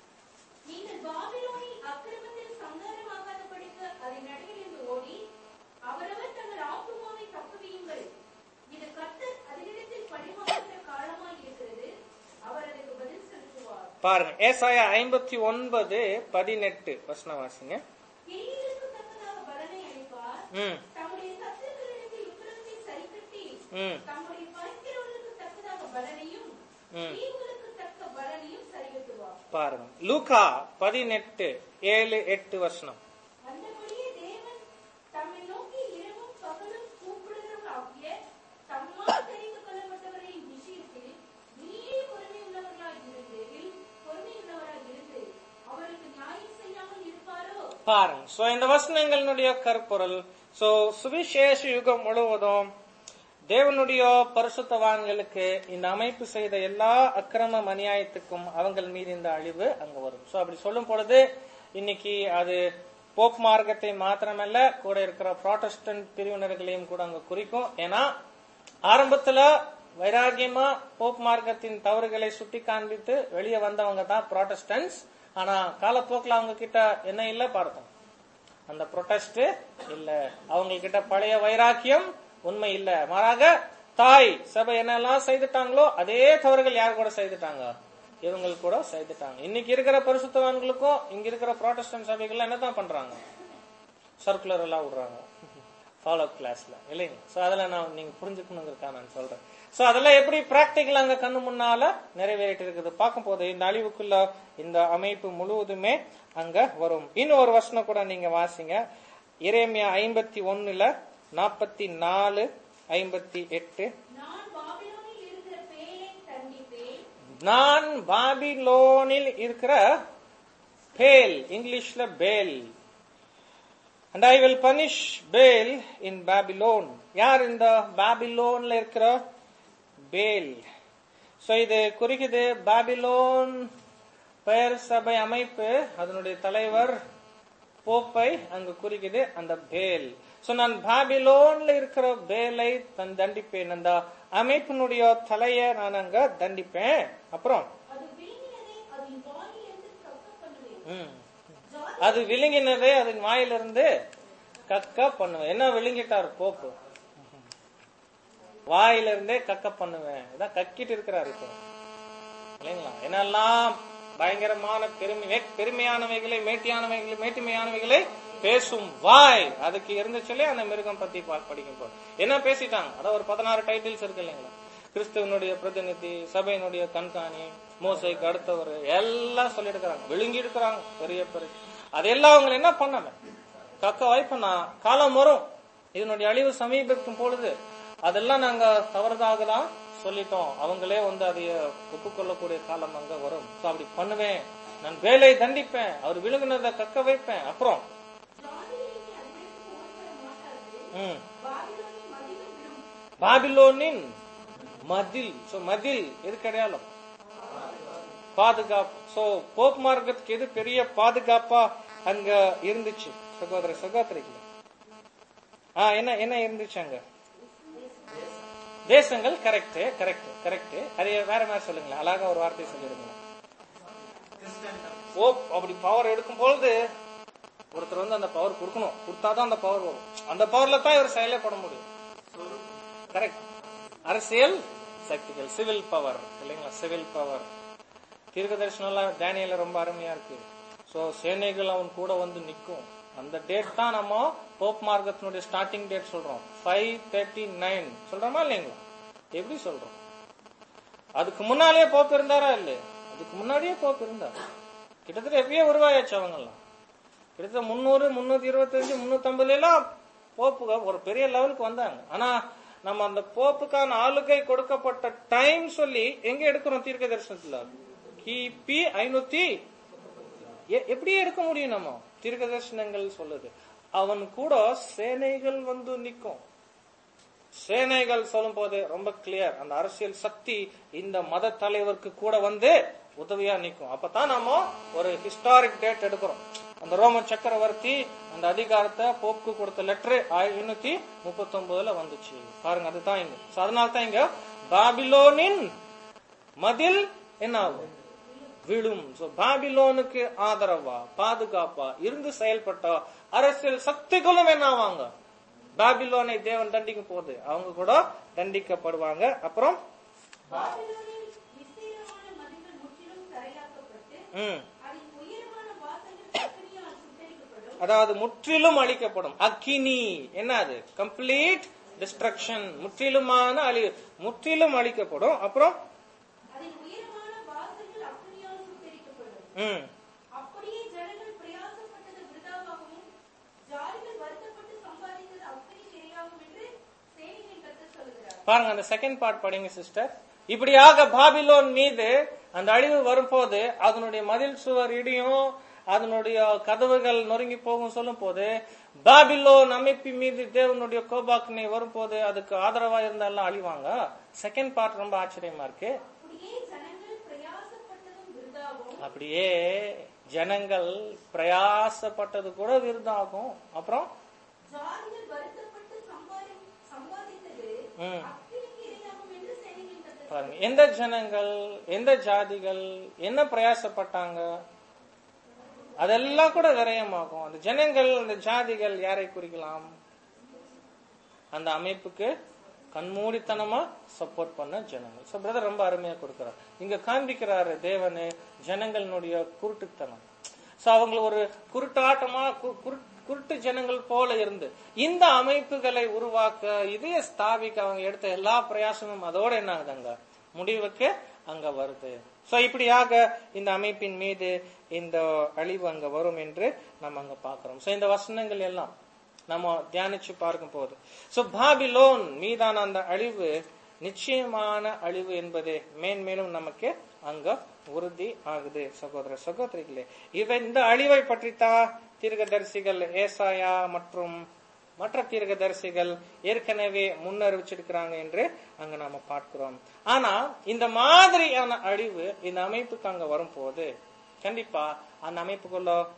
நீங்கள் பாபிலோனின் அக்கிரமத்தில் சங்காரமாகாதபடிக்கு அதன் நடுவிலிருந்து ஓடி அவரவர் தங்கள் ஆத்துமாவை தப்புவியுங்கள் இது கர்த்தர் அதனிடத்தில் பழிவாங்குகிற காலமாய் இருக்கிறது அவர் அதற்கு பதில் செலுத்துவார் பாருங்க ஏசாயா ஐம்பத்தி ஒன்பது பதினெட்டு வசனம் வாசிங்க கிரியைகளுக்கு தக்கதாக பலனை அளிப்பார் ம் தம்முடைய சத்துருக்களிடத்தில் உக்கிரத்தை சரிக்கட்டி ம் தம்முடைய பறிக்கிறவர்களுக்கு தக்கதாக பலனையும் ம். தீவுகளுக்கு தக்க பலனையும் சரிகட்டுவார் பாருங்க லூகா பதினெட்டு ஏழு எட்டு வசனம் அந்தபடியே தேவன் தம்மை நோக்கி இரவும் பகலும் கூப்பிடுகிறவர்களாகிய தம்மால் தெரிந்து கொள்ளப்பட்டவர்களின் விஷயத்தில் நீரே பொறுமை உள்ளவர்களாய் இருந்து பொறுமை உள்ளவராய் இருந்து அவருக்கு நியாயம் செய்யாமல் இருப்பாரோ பாருங்க சோ இந்த வசனங்களுடைய கருப்பொருள் சோ சுவிசேஷ யுகம் முழுவதும் தேவனுடைய பரிசுத்தவான்களுக்கு இந்த அமைப்பு செய்த எல்லா அக்கிரமம் அநியாயத்துக்கும் அவங்கள் மீது இந்த அழிவு அங்க வரும் சோ அப்படி சொல்லும் பொழுது இன்னைக்கு அது போப் மார்க்கத்தை மாத்திரமல்ல கூட இருக்கிற ப்ராட்டஸ்டன்ட் பிரிவினர்களையும் கூட அங்க குறிக்கும் ஏன்னா ஆரம்பத்துல வைராகியமா போப் மார்க்கத்தின் தவறுகளை சுட்டி காண்பித்து வெளியே வந்தவங்க தான் ப்ராட்டஸ்டன்ஸ் ஆனா காலப்போக்கில் அவங்க கிட்ட என்ன இல்ல பார்த்தோம் அந்த ப்ரொட்டஸ்ட் இல்ல அவங்க கிட்ட பழைய வைராக்கியம் உண்மை இல்ல மாறாக தாய் சபை என்னெல்லாம் செய்துட்டாங்களோ அதே தவறுகள் யார் கூட செய்துட்டாங்க இவங்க கூட செய்துட்டாங்க இன்னைக்கு இருக்கிற பரிசுத்தவான்களுக்கும் இங்க இருக்கிற ப்ராட்டஸ்டன்ட் சபைகள் என்னதான் பண்றாங்க சர்க்குலர் எல்லாம் விடுறாங்க ஃபாலோ கிளாஸ்ல இல்லைங்க சோ அதெல்லாம் நான் நீங்க புரிஞ்சுக்கணுங்கிறதுக்காக நான் சொல்றேன் சோ அதெல்லாம் எப்படி பிராக்டிக்கல் அங்க கண்ணு முன்னால நிறைவேறிட்டு இருக்குது பார்க்கும் போது இந்த அழிவுக்குள்ள இந்த அமைப்பு முழுவதுமே அங்க வரும் இன்னொரு வசனம் கூட நீங்க வாசிங்க இறைமையா ஐம்பத்தி ஒண்ணுல நாற்பத்தி நாலு ஐம்பத்தி எட்டு நான் பாபிலோனில் இருக்கிற பேயை தண்டிப்பேன் நான் பாபிலோனில் இருக்கிற பேல் இங்கிலீஷ்ல பேல் அண்ட் ஐ வில் பனிஷ் பேல் இன் பாபிலோன் யார் இந்த பாபிலோன்ல இருக்கிற பேல் சோ இது குறிக்குது பாபிலோன் பெயர் சபை அமைப்பு அதனுடைய தலைவர் போப்பை அங்க குறிக்குது அந்த பேல் சோ நான் பாபிலோன்ல இருக்கிற பேலை தன் தண்டிப்பேன் அந்த அமைப்பினுடைய தலைய நான் அங்க தண்டிப்பேன் அப்புறம் அது விழுங்கினதை அதன் வாயிலிருந்து கக்க பண்ணுவேன் ம், ஜாதி அது விழுங்கினதே அதன் வாயிலிருந்து கக்க பண்ணுவேன் என்ன விழுங்கிட்டார் போப்பு வாயிலிருந்தே கக்க பண்ணுவேன் இதான் கக்கிட்டு இருக்கிறாரு இப்போ இல்லைங்களா என்னெல்லாம் பயங்கரமான பெருமை பெருமையானவைகளை மேட்டியானவைகளை மேட்டுமையானவைகளை பேசும் வாய் அதுக்கு இருந்துச்சுலே அந்த மிருகம் பத்தி பா- படிக்கும் போது என்ன பேசிட்டாங்க அதான் ஒரு பதினாறு டைட்டில்ஸ் இருக்கு இல்லைங்களா கிறிஸ்துவனுடைய பிரதிநிதி சபையினுடைய கண்காணி மோசைக்கு அடுத்தவர் எல்லாம் சொல்லி எடுக்கிறாங்க விழுங்கி எடுக்கிறாங்க பெரிய பெரிய அதெல்லாம் அவங்க என்ன பண்ணாங்க கக்க வாய்ப்புனா காலம் வரும் இதனுடைய அழிவு சமீபிக்கும் பொழுது அதெல்லாம் நாங்க தவறுதாக தான் சொல்லிட்டோம் அவங்களே வந்து அதைய ஒப்புக்கொள்ளக்கூடிய காலம் அங்க வரும் So அப்படி பண்ணுவேன் நான் வேலை தண்டிப்பேன் அவர் விழுங்கினதை கக்க வைப்பேன் அப்புறம் ஜாதிகளின் அன்புக்கு உட்பட மாட்டாது ம் பாபிலோனின் மதிலும் விழும் பாபிலோனின் மதில் சோ மதில் எது கிடையாது பாதுகாப்பு சோ போப் மார்க்கத்துக்கு எது பெரிய பாதுகாப்பா அங்க இருந்துச்சு சகோதர சகோதரிகள் ஆ என்ன என்ன இருந்துச்சு அங்க தேசங்கள் கரெக்ட் கரெக்ட் கரெக்ட் அதை வேற மாதிரி சொல்லுங்களேன் அழகா ஒரு வார்த்தை சொல்லிடுங்க போப் அப்படி பவர் எடுக்கும் பொழுது ஒருத்தர் வந்து அந்த பவர் கொடுக்கணும் கொடுத்தாதான் அந்த பவர் வரும் அந்த பவர்ல தான் இவர் செயலே போட முடியும் கரெக்ட் அரசியல் சக்திகள் சிவில் பவர் இல்லைங்களா சிவில் பவர் தீர்க்க தரிசனம் டேனியல்ல ரொம்ப அருமையா இருக்கு சோ சேனைகள் அவன் கூட வந்து நிக்கும் அந்த டேட் தான் நம்ம போப் மார்க்கத்தினுடைய ஸ்டார்டிங் டேட் சொல்றோம் ஃபைவ் தேர்ட்டி நைன் சொல்றோமா இல்லைங்களா எப்படி சொல்றோம் அதுக்கு முன்னாலேயே போப் இருந்தாரா இல்லையா அதுக்கு முன்னாடியே போப் இருந்தார் கிட்டத்தட்ட எப்பயே உருவாயாச்சு அவங்கெல்லாம் கிட்டத்தட்ட முந்நூறு முன்னூத்தி இருபத்தஞ்சு முன்னூத்தி எல்லாம் போப்புக ஒரு பெரிய லெவலுக்கு வந்தாங்க ஆனா நம்ம அந்த போப்புக்கான ஆளுகை கொடுக்கப்பட்ட டைம் சொல்லி எங்க எடுக்கிறோம் தீர்க்க தரிசனத்துல கிபி ஐநூத்தி எ- எப்படியே எடுக்க முடியும் நம்ம தீர்க்க தரிசனங்கள் சொல்லுது அவன் கூட சேனைகள் வந்து நிக்கும் சேனைகள் சொல்லும் போது ரொம்ப கிளியர் அந்த அரசியல் சக்தி இந்த மத தலைவருக்கு கூட வந்து உதவியா நிக்கும் அப்பதான் நாம ஒரு ஹிஸ்டாரிக் டேட் எடுக்கிறோம் அந்த ரோம சக்கரவர்த்தி அந்த அதிகாரத்தை போப்புக்கு கொடுத்த லெட்டர் ஐநூத்தி முப்பத்தி ஒன்பதுல வந்துச்சு பாருங்க அதுதான் இங்க So அதனால தான் இங்க பாபிலோனின் மதில் என்ன ஆகும் விழும் சோ பாபிலோனுக்கு ஆதரவா பாதுகாப்பா இருந்து செயல்பட்ட அரசியல் சக்திகளும் என்ன ஆவாங்க பாபிலோனை தேவன் தண்டிக்க போகுது அவங்க கூட தண்டிக்கப்படுவாங்க அப்புறம் பாபிலோனில் விஸ்தீரமான மதில்கள் முற்றிலும் தரையாக்கப்பட்டு ம், அதன் உயரமான வாசல்கள் அக்கினியால் சுட்டரிக்கப்படும் அதாவது முற்றிலும் அழிக்கப்படும் அக்கினி என்ன அது கம்ப்ளீட் டிஸ்ட்ரக்ஷன் முற்றிலுமான அழி முற்றிலும் அழிக்கப்படும் அப்புறம் அதன் உயரமான வாசல்கள் அக்கினியால் சுட்டரிக்கப்படும் ம், அப்படியே ஜனங்கள் பிரயாசப்பட்டது விருதாவாகவும் ஜாதிகள் வருத்தப்பட்டு சம்பாதித்தது அக்கினி நிறையாகும் என்று சேனையின் கருத்து சொல்கிறார் பாருங்க அந்த செகண்ட் பார்ட் படிங்க சிஸ்டர் இப்படியாக பாபிலோன் மீது அந்த அழிவு வரும்போது அதனுடைய மதில் சுவர் இடியும் அதனுடைய கதவுகள் நொறுங்கி போகும் சொல்லும் போது பாபிலோன் அமைப்பு மீது தேவனுடைய கோபாக்கினை வரும்போது அதுக்கு ஆதரவா இருந்தா எல்லாம் அழிவாங்க செகண்ட் பார்ட் ரொம்ப ஆச்சரியமா இருக்கு அப்படியே ஜனங்கள் பிரயாசப்பட்டதும் விருதாகும் அப்படியே ஜனங்கள் பிரயாசப்பட்டது கூட விருதாகும் அப்புறம் ஜாதிகள் வருத்தப்பட்டு சம்பாதி சம்பாதித்தது ம். அக்கினிக்கு இரையாகும் என்று சேனையின் கருத்து பாருங்க எந்த ஜனங்கள் எந்த ஜாதிகள் என்ன பிரயாசப்பட்டாங்க அதெல்லாம் கூட விரயமாகும் அந்த ஜனங்கள் அந்த ஜாதிகள் யாரை குறிக்கலாம் அந்த அமைப்புக்கு கண்மூடித்தனமா சப்போர்ட் பண்ண ஜனங்கள் சோ பிரதர் ரொம்ப அருமையா கொடுக்கிறார் இங்க காண்பிக்கிறாரு தேவனு ஜனங்களுடைய குருட்டுத்தனம் சோ அவங்க ஒரு குருட்டாட்டமா கு- குரு- குருட்டு ஜனங்கள் போல இருந்து இந்த அமைப்புகளை உருவாக்க இதைய ஸ்தாபிக்க அவங்க எடுத்த எல்லா பிரயாசமும் அதோட என்ன ஆகுதுங்க முடிவுக்கு அங்க வருது சோ இப்படியாக இந்த அமைப்பின் மீது இந்த அழிவு அங்க வரும் என்று நம்ம அங்க பாக்குறோம் சோ இந்த வசனங்கள் எல்லாம் நம்ம தியானிச்சு பார்க்கும் போது சோ பாபிலோன் மீதான அந்த அழிவு நிச்சயமான அழிவு என்பது மேன்மேலும் நமக்கு அங்க உறுதி ஆகுது சகோதர சகோதரிகளே இவ இந்த அழிவை பற்றித்தான் தீர்க்கதரிசிகள் ஏசாயா மற்றும் மற்ற தீர்க்கதரிசிகள் ஏற்கனவே முன்னறிவிச்சிருக்கிறாங்க என்று அங்க நாம பார்க்கிறோம் ஆனா இந்த மாதிரியான அழிவு இந்த அமைப்புக்கு அங்க வரும்போது கண்டிப்பா அந்த அமைப்புக்குள்ள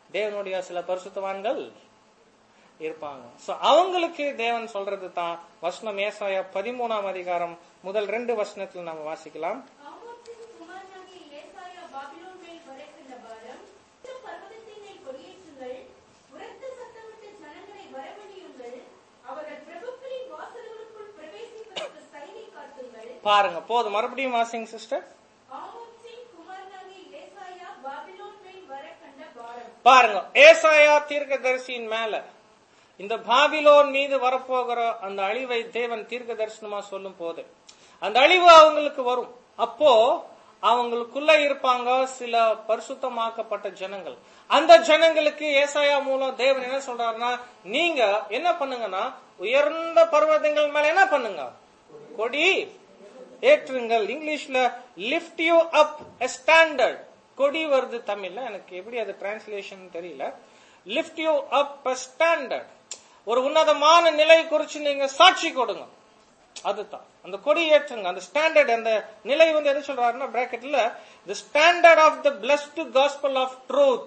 தேவனுடைய சில பரிசுத்தவான்கள் இருப்பாங்க சோ அவங்களுக்கு தேவன் சொல்றது தான் வசனம் ஏசாயா பதிமூணாம் அதிகாரம் முதல் ரெண்டு வசனத்துல நாம வாசிக்கலாம் ஆமோத்சின் குமாரனாகிய ஏசாயா பாபிலோன் மேல் வரக்கின்ற பாரம் உயர்ந்த பர்வதத்தின் மேல் கொடியேற்றுங்கள் உரத்த சத்தமிட்டு ஜனங்களை வரவழியுங்கள் அவர்கள் பிரபுக்களின் வாசல்களுக்குள் பிரவேசிப்பதற்கு சைகை காட்டுங்கள் பாருங்க போதும் மறுபடியும் வாசிங்க சிஸ்டர் ஆமோத்சின் குமாரனாகிய ஏசாயா பாபிலோன் மேல் வரக்கண்ட பாரம் பாருங்க ஏசாயா தீர்க்கதரிசியின் மேல இந்த பாபிலோன் மீது வரப்போகிற அந்த அழிவை தேவன் தீர்க்க தரிசனமா சொல்லும் போது அந்த அழிவு அவங்களுக்கு வரும் அப்போ அவங்களுக்குள்ள இருப்பாங்க சில பரிசுத்தமாக்கப்பட்ட ஜனங்கள் அந்த ஜனங்களுக்கு ஏசாயா மூலம் தேவன் என்ன சொல்றாருன்னா நீங்க என்ன பண்ணுங்கன்னா உயர்ந்த பர்வதங்கள் மேல என்ன பண்ணுங்க கொடி ஏற்றுங்கள் இங்கிலீஷ்ல லிஃப்ட் யூ அப் ஸ்டாண்டர்ட் கொடி வருது தமிழ்ல எனக்கு எப்படி அது டிரான்ஸ்லேஷன் தெரியல லிஃப்ட் யூ அப் ஸ்டாண்டர்ட் ஒரு உன்னதமான நிலை குறிச்சு நீங்க சாட்சி கொடுங்க அதுதான் அந்த கொடி ஏற்றுங்க அந்த ஸ்டாண்டர்ட் அந்த நிலை வந்து எது சொல்றாருன்னா பிராக்கெட்ல the standard of the blessed gospel of truth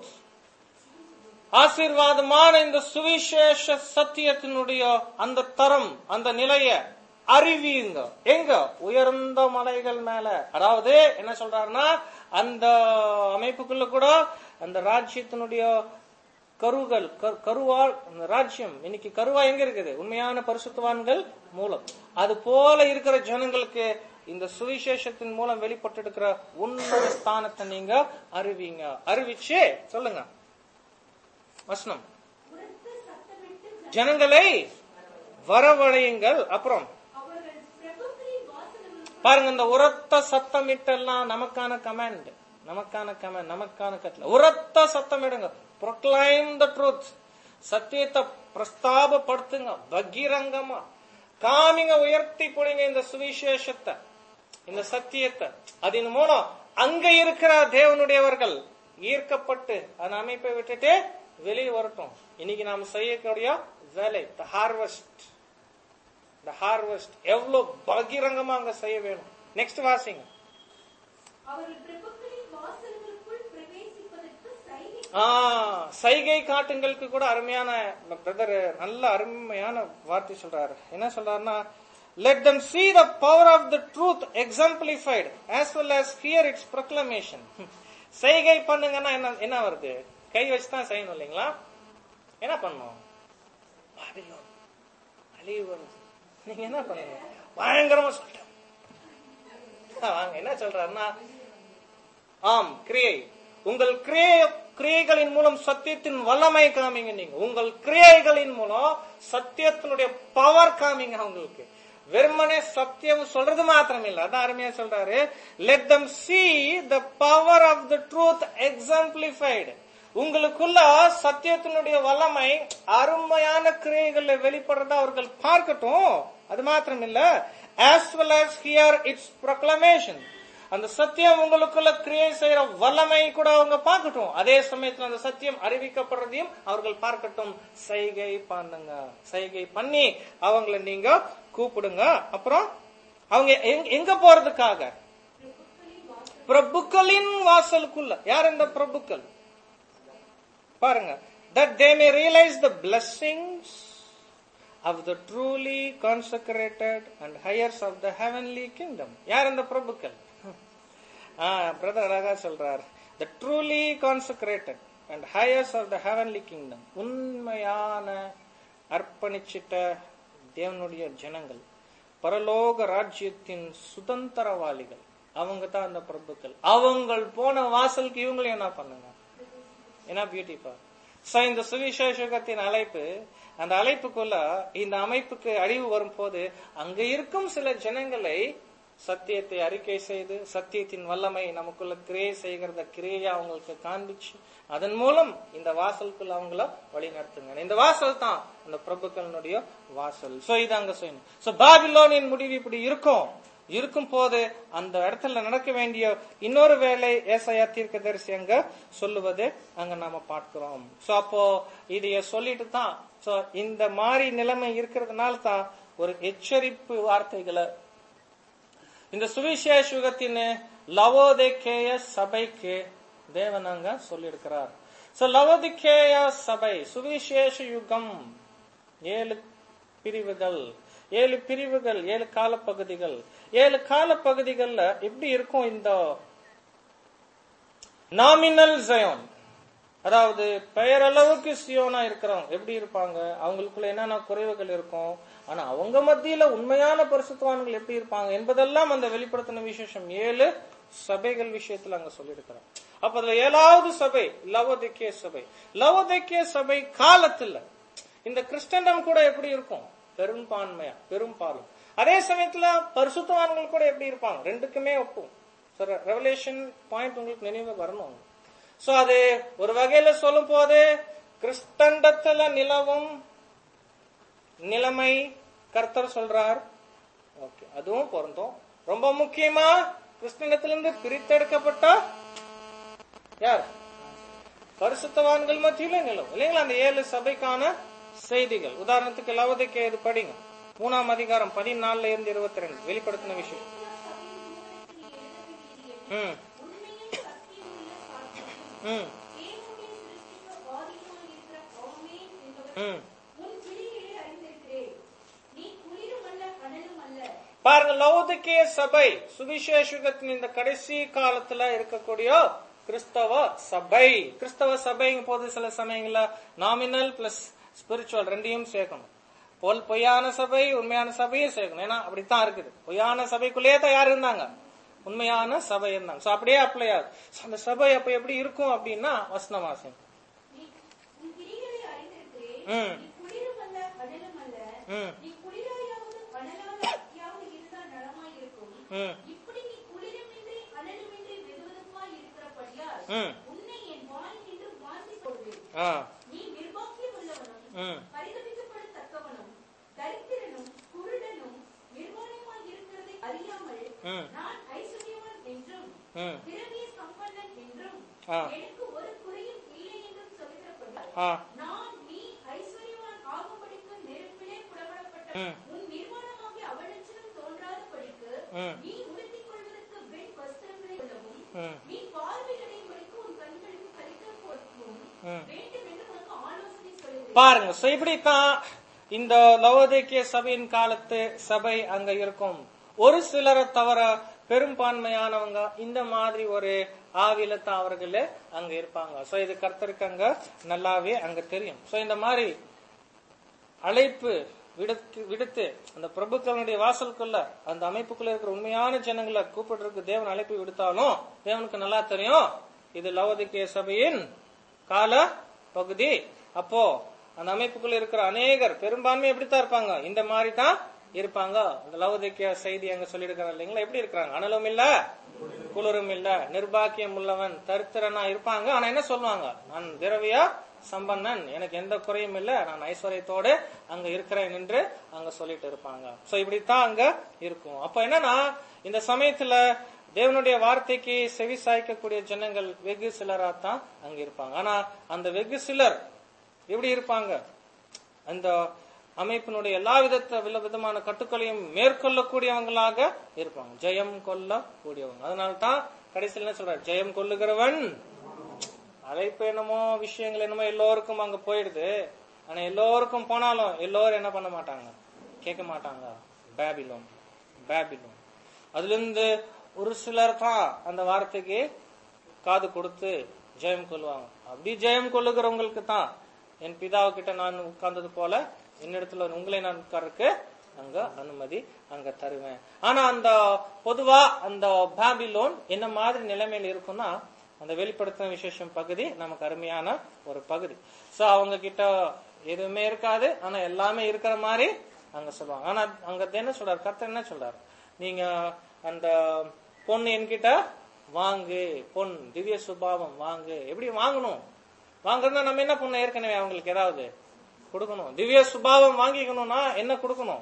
ஆசீர்வாதமான இந்த சுவிசேஷ சத்தியத்தினுடைய அந்த தரம் அந்த நிலைய அறிவியுங்க எங்க உயர்ந்த மலைகள் மேல அதாவது என்ன சொல்றாருன்னா அந்த அமைப்புக்குள்ள கூட அந்த ராஜ்யத்தினுடைய கருகள் கரு- கருவால் அந்த ராஜ்யம் இன்னைக்கு கருவா எங்க இருக்குது உண்மையான பரிசுத்தவான்கள் மூலம் அது போல இருக்கிற ஜனங்களுக்கு இந்த சுவிசேஷத்தின் மூலம் வெளிப்பட்டு இருக்கிற உன்னத ஸ்தானத்தை நீங்க அறிவிங்க அறிவிச்சு சொல்லுங்க வசனம் உரத்த சத்தமிட்டு ஜனங்களை வரவழையுங்கள் அப்புறம் அவர்கள் பிரபுக்களின் வாசல்களுக்குள் பாருங்க இந்த உரத்த சத்தமிட்டெல்லாம் நமக்கான கமாண்ட் நமக்கான கமாண்ட் நமக்கான கட்டளை உரத்த சத்தமிடுங்க ப்ரொக்ளைம் த ட்ரூத் சத்தியத்தை பிரஸ்தாபப்படுத்துங்க பகிரங்கமா காமிங்க உயர்த்தி பிடிங்க இந்த சுவிசேஷத்தை இந்த சத்தியத்தை அதன் மூலம் அங்க இருக்கிற தேவனுடையவர்கள் ஈர்க்கப்பட்டு அந்த அமைப்பை விட்டுட்டு வெளியே வரட்டும் இன்னைக்கு நாம் செய்யக்கூடிய வேலை த ஹார்வெஸ்ட் இந்த ஹார்வெஸ்ட் எவ்வளவு பகிரங்கமா அங்க செய்ய வேணும் நெக்ஸ்ட் வாசிங்க அவர்கள் பிரபுக்களின் வாசல்களுக்குள் பிரவேசிப்பதற்கு சைகை ஆ, சைகை காட்டுங்களுக்கு கூட அருமையான பிரதர் நல்ல அருமையான வார்த்தை சொல்றாரு என்ன சொல்றாருன்னா let them see the power of the truth exemplified as well as hear its proclamation செய்கை பண்ணுங்கன்னா என்ன என்ன வருது கை வச்சு தான் செய்யணும் இல்லைங்களா என்ன பண்ணணும் பாபிலோன் அழிவு வருது நீங்க என்ன பண்ணுங்க பயங்கரமா சொல்லிட்டேன் வாங்க என்ன சொல்றாருன்னா ஆம் கிரியை உங்கள் கிரியை கிரியைகளின் மூலம் சத்தியத்தின் வல்லமை காமிங்க நீங்க உங்கள் கிரியைகளின் மூலம் சத்தியத்தினுடைய பவர் காமிங்க அவங்களுக்கு வெறுமனே சத்தியம் சொல்றது மாத்திரம் இல்ல அதான் அருமையா சொல்றாரு let them see the power of the truth exemplified உங்களுக்குள்ள சத்தியத்தினுடைய வல்லமை அருமையான கிரியைகள்ல வெளிப்படுறத அவர்கள் பார்க்கட்டும் அது மாத்திரம் இல்ல as well as hear its proclamation அந்த சத்தியம் உங்களுக்குள்ள கிரியை செய்யற வல்லமை கூட அவங்க பார்க்கட்டும் அதே சமயத்துல அந்த சத்தியம் அறிவிக்கப்படுறதையும் அவர்கள் பார்க்கட்டும் செய்கை பண்ணுங்க செய்கை பண்ணி அவங்கள நீங்க கூப்பிடுங்க அப்புறம் அவங்க எங்க- எங்க போறதுக்காக பிரபுக்களின் வாசலுக்குள்ள யார் இந்த பிரபுக்கள் பாருங்க that they may realize the blessings of the truly consecrated and heirs of the heavenly kingdom யார் இந்த பிரபுக்கள் பிரதர் அழகா சொல்றார் the truly consecrated and heirs of the heavenly kingdom உண்மையான அர்ப்பணிச்சிட்ட தேவனுடைய ஜனங்கள் பரலோக ராஜ்யத்தின் சுதந்திரவாளிகள் அவங்க தான் அந்த பிரபுக்கள் அவங்கள் போன வாசலுக்கு இவங்களையும் என்ன பண்ணுங்க என்ன பியூட்டிஃபா சோ இந்த சுவிசேஷகத்தின் அழைப்பு அந்த அழைப்புக்குள்ள இந்த அமைப்புக்கு அழிவு வரும்போது அங்க இருக்கும் சில ஜனங்களை சத்தியத்தை அறிக்கை செய்து சத்தியத்தின் வல்லமை நமக்குள்ள கிரியை செய்கிறத கிரியையா அவங்களுக்கு காண்பிச்சு அதன் மூலம் இந்த வாசலுக்குள்ள அவங்கள வழி நடத்துங்க இந்த வாசல் தான் அந்த பிரபுக்களினுடைய வாசல் சோ இது அங்க செய்யணும் சோ பாபிலோனின் முடிவு இப்படி இருக்கும் இருக்கும் போது அந்த இடத்துல நடக்க வேண்டிய இன்னொரு வேலை ஏசாயா தீர்க்கதரிசி அங்க சொல்லுவது அங்க நாம பார்க்கிறோம் சோ அப்போ இதைய சொல்லிட்டு தான் சோ இந்த மாதிரி நிலைமை இருக்கிறதுனால தான் ஒரு எச்சரிப்பு வார்த்தைகளை இந்த சுவிசேஷகத்தின் லவோதேக்கேய சபைக்கு தேவன் அங்க சொல்லியிருக்கிறார் சோ லவோதிக்கேய சபை சுவிசேஷ யுகம் ஏழு பிரிவுகள் ஏழு பிரிவுகள் ஏழு காலப்பகுதிகள் ஏழு காலப்பகுதிகள்ல எப்படி இருக்கும் இந்த நாமினல் ஜயோன் அதாவது பெயரளவுக்கு சியோனா இருக்கிறவங்க எப்படி இருப்பாங்க அவங்களுக்குள்ள என்னென்ன குறைவுகள் இருக்கும் ஆனா அவங்க மத்தியில உண்மையான பரிசுத்தவான்கள் எப்படி இருப்பாங்க என்பதெல்லாம் அந்த வெளிப்படுத்தின விசேஷம் ஏழு சபைகள் விஷயத்துல அங்க சொல்லியிருக்கிறோம் அப்ப அதுல ஏழாவது சபை லவோதிக்கே சபை லவோதிக்கே சபை காலத்துல இந்த கிறிஸ்டண்டம் கூட எப்படி இருக்கும் பெரும்பான்மையா பெரும்பாலும் அதே சமயத்துல பரிசுத்தவான்கள் கூட எப்படி இருப்பாங்க ரெண்டுக்குமே ஒப்பும் ரெவலேஷன் பாயிண்ட் உங்களுக்கு நினைவு வரணும் சோ அது ஒரு வகையில சொல்லும் போது கிறிஸ்தண்டத்துல நிலவும் நிலைமை கர்த்தர் சொல்றார் ஓகே அதுவும் பொருந்தும் ரொம்ப முக்கியமா கிறிஸ்தண்டத்திலிருந்து பிரித்தெடுக்கப்பட்ட யார் பரிசுத்தவான்கள் மத்தியில நிலவும் இல்லைங்களா அந்த ஏழு சபைக்கான செய்திகள் உதாரணத்துக்கு லவதைக்கு இது படிங்க மூணாம் அதிகாரம் பதினாலுல இருந்து இருபத்தி ரெண்டு வெளிப்படுத்தின விஷயம் ம் ம் ம் பாருங்க லௌதிக்கே சபை சுவிசேஷகத்தின் இந்த கடைசி காலத்துல இருக்கக்கூடிய கிறிஸ்தவ சபை கிறிஸ்தவ சபைங்க போது சில சமயங்கள்ல நாமினல் பிளஸ் ஸ்பிரிச்சுவல் ரெண்டையும் சேர்க்கணும் போல் பொய்யான சபை உண்மையான சபையும் சேர்க்கணும் ஏன்னா அப்படித்தான் இருக்குது பொய்யான சபைக்குள்ளேயே தான் யார் இருந்தாங்க உண்மையான சபை இருந்தாங்க சோ அப்படியே அப்ளை ஆகுது So, அந்த சபை அப்ப எப்படி இருக்கும் அப்படின்னா வசனவாசம் ம் ம் ம் இப்படி நீ குளிருமின்றி அனலுமின்றி வெதுவெதுப்பாய் இருக்கிறபடியால் ம் உன்னை என் வாய் நின்று வாசி போடுவேன் ஆ நீ நிர்வாக்கியம் உள்ளவனும் ம் பரிதபிக்கப்படத்தக்கவனும் தரித்திரனும் குருடனும் நிர்வாணமாய் இருக்கிறதை அறியாமல் ம் நான் ஐஸ்வர்யவான் என்றும் ம் பிறவிய சம்பன்னன் என்றும் ஆ. எனக்கு ஒரு குறையும் இல்லை என்றும் சொல்கிறபடியால் ஆ நான் நீ ஐஸ்வர்யவான் ஆகும்படிக்கு நெருப்பிலே புடப்படப்பட்ட ம். உன் நிர்வாணமாகிய அவலட்சணம் தோன்றாதபடிக்கு ம். நீ உடுத்திக் கொள்வதற்கு வெண் வஸ்திரங்களை கொள்ளவும் ம் நீ பார்வையடையும்படிக்கு உன் கண்களுக்கு கரிக்கப் போடவும் ம் வேண்டும் என்று உனக்கு ஆலோசனை சொல்லுகிறேன் பாருங்க சோ இப்படித்தான் இந்த லவோதிக்கிய சபையின் காலத்து சபை அங்க இருக்கும் ஒரு சிலரை தவிர பெரும்பான்மையானவங்க இந்த மாதிரி ஒரு ஆவில தான் அவர்களே அங்க இருப்பாங்க சோ இது கர்த்தருக்கு அங்க நல்லாவே அங்க தெரியும் சோ இந்த மாதிரி அழைப்பு விடுத்து விடுத்து அந்த பிரபுக்களுடைய வாசலுக்குள்ள அந்த அமைப்புக்குள்ள இருக்கிற உண்மையான ஜனங்களை கூப்பிடுறதுக்கு தேவன் அழைப்பு விடுத்தாலும் தேவனுக்கு நல்லா தெரியும் இது லவோதிக்கிய சபையின் கால பகுதி அப்போ அந்த அமைப்புக்குள்ள இருக்கிற அநேகர் பெரும்பான்மை எப்படித்தான் இருப்பாங்க இந்த மாதிரி தான் இருப்பாங்க இந்த லவோதிக்கிய செய்தி அங்க சொல்லியிருக்கிறார் இல்லைங்களா எப்படி இருக்கிறாங்க அனலும் இல்ல குளிரும் இல்ல நிர்பாக்கியம் உள்ளவன் தரித்திரனா இருப்பாங்க ஆனா என்ன சொல்லுவாங்க நான் திரவியா சம்பன்னன் எனக்கு எந்த குறையும் இல்ல நான் ஐஸ்வர்யத்தோடு அங்க இருக்கிறேன் என்று அங்க சொல்லிட்டு இருப்பாங்க சோ இப்படித்தான் அங்க இருக்கும் அப்ப என்னன்னா இந்த சமயத்துல தேவனுடைய வார்த்தைக்கு செவி சாய்க்கக்கூடிய ஜனங்கள் வெகு சிலரா தான் அங்க இருப்பாங்க ஆனா அந்த வெகு சிலர் எப்படி இருப்பாங்க அந்த அமைப்பினுடைய எல்லா விதத்த வித விதமான கட்டுக்களையும் மேற்கொள்ளக்கூடியவங்களாக இருப்பாங்க ஜெயம் கொள்ள கூடியவங்க அதனால தான் கடைசியில் என்ன சொல்றாரு ஜெயம் கொள்ளுகிறவன் அழைப்பு என்னமோ விஷயங்கள் என்னமோ எல்லோருக்கும் அங்க போயிடுது ஆனா எல்லோருக்கும் போனாலும் எல்லோரும் என்ன பண்ண மாட்டாங்க கேட்க மாட்டாங்க பேபிலோன் பேபிலோன் அதுல இருந்து ஒரு சிலர் தான் அந்த வார்த்தைக்கு காது கொடுத்து ஜெயம் கொள்வாங்க அப்படி ஜெயம் கொள்ளுகிறவங்களுக்கு தான் என் பிதாவுக்கிட்ட நான் உட்கார்ந்தது போல என்னிடத்துல உங்களை நான் உட்கார்றதுக்கு அங்க அனுமதி அங்க தருவேன் ஆனா அந்த பொதுவா அந்த பாபிலோன் என்ன மாதிரி நிலைமையில இருக்கும்னா அந்த வெளிப்படுத்தின விசேஷம் பகுதி நமக்கு அருமையான ஒரு பகுதி சோ அவங்க கிட்ட எதுவுமே இருக்காது ஆனா எல்லாமே இருக்கிற மாதிரி அங்க சொல்லுவாங்க ஆனா அங்க என்ன சொல்றாரு கர்த்தர் என்ன சொல்றாரு நீங்க அந்த பொண்ணு என்கிட்ட வாங்கு பொன் திவ்ய சுபாவம் வாங்கு எப்படி வாங்கணும் வாங்குறதுனா நம்ம என்ன பண்ணணும் ஏற்கனவே அவங்களுக்கு ஏதாவது கொடுக்கணும் திவ்ய சுபாவம் வாங்கிக்கணும்னா என்ன கொடுக்கணும்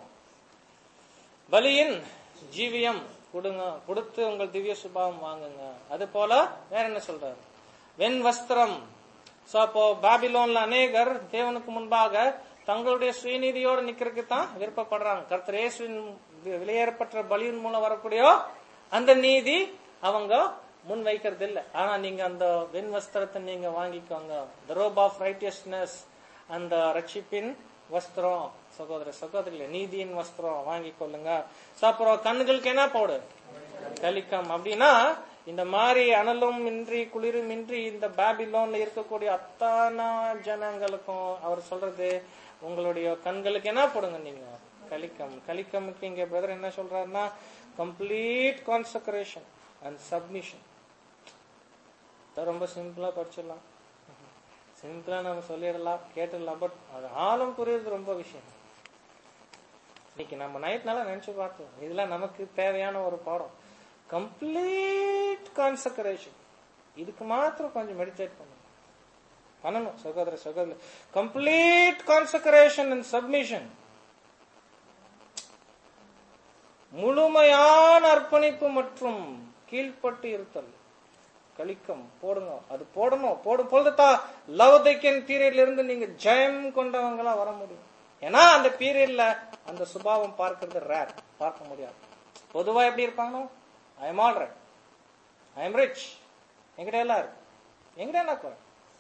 பலியின் ஜீவியம் கொடுங்க கொடுத்து உங்கள் திவ்ய சுபாவம் வாங்குங்க அது போல வேற என்ன சொல்றாரு வெண் வஸ்திரம் சோ அப்போ பாபிலோன்ல அநேகர் தேவனுக்கு முன்பாக தங்களுடைய சுயநீதியோடு நிக்கிறதுக்கு தான் விருப்பப்படுறாங்க கர்த்தர் இயேசுவின் வி- விலையேறப்பட்ட பலியின் மூலம் வரக்கூடிய அந்த நீதி அவங்க முன் வைக்கிறது இல்ல ஆனா நீங்க அந்த வெண் வஸ்திரத்தை நீங்க வாங்கிக்கோங்க த ரோப் ஆஃப் ரைட்டியஸ்னஸ் அந்த ரட்சிப்பின் வஸ்திரம் சகோதர சகோதரில நீதியின் வஸ்திரம் வாங்கிக் கொள்ளுங்க So, அப்புறம் கண்ணுகளுக்கு என்ன போடு கலிக்கம் அப்படின்னா இந்த மாதிரி அனலும் இன்றி குளிரும் இன்றி இந்த பேபிலோன்ல இருக்கக்கூடிய அத்தனை ஜனங்களுக்கும் அவர் சொல்றது உங்களுடைய கண்களுக்கு என்ன போடுங்க நீங்க கலிக்கம் கலிக்கமுக்கு இங்க பிரதர் என்ன சொல்றாருன்னா கம்ப்ளீட் கான்சக்ரேஷன் அண்ட் சப்மிஷன் ரொம்ப சிம்பிளா படிச்சிடலாம் சிம்பிளா நம்ம சொல்லிடலாம் கேட்டுடலாம் பட் அது ஆழம் புரியுறது ரொம்ப விஷயம் இன்னைக்கு நம்ம நைட்னால நினைச்சு பார்த்தோம் இதெல்லாம் நமக்கு தேவையான ஒரு பாடம் கம்ப்ளீட் கான்சக்ரேஷன் இதுக்கு மாத்திரம் கொஞ்சம் மெடிடேட் பண்ணணும் பண்ணணும் சகோதர சகோதரி கம்ப்ளீட் கான்சக்ரேஷன் அண்ட் சப்மிஷன் முழுமையான அர்ப்பணிப்பு மற்றும் கீழ்ப்பட்டு இருத்தல் கலிக்கம் போடுங்க அது போடணும் போடும் பொழுதுதான் லவதைக்கன் பீரியட்ல இருந்து நீங்க ஜெயம் கொண்டவங்களா வர முடியும் ஏன்னா அந்த பீரியட்ல அந்த சுபாவம் பார்க்கறது ரேர் பார்க்க முடியாது பொதுவா எப்படி இருப்பாங்க I am all right I am rich எங்கிட்ட எல்லாம் இருக்கு எங்கிட்ட என்ன குறை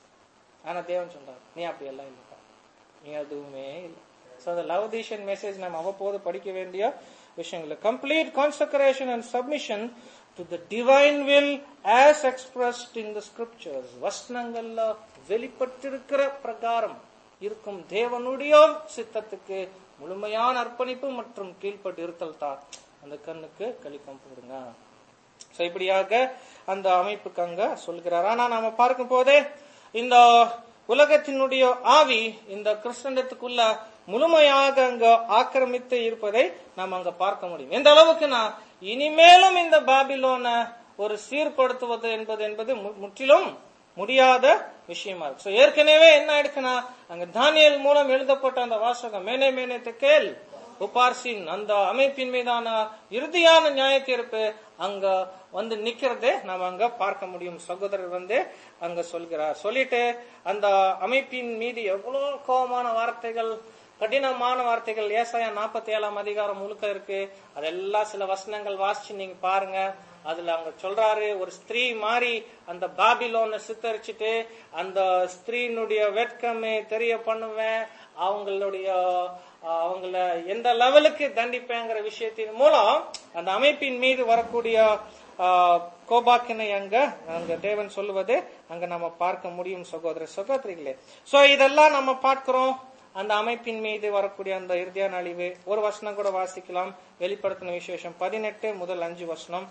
ஆனா தேவன் சொல்றாரு நீ அப்படி எல்லாம் இல்லப்பா நீ எதுவுமே இல்லை ஸோ அந்த லவ்தீஷன் மெசேஜ் நம்ம அவ்வப்போது படிக்க வேண்டிய விஷயங்கள் complete consecration and submission to the divine will as expressed in the scriptures வசனங்கள்ல வெளிப்பட்டிருக்கிற பிரகாரம் இருக்கும் தேவனுடைய சித்தத்துக்கு முழுமையான அர்ப்பணிப்பு மற்றும் கீழ்ப்பட்டு இருத்தல் தான் அந்த கண்ணுக்கு கழிக்கம் போடுங்க So, இப்படியாக அந்த அமைப்புக்கு அங்க சொல்கிறார் ஆனா நாம பார்க்கும் போதே இந்த உலகத்தினுடைய ஆவி இந்த கிறிஸ்தண்டத்துக்குள்ள முழுமையாக அங்க ஆக்கிரமித்து இருப்பதை நாம் அங்க பார்க்க முடியும் எந்த அளவுக்குன்னா இனிமேலும் இந்த பாபிலோன ஒரு சீர்படுத்துவது என்பது என்பது மு- முற்றிலும் முடியாத விஷயமா இருக்கு So, ஏற்கனவே என்ன ஆயிடுச்சுன்னா அங்க தானியல் மூலம் எழுதப்பட்ட அந்த வாசகம் மேனே மேனே கேள் உபார்சின் அந்த அமைப்பின் மீதான இறுதியான நியாய தீர்ப்பு அங்க வந்து நிக்கிறதே நாம அங்க பார்க்க முடியும் சகோதரர் வந்து அங்க சொல்கிறார் சொல்லிட்டு அந்த அமைப்பின் மீது எவ்வளவு கோபமான வார்த்தைகள் கடினமான வார்த்தைகள் ஏசாயா நாற்பத்தி ஏழாம் அதிகாரம் முழுக்க இருக்கு அதெல்லாம் சில வசனங்கள் வாசிச்சு நீங்க பாருங்க அதுல அவங்க சொல்றாரு ஒரு ஸ்திரீ மாறி அந்த பாபிலோனை சித்தரிச்சுட்டு அந்த ஸ்திரீனுடைய வெட்கமே தெரிய பண்ணுவேன் அவங்களுடைய அஹ், அவங்கள எந்த லெவலுக்கு தண்டிப்பேங்கிற விஷயத்தின் மூலம் அந்த அமைப்பின் மீது வரக்கூடிய அஹ், கோபாக்கினை அங்க அங்க தேவன் சொல்லுவது அங்க நம்ம பார்க்க முடியும் சகோதர சகோதரிகளே சோ இதெல்லாம் நம்ம பார்க்கிறோம் அந்த அமைப்பின் மீது வரக்கூடிய அந்த இறுதியான அழிவு ஒரு வசனம் கூட வாசிக்கலாம் வெளிப்படுத்தின விசேஷம் பதினெட்டு முதல் அஞ்சு வசனம்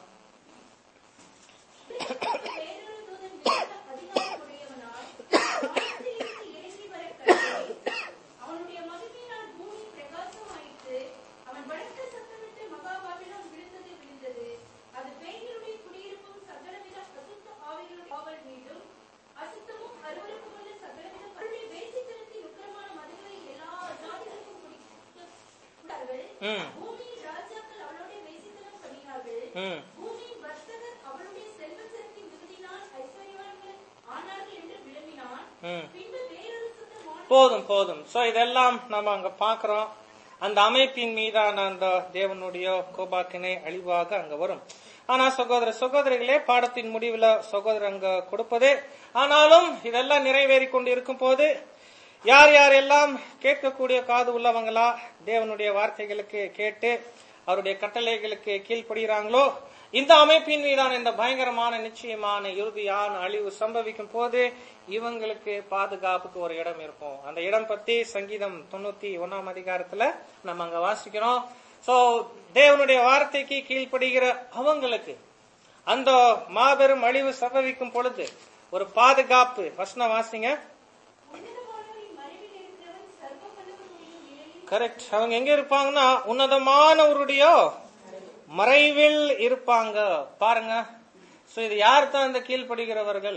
வேறொரு தூதன் மிகுந்த அதிகாரமுடையவனாய் வானத்திலிருந்து இறங்கி வரக் கண்டேன். அவனுடைய மகிமையினால் பூமி பிரகாசமாயிற்று. அவன் பலத்த சத்தமிட்டு மகா பாபிலோன் விழுந்தது விழுந்தது. அது பேய்களுடைய குடியிருப்பும் சகலவித அசுத்த ஆவிகளுடைய காவல் மீதும் அசுத்தமும் அருவருப்புமுள்ள சகலவித அவருடைய வேசித்தனத்தின் உக்கிரமான மதுவை எல்லா ஜாதிகளுக்கும் குடித்தார்கள். ம் பூமியின் ராஜாக்கள் அவளோட வேசித்தனம் பண்ணினார்கள் ம் பூமியின் வர்த்தகர் அவருடைய செல்வ செருக்கின் மிகுதியினால் ஐஸ்வர்யவான்கள் ஆனார்கள் என்று விளம்பினான் ம் பின்பு வேறொரு சுத்தம் வானத்தில் போதும் போதும் சோ இதெல்லாம் நம்ம அங்க பாக்குறோம் அந்த அமைப்பின் மீதான அந்த தேவனுடைய கோபாக்கினை அழிவாக அங்க வரும் ஆனா சகோதர சகோதரிகளே பாடத்தின் முடிவுல சகோதரர் அங்க கொடுப்பது ஆனாலும் இதெல்லாம் நிறைவேறி கொண்டு இருக்கும் போது யார் யார் எல்லாம் கேட்கக்கூடிய காது உள்ளவங்களா தேவனுடைய வார்த்தைகளுக்கு கேட்டு அவருடைய கட்டளைகளுக்கு கீழ்ப்படுகிறாங்களோ இந்த அமைப்பின் மீதான இந்த பயங்கரமான நிச்சயமான இறுதியான அழிவு சம்பவிக்கும் போது இவங்களுக்கு பாதுகாப்புக்கு ஒரு இடம் இருக்கும் அந்த இடம் பத்தி சங்கீதம் தொண்ணூத்தி ஒன்னாம் அதிகாரத்துல நம்ம அங்க வாசிக்கிறோம் சோ தேவனுடைய வார்த்தைக்கு கீழ்ப்படுகிற அவங்களுக்கு அந்த மாபெரும் அழிவு சம்பவிக்கும் பொழுது ஒரு பாதுகாப்பு வசனம் வாசிங்க உன்னதமானவரின் மறைவில் இருக்கிறவன் சர்வ வல்லவனுடைய நிழலில் கரெக்ட் அவங்க எங்க இருப்பாங்கன்னா உன்னதமானவருடைய மறைவில் இருப்பாங்க பாருங்க சோ இது யார் தான் இந்த கீழ்ப்படுகிறவர்கள்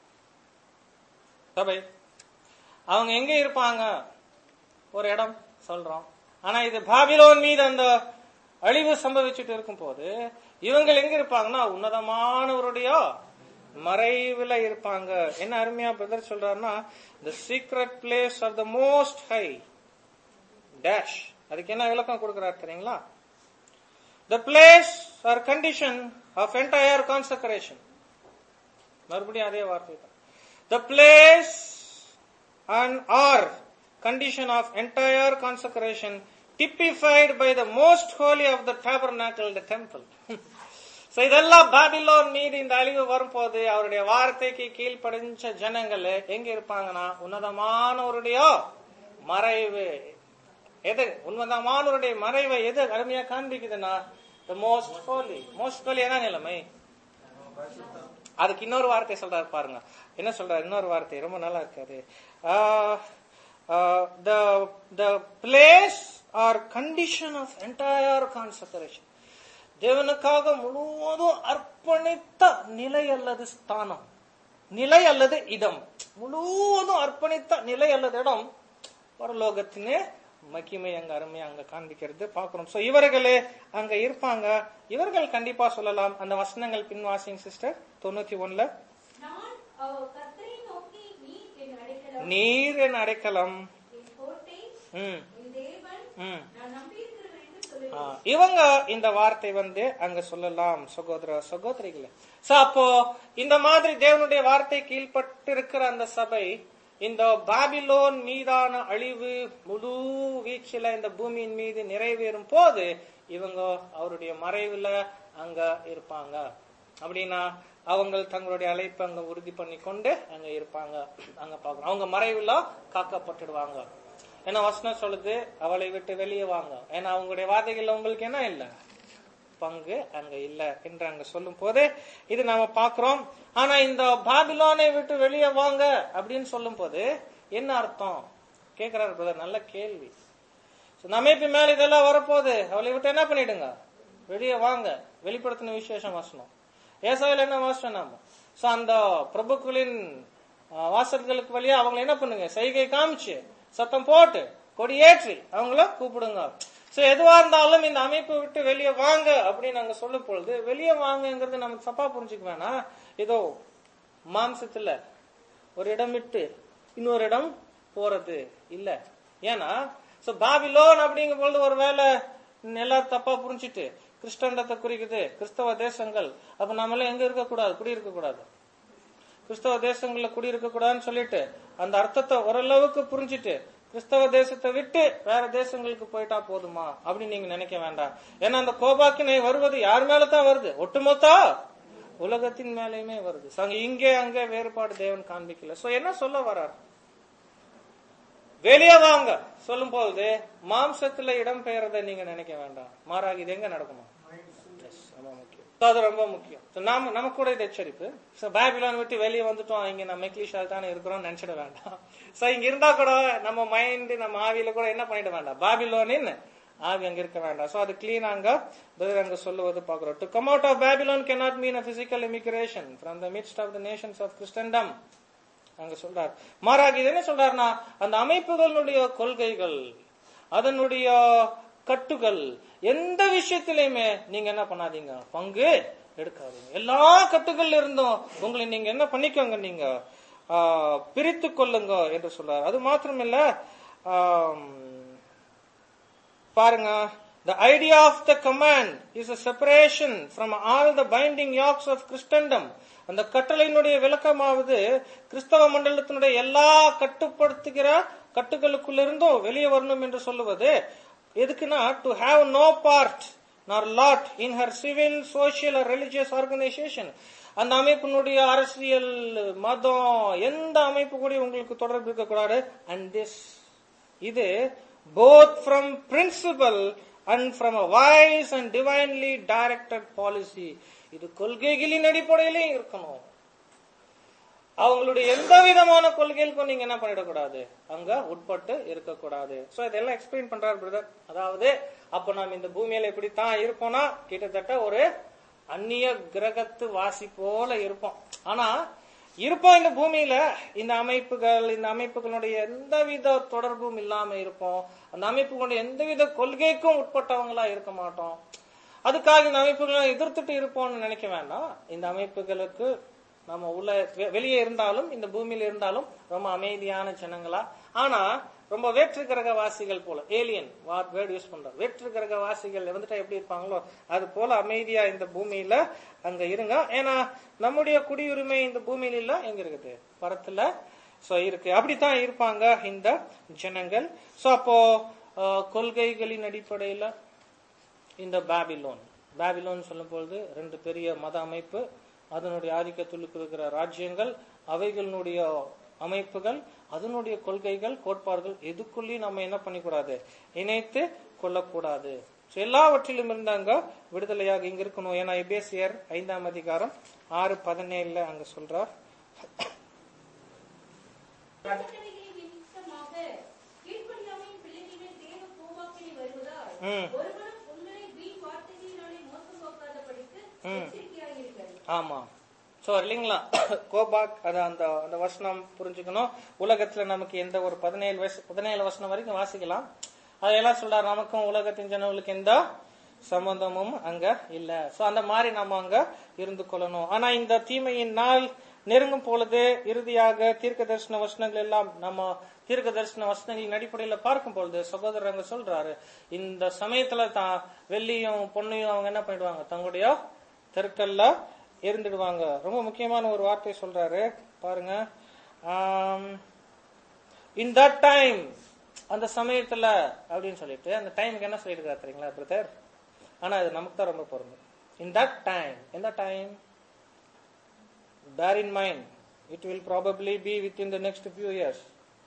சபை அவங்க எங்க இருப்பாங்க ஒரு இடம் சொல்றோம் ஆனா இது பாபிலோன் மீது அந்த அழிவு சம்பவிச்சுட்டு இருக்கும் போது இவங்க எங்க இருப்பாங்கன்னா உன்னதமானவருடைய மறைவுல இருப்பாங்க என்ன அருமையா பிரதர் சொல்றாருன்னா the secret place of the most high dash அதுக்கு என்ன விளக்கம் கொடுக்கிறார் தெரியுங்களா the place or condition of entire consecration மறுபடியும் அதே வார்த்தை தான் the place and or condition of entire consecration typified by the most holy of the tabernacle, the temple. So இதெல்லாம் பாபிலோன் மீது இந்த அழிவு வரும்போது அவருடைய வார்த்தைக்கு கீழ்ப்படிஞ்ச ஜனங்கள் எங்க இருப்பாங்கன்னா உன்னதமானவருடைய மறைவு எது உன்னதமானவருடைய மறைவை எது அருமையா காண்பிக்குதுன்னா the most holy most holy என்ன நிலைமை அதுக்கு இன்னொரு வார்த்தை சொல்றாரு பாருங்க என்ன சொல்றாரு இன்னொரு வார்த்தை ரொம்ப நல்லா இருக்காது the place or condition of entire concentration தேவனுக்காக முழுவதும் அர்ப்பணித்த நிலை அல்லது ஸ்தானம் நிலை அல்லது இடம் முழுவதும் அர்ப்பணித்த நிலை அல்லது இடம் பரலோகத்தினே மகிமை அங்க அருமையா அங்க காண்பிக்கிறது பாக்குறோம் சோ இவர்களே அங்க இருப்பாங்க இவர்கள் கண்டிப்பா சொல்லலாம் அந்த வசனங்கள் பின்வாசிங் சிஸ்டர் தொண்ணூத்தி ஒண்ணுல நான் அஹ், கர்த்தரை நோக்கி நீர் என் அடைக்கலம் நீர் என் அடைக்கலம் என் கோட்டை ம், என் தேவன் ம். நான் நம்பியிருக்கிறவன் என்று ஆ, சொல்லுவேன் இவங்க இந்த வார்த்தை வந்து அங்க சொல்லலாம் சகோதர சகோதரிகளே சோ அப்போ இந்த மாதிரி தேவனுடைய வார்த்தை கீழ்பட்டு இருக்கிற அந்த சபை இந்த பாபிலோன் மீதான அழிவு முழு வீச்சில இந்த பூமியின் மீது நிறைவேறும் போது இவங்க அவருடைய மறைவுல அங்க இருப்பாங்க அப்படின்னா அவங்க தங்களுடைய அழைப்பை அங்க உறுதி பண்ணி கொண்டு அங்க இருப்பாங்க அங்க பாக்குறோம் அவங்க மறைவுல காக்கப்பட்டுடுவாங்க ஏன்னா வசனம் சொல்லுது அவளை விட்டு வெளியே வாங்க ஏன்னா அவங்களுடைய வார்த்தைகள்ல உங்களுக்கு என்ன இல்ல பங்கு அங்க இல்ல என்று அங்க சொல்லும் போது இது நாம பாக்குறோம் ஆனா இந்த பாபிலோனை விட்டு வெளியே வாங்க அப்படின்னு சொல்லும் போது என்ன அர்த்தம் கேக்குறாரு பிரதர் நல்ல கேள்வி So, இந்த அமைப்பு மேல இதெல்லாம் வரப்போகுது அவளை விட்டு என்ன பண்ணிடுங்க வெளியே வாங்க வெளிப்படுத்தின விசேஷம் வாசனம் ஏசாவில என்ன வாசனம் நாம சோ அந்த பிரபுக்களின் ஆ, வாசல்களுக்கு வழியா அவங்களை என்ன பண்ணுங்க செய்கை காமிச்சு சத்தம் போட்டு கொடி ஏற்றி அவங்கள கூப்பிடுங்க சோ எதுவா இருந்தாலும் இந்த அமைப்பை விட்டு வெளியே வாங்க அப்படின்னு நாங்க சொல்லும் பொழுது வெளியே வாங்கங்கிறது நமக்கு தப்பா புரிஞ்சுக்க வேணாம் ஏதோ மாம்சத்துல ஒரு இடம் விட்டு இன்னொரு இடம் போறது இல்ல ஏன்னா சோ பாபிலோன் அப்படிங்கும் பொழுது ஒருவேளை எல்லாம் தப்பா புரிஞ்சிட்டு கிறிஸ்தவத்தை குறிக்குது கிறிஸ்தவ தேசங்கள் அப்ப நம்மளாம் எங்க இருக்க கூடாது குடியிருக்க கூடாது கிறிஸ்தவ தேசங்கள்ல குடியிருக்க கூடாதுன்னு சொல்லிட்டு அந்த அர்த்தத்தை ஓரளவுக்கு புரிஞ்சிட்டு கிறிஸ்தவ தேசத்தை விட்டு வேற தேசங்களுக்கு போயிட்டா போதுமா அப்படின்னு நீங்க நினைக்க வேண்டாம் ஏன்னா அந்த கோபாக்கினை வருவது யார் மேலதான் வருது ஒட்டுமொத்த உலகத்தின் மேலயுமே வருது So, அங்க இங்கே அங்கே வேறுபாடு தேவன் காண்பிக்கல சோ என்ன சொல்ல வர்றார் வெளியே வாங்க சொல்லும் போது மாம்சத்துல இடம் பெயர்றதை நீங்க நினைக்க வேண்டாம் மாறாக இது எங்க நடக்குமா Yes, ரொம்ப முக்கியம் So, அது ரொம்ப முக்கியம் So, நாம நமக்கு கூட இது எச்சரிப்பு சோ பேபிலான் விட்டு வெளியே வந்துட்டோம் இங்க நம்ம இங்கிலீஷால் தானே இருக்கிறோம் நினைச்சிட வேண்டாம் சோ இங்க இருந்தா கூட நம்ம மைண்ட் நம்ம ஆவியில கூட என்ன பண்ணிட வேண்டாம் பாபிலோனின் ஆவி அங்க இருக்க வேண்டாம் சோ அது கிளீன் அங்க brother அங்க சொல்லுவது பாக்குறோம் to come out of Babylon cannot mean a physical immigration from the midst of the nations of christendom அங்க சொல்றார் மாறாக இது என்ன சொல்றாருன்னா அந்த அமைப்புகளுடைய கொள்கைகள் அதனுடைய கட்டுகள் எந்த விஷயத்திலையுமே நீங்க என்ன பண்ணாதீங்க பங்கு எடுக்காதீங்க எல்லா கட்டுகள்ல இருந்தும் உங்களை நீங்க என்ன பண்ணிக்கோங்க நீங்க பிரித்து கொள்ளுங்க என்று சொல்றார் அது மாத்திரமில்ல ஆம், பாருங்க the idea of the command is a separation from all the binding yokes of christendom அந்த கட்டளையினுடைய விளக்கமாவது கிறிஸ்தவ மண்டலத்தினுடைய எல்லா கட்டுப்படுத்துகிற கட்டுகளுக்குள்ளிருந்தும் வெளியே வரணும் என்று சொல்லுவது எதுக்குன்னா to have no part nor lot in her civil social religious organization அந்த அமைப்பினுடைய அரசியல் மதம் எந்த அமைப்பு கூட உங்களுக்கு தொடர்பு இருக்கக்கூடாது அண்ட் திஸ் இது both from principle and from a wise and divinely directed policy இது கொள்கைகளின் அடிப்படையிலே இருக்கணும் அவங்களுடைய எந்த விதமான கொள்கைகளுக்கும் நீங்க என்ன பண்ணிடக்கூடாது அங்க உட்பட்டு இருக்கக்கூடாது சோ இதெல்லாம் எக்ஸ்பிளைன் பண்றாரு பிரதர் அதாவது அப்ப நாம் இந்த பூமியில இப்படித்தான் இருப்போம்னா கிட்டத்தட்ட ஒரு அந்நிய கிரகத்து வாசி போல இருப்போம் ஆனா இருப்போம் இந்த பூமியில இந்த அமைப்புகள் இந்த அமைப்புகளுடைய எந்தவித தொடர்பும் இல்லாம இருப்போம் அந்த அமைப்புகளுடைய எந்தவித கொள்கைக்கும் உட்பட்டவங்களா இருக்க மாட்டோம் அதுக்காக இந்த அமைப்புகளை எதிர்த்துட்டு இருப்போம்னு நினைக்க வேண்டாம் இந்த அமைப்புகளுக்கு நம்ம உள்ள வெ- வெளியே இருந்தாலும் இந்த பூமியில இருந்தாலும் ரொம்ப அமைதியான ஜனங்களா ஆனா ரொம்ப வேற்று கிரக வாசிகள் போல ஏலியன் வாட் வேர்ட் யூஸ் பண்றோம் வேற்று கிரக வாசிகள் வந்துட்டா எப்படி இருப்பாங்களோ அது போல அமைதியா இந்த பூமியில அங்க இருங்க ஏன்னா நம்முடைய குடியுரிமை இந்த பூமியில இல்ல எங்க இருக்குது பரத்துல சோ இருக்கு அப்படித்தான் இருப்பாங்க இந்த ஜனங்கள் சோ அப்போ அஹ், கொள்கைகளின் அடிப்படையில இந்த பாபிலோன் பாபிலோன் சொல்லும் பொழுது ரெண்டு பெரிய மத அமைப்பு அதனுடைய ஆதிக்கத்தில் இருக்கிற ராஜ்யங்கள் அவைகளினுடைய அமைப்புகள் அதனுடைய கொள்கைகள் கோட்பாடுகள் எதுக்குள்ளேயும் நம்ம என்ன பண்ணிக்கூடாது இணைத்து கொள்ளக்கூடாது So, எல்லாவற்றிலும் இருந்தாங்க விடுதலையாக இங்க இருக்கணும் ஏன்னா எபேசியர் ஐந்தாம் அதிகாரம் ஆறு பதினேழுல அங்க சொல்றார் கட்டளைகளின் நிமித்தமாக கீழ்ப்படியாமையின் பிள்ளைகளின் தேவ கோபாக்கினை வருவதால் ம். ஒருவரும் உங்களை வீண் வார்த்தைகளினாலே மோசம் போக்காதபடிக்கு ம். எச்சரிக்கையாயிருங்கள் ஆமா சோ இல்லைங்களா கோபாக் அது அந்த அந்த வசனம் புரிஞ்சுக்கணும் உலகத்துல நமக்கு எந்த ஒரு பதினேழு வயசு பதினேழு வசனம் வரைக்கும் வாசிக்கலாம் அதெல்லாம் சொல்றாரு நமக்கும் உலகத்தின் ஜனங்களுக்கு எந்த சம்பந்தமும் அங்க இல்ல சோ அந்த மாதிரி நம்ம அங்க இருந்து கொள்ளணும் ஆனா இந்த தீமையின் நாள் நெருங்கும் பொழுது இறுதியாக தீர்க்க தரிசன வசனங்கள் எல்லாம் நம்ம தீர்க்க தரிசன வசனங்களின் அடிப்படையில பார்க்கும் பொழுது சகோதரர் அங்க சொல்றாரு இந்த சமயத்துல தான் வெள்ளியும் பொண்ணையும் அவங்க என்ன பண்ணிடுவாங்க தங்களுடைய தெருக்கல்ல இருந்துடுவாங்க ரொம்ப முக்கியமான ஒரு வார்த்தை சொல்றாரு பாருங்க இன் தட் டைம் அந்த சமயத்துல அப்படின்னு சொல்லிட்டு அந்த டைமுக்கு என்ன சொல்லிட்டு தெரியுங்களா பிரதர் ஆனா அது நமக்கு தான் ரொம்ப பொருந்தும் இன் தட் டைம் எந்த time bear in mind it will probably be within the next few years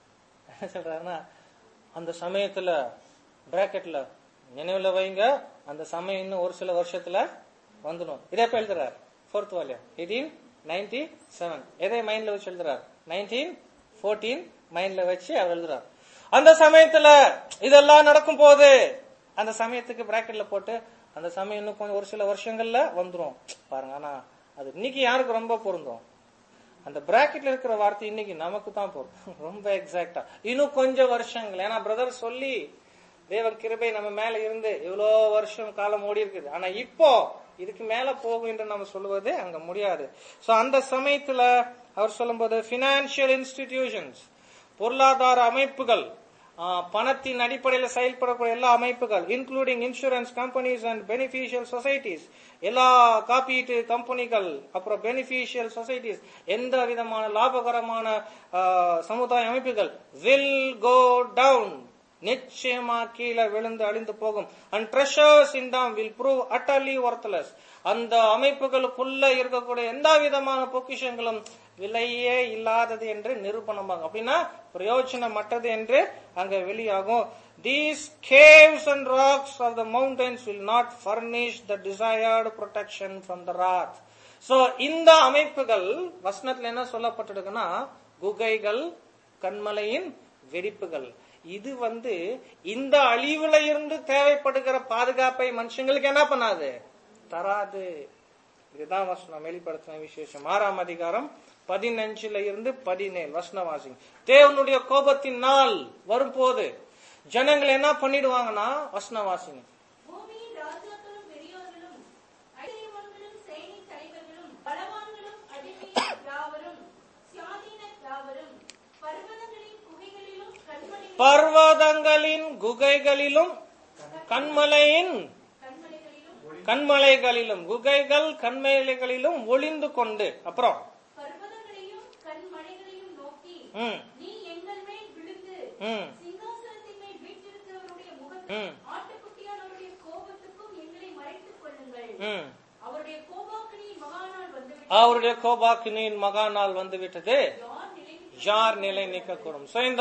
என்ன சொல்றாருன்னா அந்த சமயத்துல பிராக்கெட்ல நினைவுல வைங்க அந்த சமயம் இன்னும் ஒரு சில வருஷத்துல வந்துடும் இதே எப்ப எழுதுறார் fourth volume eighteen ninety seven எதை மைண்ட்ல வச்சு எழுதுறார் நைன்டீன் ஃபோர்டீன் மைண்ட்ல வச்சு அவர் எழுதுறார் அந்த சமயத்துல இதெல்லாம் நடக்கும் போது அந்த சமயத்துக்கு பிராக்கெட்ல போட்டு அந்த சமயம் இன்னும் கொஞ்சம் ஒரு சில வருஷங்கள்ல வந்துரும் பாருங்க ஆனா அது இன்னைக்கு யாருக்கு ரொம்ப பொருந்தும் அந்த பிராக்கெட்ல இருக்கிற வார்த்தை இன்னைக்கு நமக்கு தான் போகும் ரொம்ப எக்ஸாக்டா இன்னும் கொஞ்சம் வருஷங்கள் ஏன்னா பிரதர் சொல்லி தேவ கிருபை நம்ம மேல இருந்து எவ்வளோ வருஷம் காலம் ஓடி இருக்குது ஆனா இப்போ இதுக்கு மேல போகும் என்று நம்ம சொல்லுவது அங்க முடியாது சோ அந்த சமயத்துல அவர் சொல்லும்போது பினான்சியல் இன்ஸ்டிடியூஷன்ஸ் பொருளாதார அமைப்புகள் ஆ, பணத்தின் அடிப்படையில் செயல்படக்கூடிய எல்லா அமைப்புகள் including insurance companies and beneficial societies எல்லா காப்பீட்டு கம்பெனிகள் அப்புறம் பெனிஃபிஷியல் சொசைட்டிஸ் எந்த விதமான லாபகரமான ஆ, சமுதாய அமைப்புகள் வில் கோ டவுன் நிச்சயமா கீழே விழுந்து அழிந்து போகும் அண்ட் ட்ரெஷர்ஸ் இன் தாம் வில் ப்ரூவ் அட்டர்லி ஒர்த்லெஸ் அந்த அமைப்புகளுக்குள்ள இருக்கக்கூடிய எந்த விதமான பொக்கிஷங்களும் விலையே இல்லாதது என்று நிரூபணமாகும் அப்படின்னா பிரயோஜனமற்றது என்று அங்க வெளியாகும் these caves and rocks of the mountains will not furnish the desired protection from the wrath so இந்த அமைப்புகள் வசனத்துல என்ன சொல்லப்பட்டிருக்குன்னா குகைகள் கண்மலையின் வெடிப்புகள் இது வந்து இந்த அழிவுல இருந்து தேவைப்படுகிற பாதுகாப்பை மனுஷங்களுக்கு என்ன பண்ணாது தராது இதுதான் வசனம் வெளிப்படுத்தின விசேஷம் ஆறாம் அதிகாரம் பதினஞ்சுல இருந்து பதினேழு வசனவாசி தேவனுடைய கோபத்தின் நாள் வரும்போது ஜனங்கள் என்ன பண்ணிடுவாங்கன்னா வசனவாசிங்க பூமியின் ராஜாக்களும் பெரியோர்களும் ஐஸ்வர்யவான்களும் சேனை தலைவர்களும் பலவான்களும் அடிமை யாவரும் சுயாதீன யாவரும் பர்வதங்களின் குகைகளிலும் கண்மலைகளிலும் பர்வதங்களின் குகைகளிலும் கண்மலையின் கண்மலைகளிலும் கண்மலைகளிலும் குகைகள் கண்மலைகளிலும் ஒளிந்து கொண்டு அப்புறம் பர்வதங்களையும் கண்மலைகளையும் நோக்கி ம், நீ எங்கள் மேல் விழுந்து ம், சிங்காசனத்தின் மேல் வீற்றிருக்கிறவருடைய ம். முகத்தில் ஆட்டுக்குட்டியானவருடைய கோபத்துக்கும் எங்களை மறைத்துக் கொள்ளுங்கள் ம். அவருடைய கோபாக்கனியின் மகாநாள் வந்துவிட்டது அவருடைய கோபாக்கினின் மகா நாள் வந்து விட்டது யார் நிலை யார் நிலை நிற்கக்கூடும் So, இந்த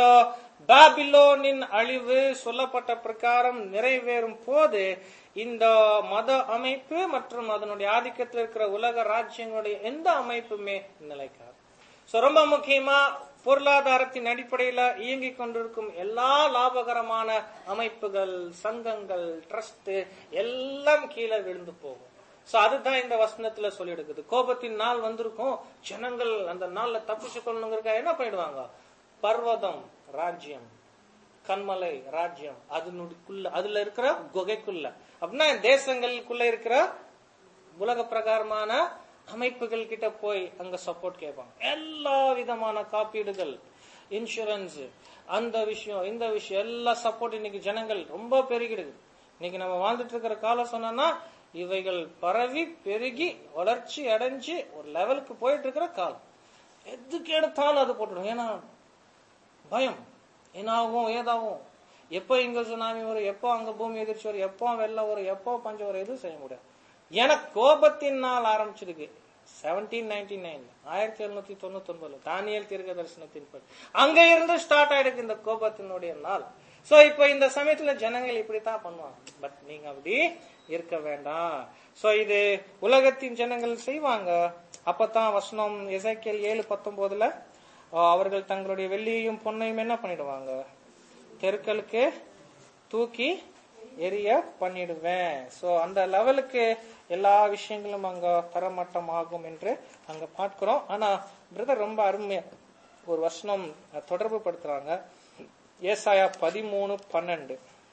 பாபிலோனின் அழிவு சொல்லப்பட்ட பிரகாரம் நிறைவேறும் போது இந்த மத அமைப்பு மற்றும் அதனுடைய ஆதிக்கத்தில் இருக்கிற உலக ராஜ்யங்களுடைய எந்த அமைப்புமே நிலைக்காது So, ரொம்ப முக்கியமா பொருளாதாரத்தின் அடிப்படையில இயங்கிக் கொண்டிருக்கும் எல்லா லாபகரமான அமைப்புகள் சங்கங்கள் ட்ரஸ்ட் எல்லாம் கீழே விழுந்து போகும் சோ அதுதான் இந்த வசனத்துல சொல்லி எடுக்குது கோபத்தின் நாள் வந்திருக்கும் ஜனங்கள் அந்த நாள்ல தப்பிச்சு கொள்ளணுங்கிறதுக்காக என்ன பண்ணிடுவாங்க பர்வதம் ராஜ்யம் கண்மலை ராஜ்யம் அதனுக்குள்ள அதுல இருக்கிற குகைக்குள்ள அப்படின்னா தேசங்களுக்குள்ள இருக்கிற உலக பிரகாரமான அமைப்புகள் சங்கங்கள் ட்ரஸ்ட் எல்லாம் கீழே விழுந்து போகும் சோ அதுதான் இந்த வசனத்துல சொல்லி எடுக்குது கோபத்தின் நாள் வந்திருக்கும் ஜனங்கள் அந்த நாள்ல தப்பிச்சு கொள்ளணுங்கிறதுக்காக என்ன பண்ணிடுவாங்க பர்வதம் ராஜ்யம் கண்மலை ராஜ்யம் அதனுக்குள்ள அதுல இருக்கிற குகைக்குள்ள அப்படின்னா தேசங்களுக்குள்ள இருக்கிற அமைப்புகள் கிட்ட போய் அங்க சப்போர்ட் கேட்பாங்க எல்லா விதமான காப்பீடுகள் இன்சூரன்ஸ் அந்த விஷயம் இந்த விஷயம் எல்லா சப்போர்ட் இன்னைக்கு ஜனங்கள் ரொம்ப பெருகிடுது இன்னைக்கு நம்ம வாழ்ந்துட்டு இருக்கிற காலம் சொன்னோம்னா இவைகள் பரவி பெருகி வளர்ச்சி அடைஞ்சு ஒரு லெவலுக்கு போயிட்டு இருக்கிற காலம் எதுக்கு எடுத்தாலும் அது போட்டுடும் ஏன்னா பயம் என்னாகும் ஏதாகும் எப்போ இங்க சுனாமி வரும் எப்போ அங்க பூமி எதிர்ச்சி வரும் எப்போ வெள்ளம் வரும் எப்போ பஞ்சம் வரும் எதுவும் செய்ய முடியாது எனக்கு கோபத்தின் நாள் ஆரம்பிச்சிருக்கு செவன்டீன் நைன்டி நைன் ஆயிரத்தி எழுநூத்தி தொண்ணூத்தி ஒன்பதுல தானியல் தீர்க்க தரிசனத்தின் படி அங்க இருந்து ஸ்டார்ட் ஆயிடுக்கு இந்த கோபத்தினுடைய நாள் சோ இப்போ இந்த சமயத்துல ஜனங்கள் இப்படித்தான் பண்ணுவாங்க பட் நீங்க அப்படி இருக்க வேண்டாம் சோ இது உலகத்தின் ஜனங்கள் செய்வாங்க அப்பதான் வசனம் எசைக்கேல் ஏழு பத்தொன்பதுல அஹ், அவர்கள் தங்களுடைய வெள்ளியையும் பொன்னையும் என்ன பண்ணிடுவாங்க தெருக்களுக்கு தூக்கி எரிய பண்ணிடுவேன் சோ அந்த லெவலுக்கு எல்லா விஷயங்களும் அங்க தரமட்டம் ஆகும் என்று அங்க பார்க்கிறோம் ஆனா பிரதர் ரொம்ப அருமையா ஒரு வசனம் அஹ், தொடர்பு படுத்துறாங்க ஏசாயா பதிமூணு பன்னெண்டு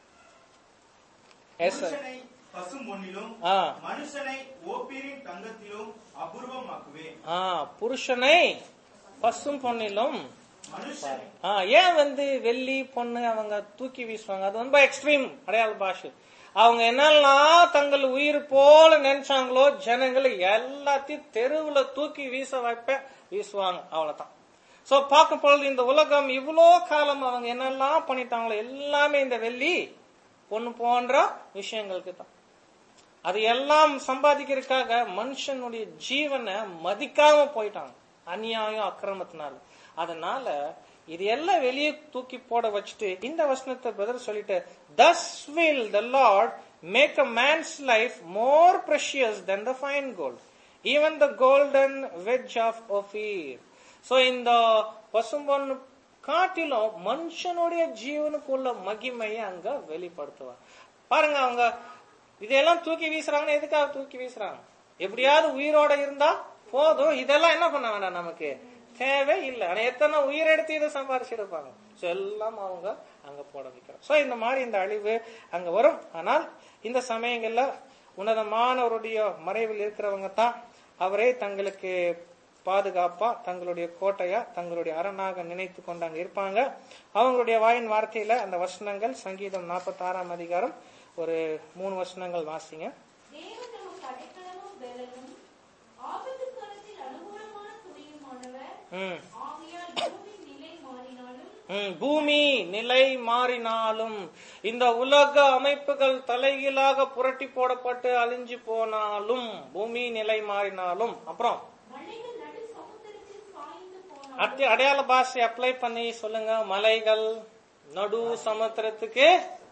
ஏசா புருஷனை பசும் பொன்னிலும் ஆ மனுஷனை ஓப்பீரின் தங்கத்திலும் அபூர்வமாக்குவேன் ஆ புருஷனை பசும் பொன்னிலும் மனுஷனை ஆ, ஏன் வந்து வெள்ளி பொண்ணு அவங்க தூக்கி வீசுவாங்க அது ரொம்ப எக்ஸ்ட்ரீம் அடையாள பாஷை அவங்க என்னெல்லாம் தங்கள் உயிர் போல நினைச்சாங்களோ ஜனங்களை எல்லாத்தையும் தெருவுல தூக்கி வீச வைப்ப வீசுவாங்க அவ்வளவுதான் சோ பார்க்கும் பொழுது இந்த உலகம் இவ்வளோ காலம் அவங்க என்னெல்லாம் பண்ணிட்டாங்களோ எல்லாமே இந்த வெள்ளி பொண்ணு போன்ற விஷயங்களுக்கு தான் அது எல்லாம் சம்பாதிக்கிறதுக்காக மனுஷனுடைய ஜீவனை மதிக்காம போயிட்டாங்க அநியாயம் அக்கிரமத்தினால அதனால இது எல்லாம் வெளியே தூக்கி போட வச்சுட்டு இந்த வசனத்தை பிரதர் சொல்லிட்டு thus will the lord make a man's life more precious than the fine gold even the golden wedge of ophir so இந்த பசும்பொன் காட்டிலும் மனுஷனுடைய ஜீவனுக்குள்ள மகிமையை அங்க வெளிப்படுத்துவார் பாருங்க அவங்க இதெல்லாம் தூக்கி வீசுறாங்கன்னா எதுக்காக தூக்கி வீசுறாங்க எப்படியாவது உயிரோட இருந்தா போதும் இதெல்லாம் என்ன பண்ண வேண்டாம் நமக்கு தேவை இல்லை ஆனா எத்தனை உயிர் எடுத்து இதை சம்பாரிச்சிருப்பாங்க சோ எல்லாம் அவங்க அங்க போட வைக்கிறோம் சோ இந்த மாதிரி இந்த அழிவு அங்க வரும் ஆனால் இந்த சமயங்கள்ல உன்னதமானவருடைய மறைவில் இருக்கிறவங்க தான் அவரே தங்களுக்கு பாதுகாப்பா தங்களுடைய கோட்டையா தங்களுடைய அரணாக நினைத்து கொண்டு அங்க இருப்பாங்க அவங்களுடைய வாயின் வார்த்தையில அந்த வசனங்கள் சங்கீதம் நாற்பத்தி ஆறாம் அதிகாரம் ஒரு மூணு வசனங்கள் வாசிங்க தேவன் நமக்கு அடைக்கலமும் பெலனும் ஆபத்து காலத்தில் அனுகூலமான துணையுமானவர் ம் ஆகையால் பூமி நிலை மாறினாலும் ம், பூமி நிலை மாறினாலும் இந்த உலக அமைப்புகள் தலைகீழாக புரட்டி போடப்பட்டு அழிஞ்சு போனாலும் பூமி நிலை மாறினாலும் அப்புறம் மலைகள் நடு சமுத்திரத்தில் சாய்ந்து போனாலும் அடுத்து அடையாள பாஷை அப்ளை பண்ணி சொல்லுங்க மலைகள் நடு சமுத்திரத்துக்கு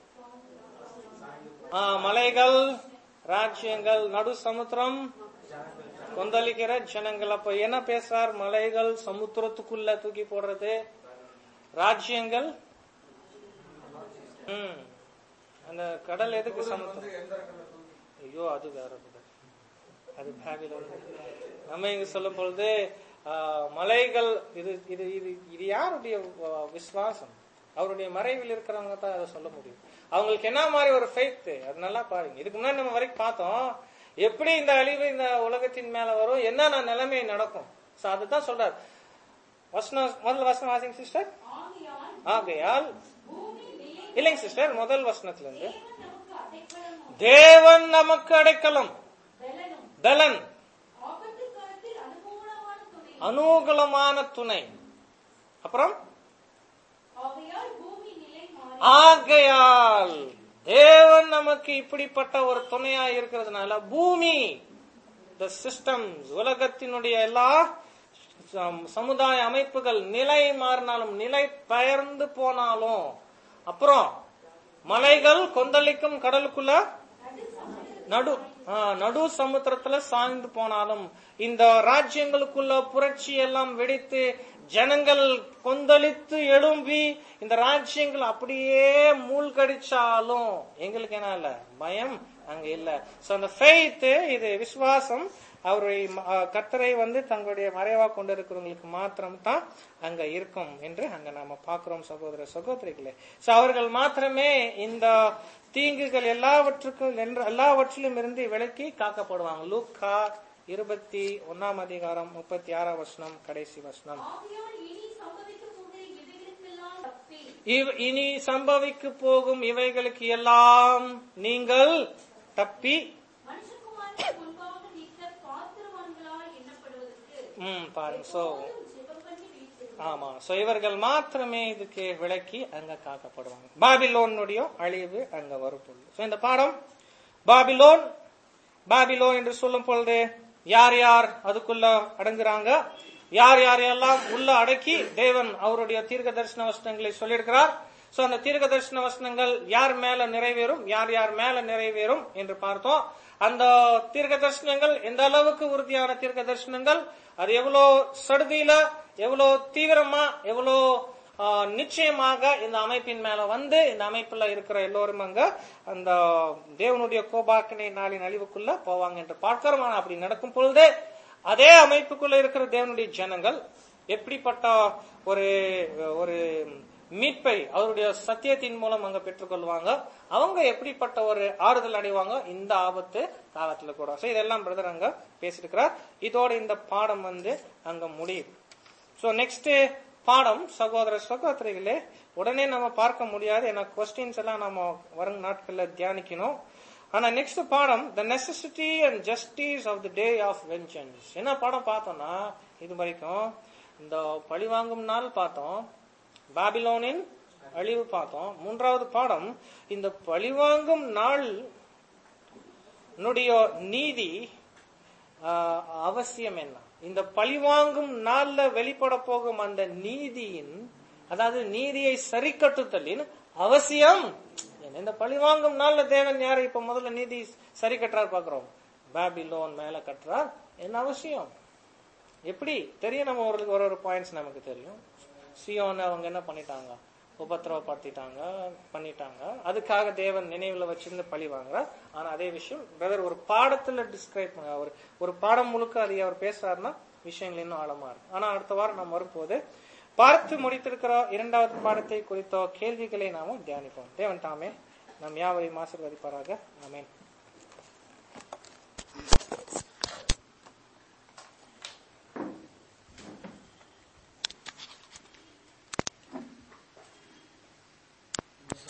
ஆ, மலைகள் ராஜ்யங்கள் நடு சமுத்திரம் கொந்தளிக்கிற ஜனங்கள் அப்ப என்ன பேசுறார் மலைகள் சமுத்திரத்துக்குள்ள தூக்கி போடுறது ராஜ்யங்கள் ம் அந்த கடல் எதுக்கு சமுத்திரம் ஐயோ அது வேற brother. அது பாபிலோன் நம்ம இங்க சொல்லும் பொழுது ஆ, மலைகள் இது இது இது இது யாருடைய ஆ, விசுவாசம் அவருடைய மறைவில் இருக்கிறவங்க தான் அதை சொல்ல முடியும் அவங்களுக்கு என்ன மாதிரி ஒரு ஃபெய்த் அது நல்லா பாருங்க இதுக்கு முன்னாடி நம்ம வரைக்கும் பார்த்தோம் எப்படி இந்த அழிவு இந்த உலகத்தின் மேல வரும் என்னென்ன நிலைமை நடக்கும் சோ அதுதான் சொல்றாரு வசனம் முதல் வசனம் வாசிங்க சிஸ்டர் ஆகையால் ஆகையால் பூமி நிலை இல்லைங்க சிஸ்டர் முதல் வசனத்துல இருந்து தேவன் நமக்கு அடைக்கலமும் தேவன் நமக்கு அடைக்கலம் பெலனும் பலன் ஆபத்து காலத்தில் அனுகூலமான துணை அனுகூலமான துணை அப்புறம் ஆகையால் பூமி நிலை மாறி ஆகையால் தேவன் நமக்கு இப்படிப்பட்ட ஒரு துணையா இருக்கிறதுனால பூமி த சிஸ்டம்ஸ் உலகத்தினுடைய எல்லா சம்- சமுதாய அமைப்புகள் நிலை மாறினாலும் நிலை பெயர்ந்து போனாலும் அப்புறம் மலைகள் கொந்தளிக்கும் கடலுக்குள்ள நடு ஆ, நடு சமுத்திரத்துல சாய்ந்து போனாலும் இந்த ராஜ்யங்களுக்குள்ள புரட்சி எல்லாம் வெடித்து ஜனங்கள் கொந்தளித்து எழும்பி இந்த ராஜ்யங்கள் அப்படியே மூழ்கடிச்சாலும் எங்களுக்கு என்ன இல்ல பயம் அங்க இல்ல சோ அந்த ஃபெய்த் இது விசுவாசம் அவருடைய ம- ஆ, கர்த்தரை வந்து தங்களுடைய மறைவா கொண்டிருக்கிறவங்களுக்கு மாத்திரம் தான் அங்க இருக்கும் என்று அங்க நாம பாக்குறோம் சகோதர சகோதரிகளே சோ அவர்கள் மாத்திரமே இந்த தீங்குகள் எல்லாவற்றுக்கும் என்று எல்லாவற்றிலும் இருந்து விலக்கி காக்கப்படுவாங்க லூக்கா இருபத்தி ஒன்னாம் அதிகாரம் முப்பத்தி ஆறாம் வசனம் கடைசி வசனம் ஆகையால் இனி சம்பவிக்கப் போகிற இவைகளுக்கெல்லாம் தப்பி இவ்- இனி சம்பவிக்க போகும் இவைகளுக்கு எல்லாம் நீங்கள் தப்பி மனுஷகுமாரனுக்கு முன்பாக நிற்க பாத்திரவான்களாய் எண்ணப்படுவதற்கு ம் பாருங்க சோ எப்போதும் ஜெபம் பண்ணி வீழ்த்திருங்கள். ஆமா சோ இவர்கள் மாத்திரமே இதுக்கு விளக்கி அங்க காக்கப்படுவாங்க பாபிலோனுடைய அழிவு அங்க வரப்போகுது சோ இந்த பாடம் பாபிலோன் பாபிலோன் என்று சொல்லும் பொழுது யார் யார் அதுக்குள்ள அடங்குறாங்க யார் யாரையெல்லாம் உள்ள அடக்கி தேவன் அவருடைய தீர்க்க தரிசன வசனங்களை சொல்லியிருக்கிறார் சோ அந்த தீர்க்க தரிசன வசனங்கள் யார் மேல நிறைவேறும் யார் யார் மேல நிறைவேறும் என்று பார்த்தோம் அந்த தீர்க்க தரிசனங்கள் எந்த அளவுக்கு உறுதியான தீர்க்க தரிசனங்கள் அது எவ்வளவு சடுதியில எவ்வளவு தீவிரமா எவ்வளவு ஆ, நிச்சயமாக இந்த அமைப்பின் மேல வந்து இந்த அமைப்புல இருக்கிற எல்லோரும் அங்க அந்த தேவனுடைய கோபாக்கினை நாளின் அழிவுக்குள்ள போவாங்க என்று பார்க்கிறோம் ஆனா அப்படி நடக்கும் பொழுது அதே அமைப்புக்குள்ள இருக்கிற தேவனுடைய ஜனங்கள் எப்படிப்பட்ட ஒரு ஒரு மீட்பை அவருடைய சத்தியத்தின் மூலம் அங்க பெற்றுக்கொள்வாங்க அவங்க எப்படிப்பட்ட ஒரு ஆறுதல் அடைவாங்க இந்த ஆபத்து காலத்துல கூட சோ இதெல்லாம் பிரதர் அங்க பேசியிருக்கிறார் இதோட இந்த பாடம் வந்து அங்க முடியுது சோ நெக்ஸ்ட் பாடம் சகோதர சகோதரிகளே உடனே நம்ம பார்க்க முடியாது ஏன்னா கொஸ்டின்ஸ் எல்லாம் நம்ம வரும் நாட்கள்ல தியானிக்கணும் ஆனா நெக்ஸ்ட் பாடம் the necessity and justice of the day of vengeance என்ன பாடம் பார்த்தோம்னா இது வரைக்கும் இந்த பழிவாங்கும் நாள் பார்த்தோம் பாபிலோனின் அழிவு பார்த்தோம் மூன்றாவது பாடம் இந்த பழிவாங்கும் நாள் னுடைய நீதி ஆஹ், அவசியம் என்ன இந்த பழிவாங்கும் நாள்ல வெளிப்பட போகும் அந்த நீதியின் அதாவது நீதியை சரி கட்டுதலின் அவசியம் என்ன? இந்த பழிவாங்கும் நாள்ல தேவன் யாரை இப்ப முதல்ல நீதி சரி கட்டுறார் பாக்குறோம் பாபிலோன் மேல கட்டுறார் என்ன அவசியம் எப்படி தெரியும் நம்ம ஒரு ஒரு ஒரு பாயிண்ட்ஸ் நமக்கு தெரியும் சியோன் அவங்க என்ன பண்ணிட்டாங்க உபத்திரவப்படுத்திட்டாங்க பண்ணிட்டாங்க அதுக்காக தேவன் நினைவுல வச்சிருந்து பழி வாங்குறார் ஆனா அதே விஷயம் பிரதர் ஒரு பாடத்துல டிஸ்கிரைப் பண்ண ஒரு ஒரு பாடம் முழுக்க அதை அவர் பேசுறாருன்னா விஷயங்கள் இன்னும் ஆழமா இருக்கு ஆனா அடுத்த வாரம் நாம் வரும்போது பார்த்து முடித்திருக்கிற இரண்டாவது பாடத்தை குறித்த கேள்விகளை நாமும் தியானிப்போம் தேவன் தாமே நம் யாவரையும் ஆசீர்வதிப்பாராக ஆமென்